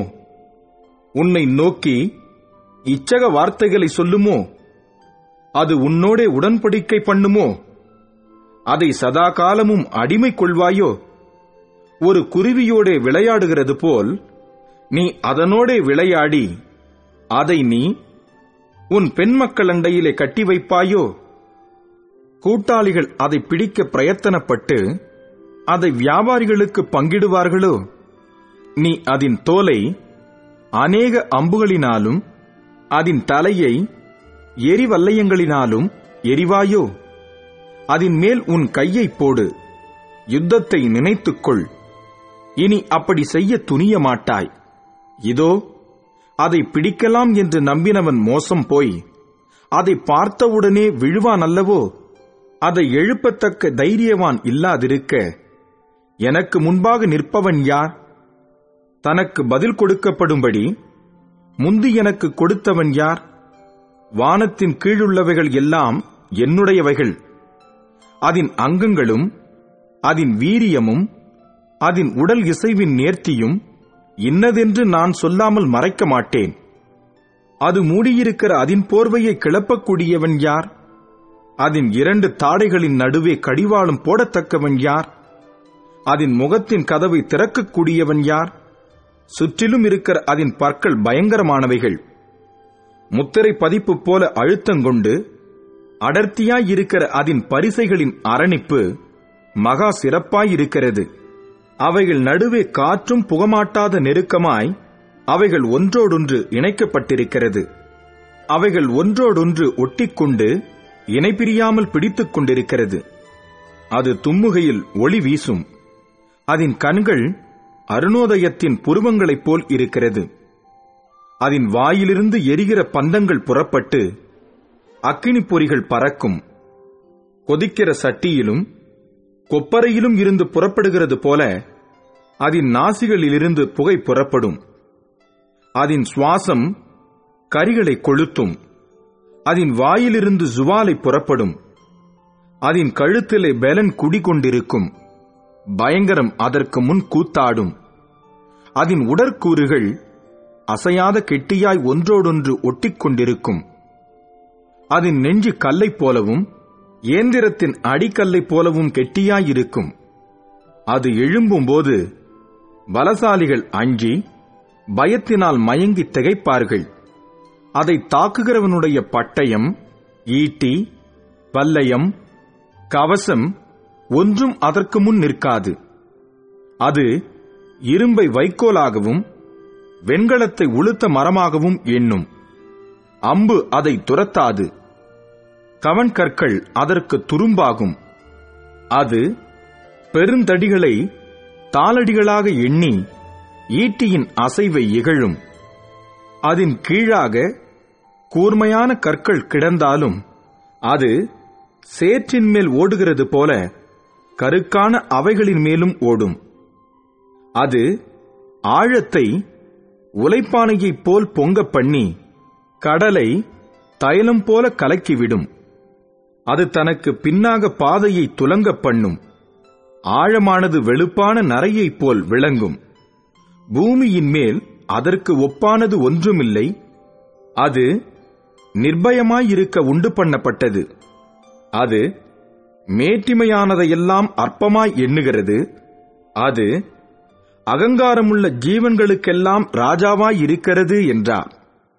உன்னை நோக்கி இச்சக வார்த்தைகளை சொல்லுமோ அது உன்னோடே உடன்படிக்கை பண்ணுமோ அதை சதா காலமும் அடிமை கொள்வாயோ ஒரு குருவியோடே விளையாடுகிறது போல் நீ அதனோடே விளையாடி அதை நீ உன் பெண் மக்கள் அண்டையிலே கட்டி வைப்பாயோ கூட்டாளிகள் அதை பிடிக்க பிரயத்தனப்பட்டு அதை வியாபாரிகளுக்கு பங்கிடுவார்களோ நீ அதன் தோலை அநேக அம்புகளினாலும் அதன் தலையை எரிவல்லையங்களினாலும் எரிவாயோ அதன் மேல் உன் கையை போடு யுத்தத்தை நினைத்துக்கொள் இனி அப்படி செய்ய துணிய மாட்டாய் இதோ அதை பிடிக்கலாம் என்று நம்பினவன் மோசம் போய் அதை பார்த்தவுடனே விழுவான் அல்லவோ அதை எழுப்பத்தக்க தைரியவான் இல்லாதிருக்க எனக்கு முன்பாக நிற்பவன் யார் தனக்கு பதில் கொடுக்கப்படும்படி முந்தி எனக்கு கொடுத்தவன் யார் வானத்தின் கீழுள்ளவைகள் எல்லாம் என்னுடையவைகள் அதன் அங்கங்களும் அதன் வீரியமும் அதன் உடல் இசைவின் நேர்த்தியும் இன்னதென்று நான் சொல்லாமல் மறைக்க மாட்டேன் அது மூடியிருக்கிற அதன் போர்வையை கிளப்பக்கூடியவன் யார் அதன் இரண்டு தாடைகளின் நடுவே கடிவாளம் போடத்தக்கவன் யார் அதன் முகத்தின் கதவை திறக்கக்கூடியவன் யார் சுற்றிலும் இருக்கிற அதன் பற்கள் பயங்கரமானவைகள் முத்திரை பதிப்பு போல அழுத்தங்கொண்டு அடர்த்தியாயிருக்கிற அதன் பரிசைகளின் அரணிப்பு மகா சிறப்பாயிருக்கிறது அவைகள் நடுவே காற்றும் புகமாட்டாத நெருக்கமாய் அவைகள் ஒன்றோடொன்று இணைக்கப்பட்டிருக்கிறது அவைகள் ஒன்றோடொன்று ஒட்டிக்கொண்டு இணைபிரியாமல் பிடித்துக் கொண்டிருக்கிறது அது தும்முகையில் ஒளி வீசும் அதன் கண்கள் அருணோதயத்தின் புருவங்களைப் போல் இருக்கிறது அதன் வாயிலிருந்து எரிகிற பந்தங்கள் புறப்பட்டு அக்கினி பொறிகள் பறக்கும் கொதிக்கிற சட்டியிலும் கொப்பரையிலும் இருந்து புறப்படுகிறது போல அதன் நாசிகளிலிருந்து புகை புறப்படும் அதன் சுவாசம் கரிகளை கொளுத்தும் அதன் வாயிலிருந்து ஜுவாலை புறப்படும் அதன் கழுத்திலே பெலன் குடிகொண்டிருக்கும் பயங்கரம் அதற்கு முன் கூத்தாடும் அதன் உடற்கூறுகள் அசையாத கெட்டியாய் ஒன்றோடொன்று ஒட்டிக்கொண்டிருக்கும் அதன் நெஞ்சு கல்லைப் போலவும் இயந்திரத்தின் அடிக்கல்லைப் போலவும் கெட்டியாயிருக்கும் அது எழும்பும்போது பலசாலிகள் அஞ்சி பயத்தினால் மயங்கி திகைப்பார்கள் அதை தாக்குகிறவனுடைய பட்டயம் ஈட்டி பல்லயம் கவசம் ஒன்றும் அதற்கு முன் நிற்காது அது இரும்பை வைக்கோலாகவும் வெண்கலத்தை உளுத்த மரமாகவும் எண்ணும் அம்பு அதை துரத்தாது கவன் கற்கள் அதற்கு துரும்பாகும் அது பெருந்தடிகளை தாளடிகளாக எண்ணி ஈட்டியின் அசைவை இகழும் அதன் கீழாக கூர்மையான கற்கள் கிடந்தாலும் அது சேற்றின் மேல் ஓடுகிறது போல கருக்கான அவைகளின் மேலும் ஓடும் அது ஆழத்தை உலைப்பானையைப் போல் பொங்க பண்ணி கடலை தைலம் போல கலக்கிவிடும் அது தனக்கு பின்னாக பாதையை துலங்க பண்ணும் ஆழமானது வெளுப்பான நரையைப் போல் விளங்கும் பூமியின் மேல் அதற்கு ஒப்பானது ஒன்றுமில்லை அது நிர்பயமாயிருக்க உண்டு பண்ணப்பட்டது அது மேட்டிமையானதையெல்லாம் அற்பமாய் எண்ணுகிறது அது அகங்காரமுள்ள ஜீவன்களுக்கெல்லாம் ராஜாவாய் இருக்கிறது என்றார்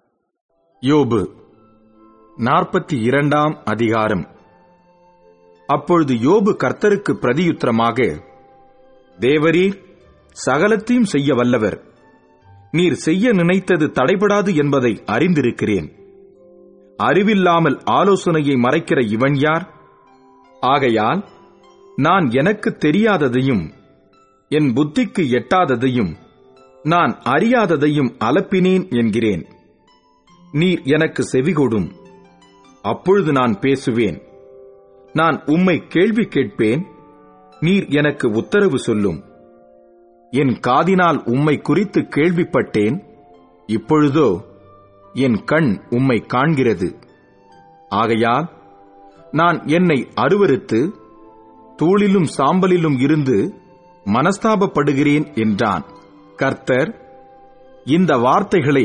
யோபு நாற்பத்தி இரண்டாம் அதிகாரம் அப்பொழுது யோபு கர்த்தருக்கு பிரதியுத்தரமாக தேவரீர் சகலத்தையும் செய்ய வல்லவர் நீர் செய்ய நினைத்தது தடைபடாது என்பதை அறிந்திருக்கிறேன் அறிவில்லாமல் ஆலோசனையை மறைக்கிற இவன் யார் ஆகையால் நான் எனக்கு தெரியாததையும் என் புத்திக்கு எட்டாததையும் நான் அறியாததையும் அலப்பினேன் என்கிறேன் நீர் எனக்கு செவிகொடும் அப்பொழுது நான் பேசுவேன் நான் உம்மை கேள்வி கேட்பேன் நீர் எனக்கு உத்தரவு சொல்லும் என் காதினால் உம்மை குறித்து கேள்விப்பட்டேன் இப்பொழுதோ என் கண் உம்மை காண்கிறது ஆகையால் நான் என்னை அருவருத்து தூளிலும் சாம்பலிலும் இருந்து மனஸ்தாபப்படுகிறேன் என்றான் கர்த்தர் இந்த வார்த்தைகளை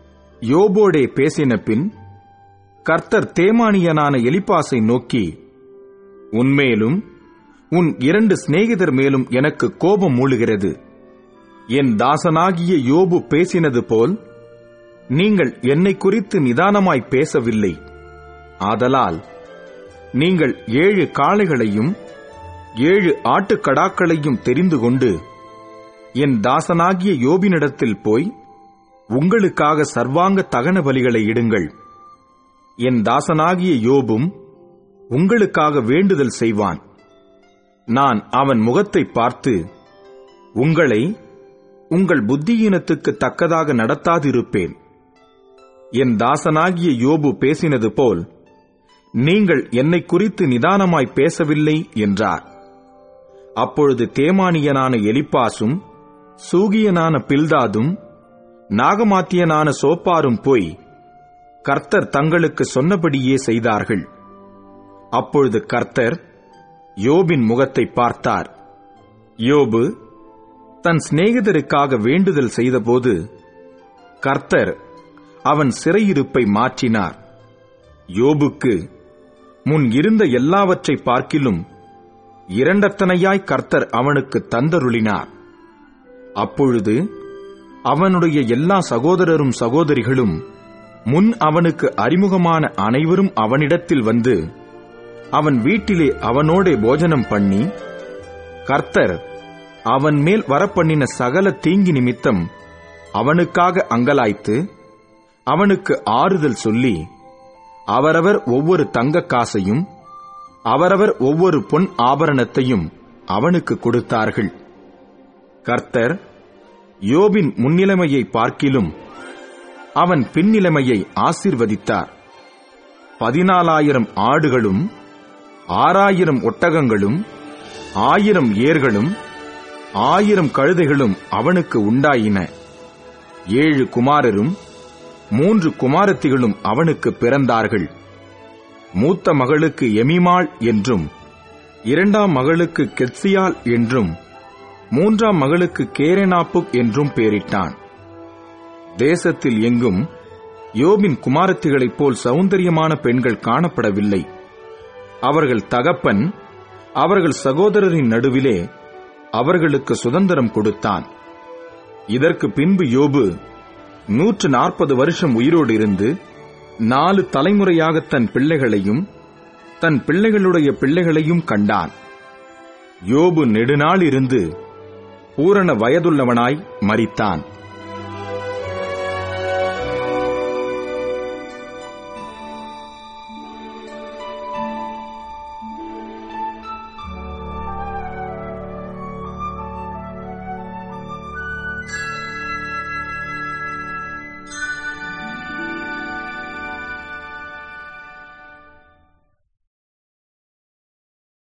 யோபோடே பேசின பின் கர்த்தர் தேமானியனான எலிப்பாசை நோக்கி உன்மேலும் உன் இரண்டு சிநேகிதர் மேலும் எனக்கு கோபம் மூழுகிறது என் தாசனாகிய யோபு பேசினது போல் நீங்கள் என்னை குறித்து நிதானமாய் பேசவில்லை ஆதலால் நீங்கள் ஏழு காளைகளையும் ஏழு ஆட்டுக்கடாக்களையும் தெரிந்து கொண்டு என் தாசனாகிய யோபினிடத்தில் போய் உங்களுக்காக சர்வாங்க தகன பலிகளை இடுங்கள் என் தாசனாகிய யோபும் உங்களுக்காக வேண்டுதல் செய்வான் நான் அவன் முகத்தை பார்த்து உங்களை உங்கள் புத்தியீனத்துக்கு தக்கதாக நடத்தாதிருப்பேன் என் தாசனாகிய யோபு பேசினது போல் நீங்கள் என்னை குறித்து நிதானமாய் பேசவில்லை என்றார் அப்பொழுது தேமானியனான எலிப்பாசும் சூகியனான பில்தாதும் நாகமாத்தியனான சோப்பாரும் போய் கர்த்தர் தங்களுக்கு சொன்னபடியே செய்தார்கள் அப்பொழுது கர்த்தர் யோபின் முகத்தை பார்த்தார் யோபு தன் சிநேகிதருக்காக வேண்டுதல் செய்தபோது கர்த்தர் அவன் சிறையிருப்பை மாற்றினார் யோபுக்கு முன் இருந்த எல்லாவற்றை பார்க்கிலும் இரண்டத்தனையாய் கர்த்தர் அவனுக்கு தந்தருளினார் அப்பொழுது அவனுடைய எல்லா சகோதரரும் சகோதரிகளும் முன் அவனுக்கு அறிமுகமான அனைவரும் அவனிடத்தில் வந்து அவன் வீட்டிலே அவனோடே போஜனம் பண்ணி கர்த்தர் அவன் மேல் வரப்பண்ணின சகல தீங்கி நிமித்தம் அவனுக்காக அங்கலாய்த்து அவனுக்கு ஆறுதல் சொல்லி அவரவர் ஒவ்வொரு தங்க காசையும் அவரவர் ஒவ்வொரு பொன் ஆபரணத்தையும் அவனுக்கு கொடுத்தார்கள் கர்த்தர் யோபின் முன்னிலைமையை பார்க்கிலும் அவன் பின்னிலைமையை ஆசிர்வதித்தார் பதினாலாயிரம் ஆடுகளும் ஆறாயிரம் ஒட்டகங்களும் ஆயிரம் ஏர்களும் ஆயிரம் கழுதைகளும் அவனுக்கு உண்டாயின ஏழு குமாரரும் மூன்று குமாரத்திகளும் அவனுக்கு பிறந்தார்கள் மூத்த மகளுக்கு எமிமாள் என்றும் இரண்டாம் மகளுக்கு கெத்சியால் என்றும் மூன்றாம் மகளுக்கு கேரனாப்புக் என்றும் பெயரிட்டான் தேசத்தில் எங்கும் யோபின் குமாரத்திகளைப் போல் சௌந்தரியமான பெண்கள் காணப்படவில்லை அவர்கள் தகப்பன் அவர்கள் சகோதரரின் நடுவிலே அவர்களுக்கு சுதந்திரம் கொடுத்தான் இதற்கு பின்பு யோபு நூற்று நாற்பது வருஷம் உயிரோடு இருந்து நாலு தலைமுறையாக தன் பிள்ளைகளையும் தன் பிள்ளைகளுடைய பிள்ளைகளையும் கண்டான் யோபு நெடுநாள் இருந்து பூரண வயதுள்ளவனாய் மரித்தான்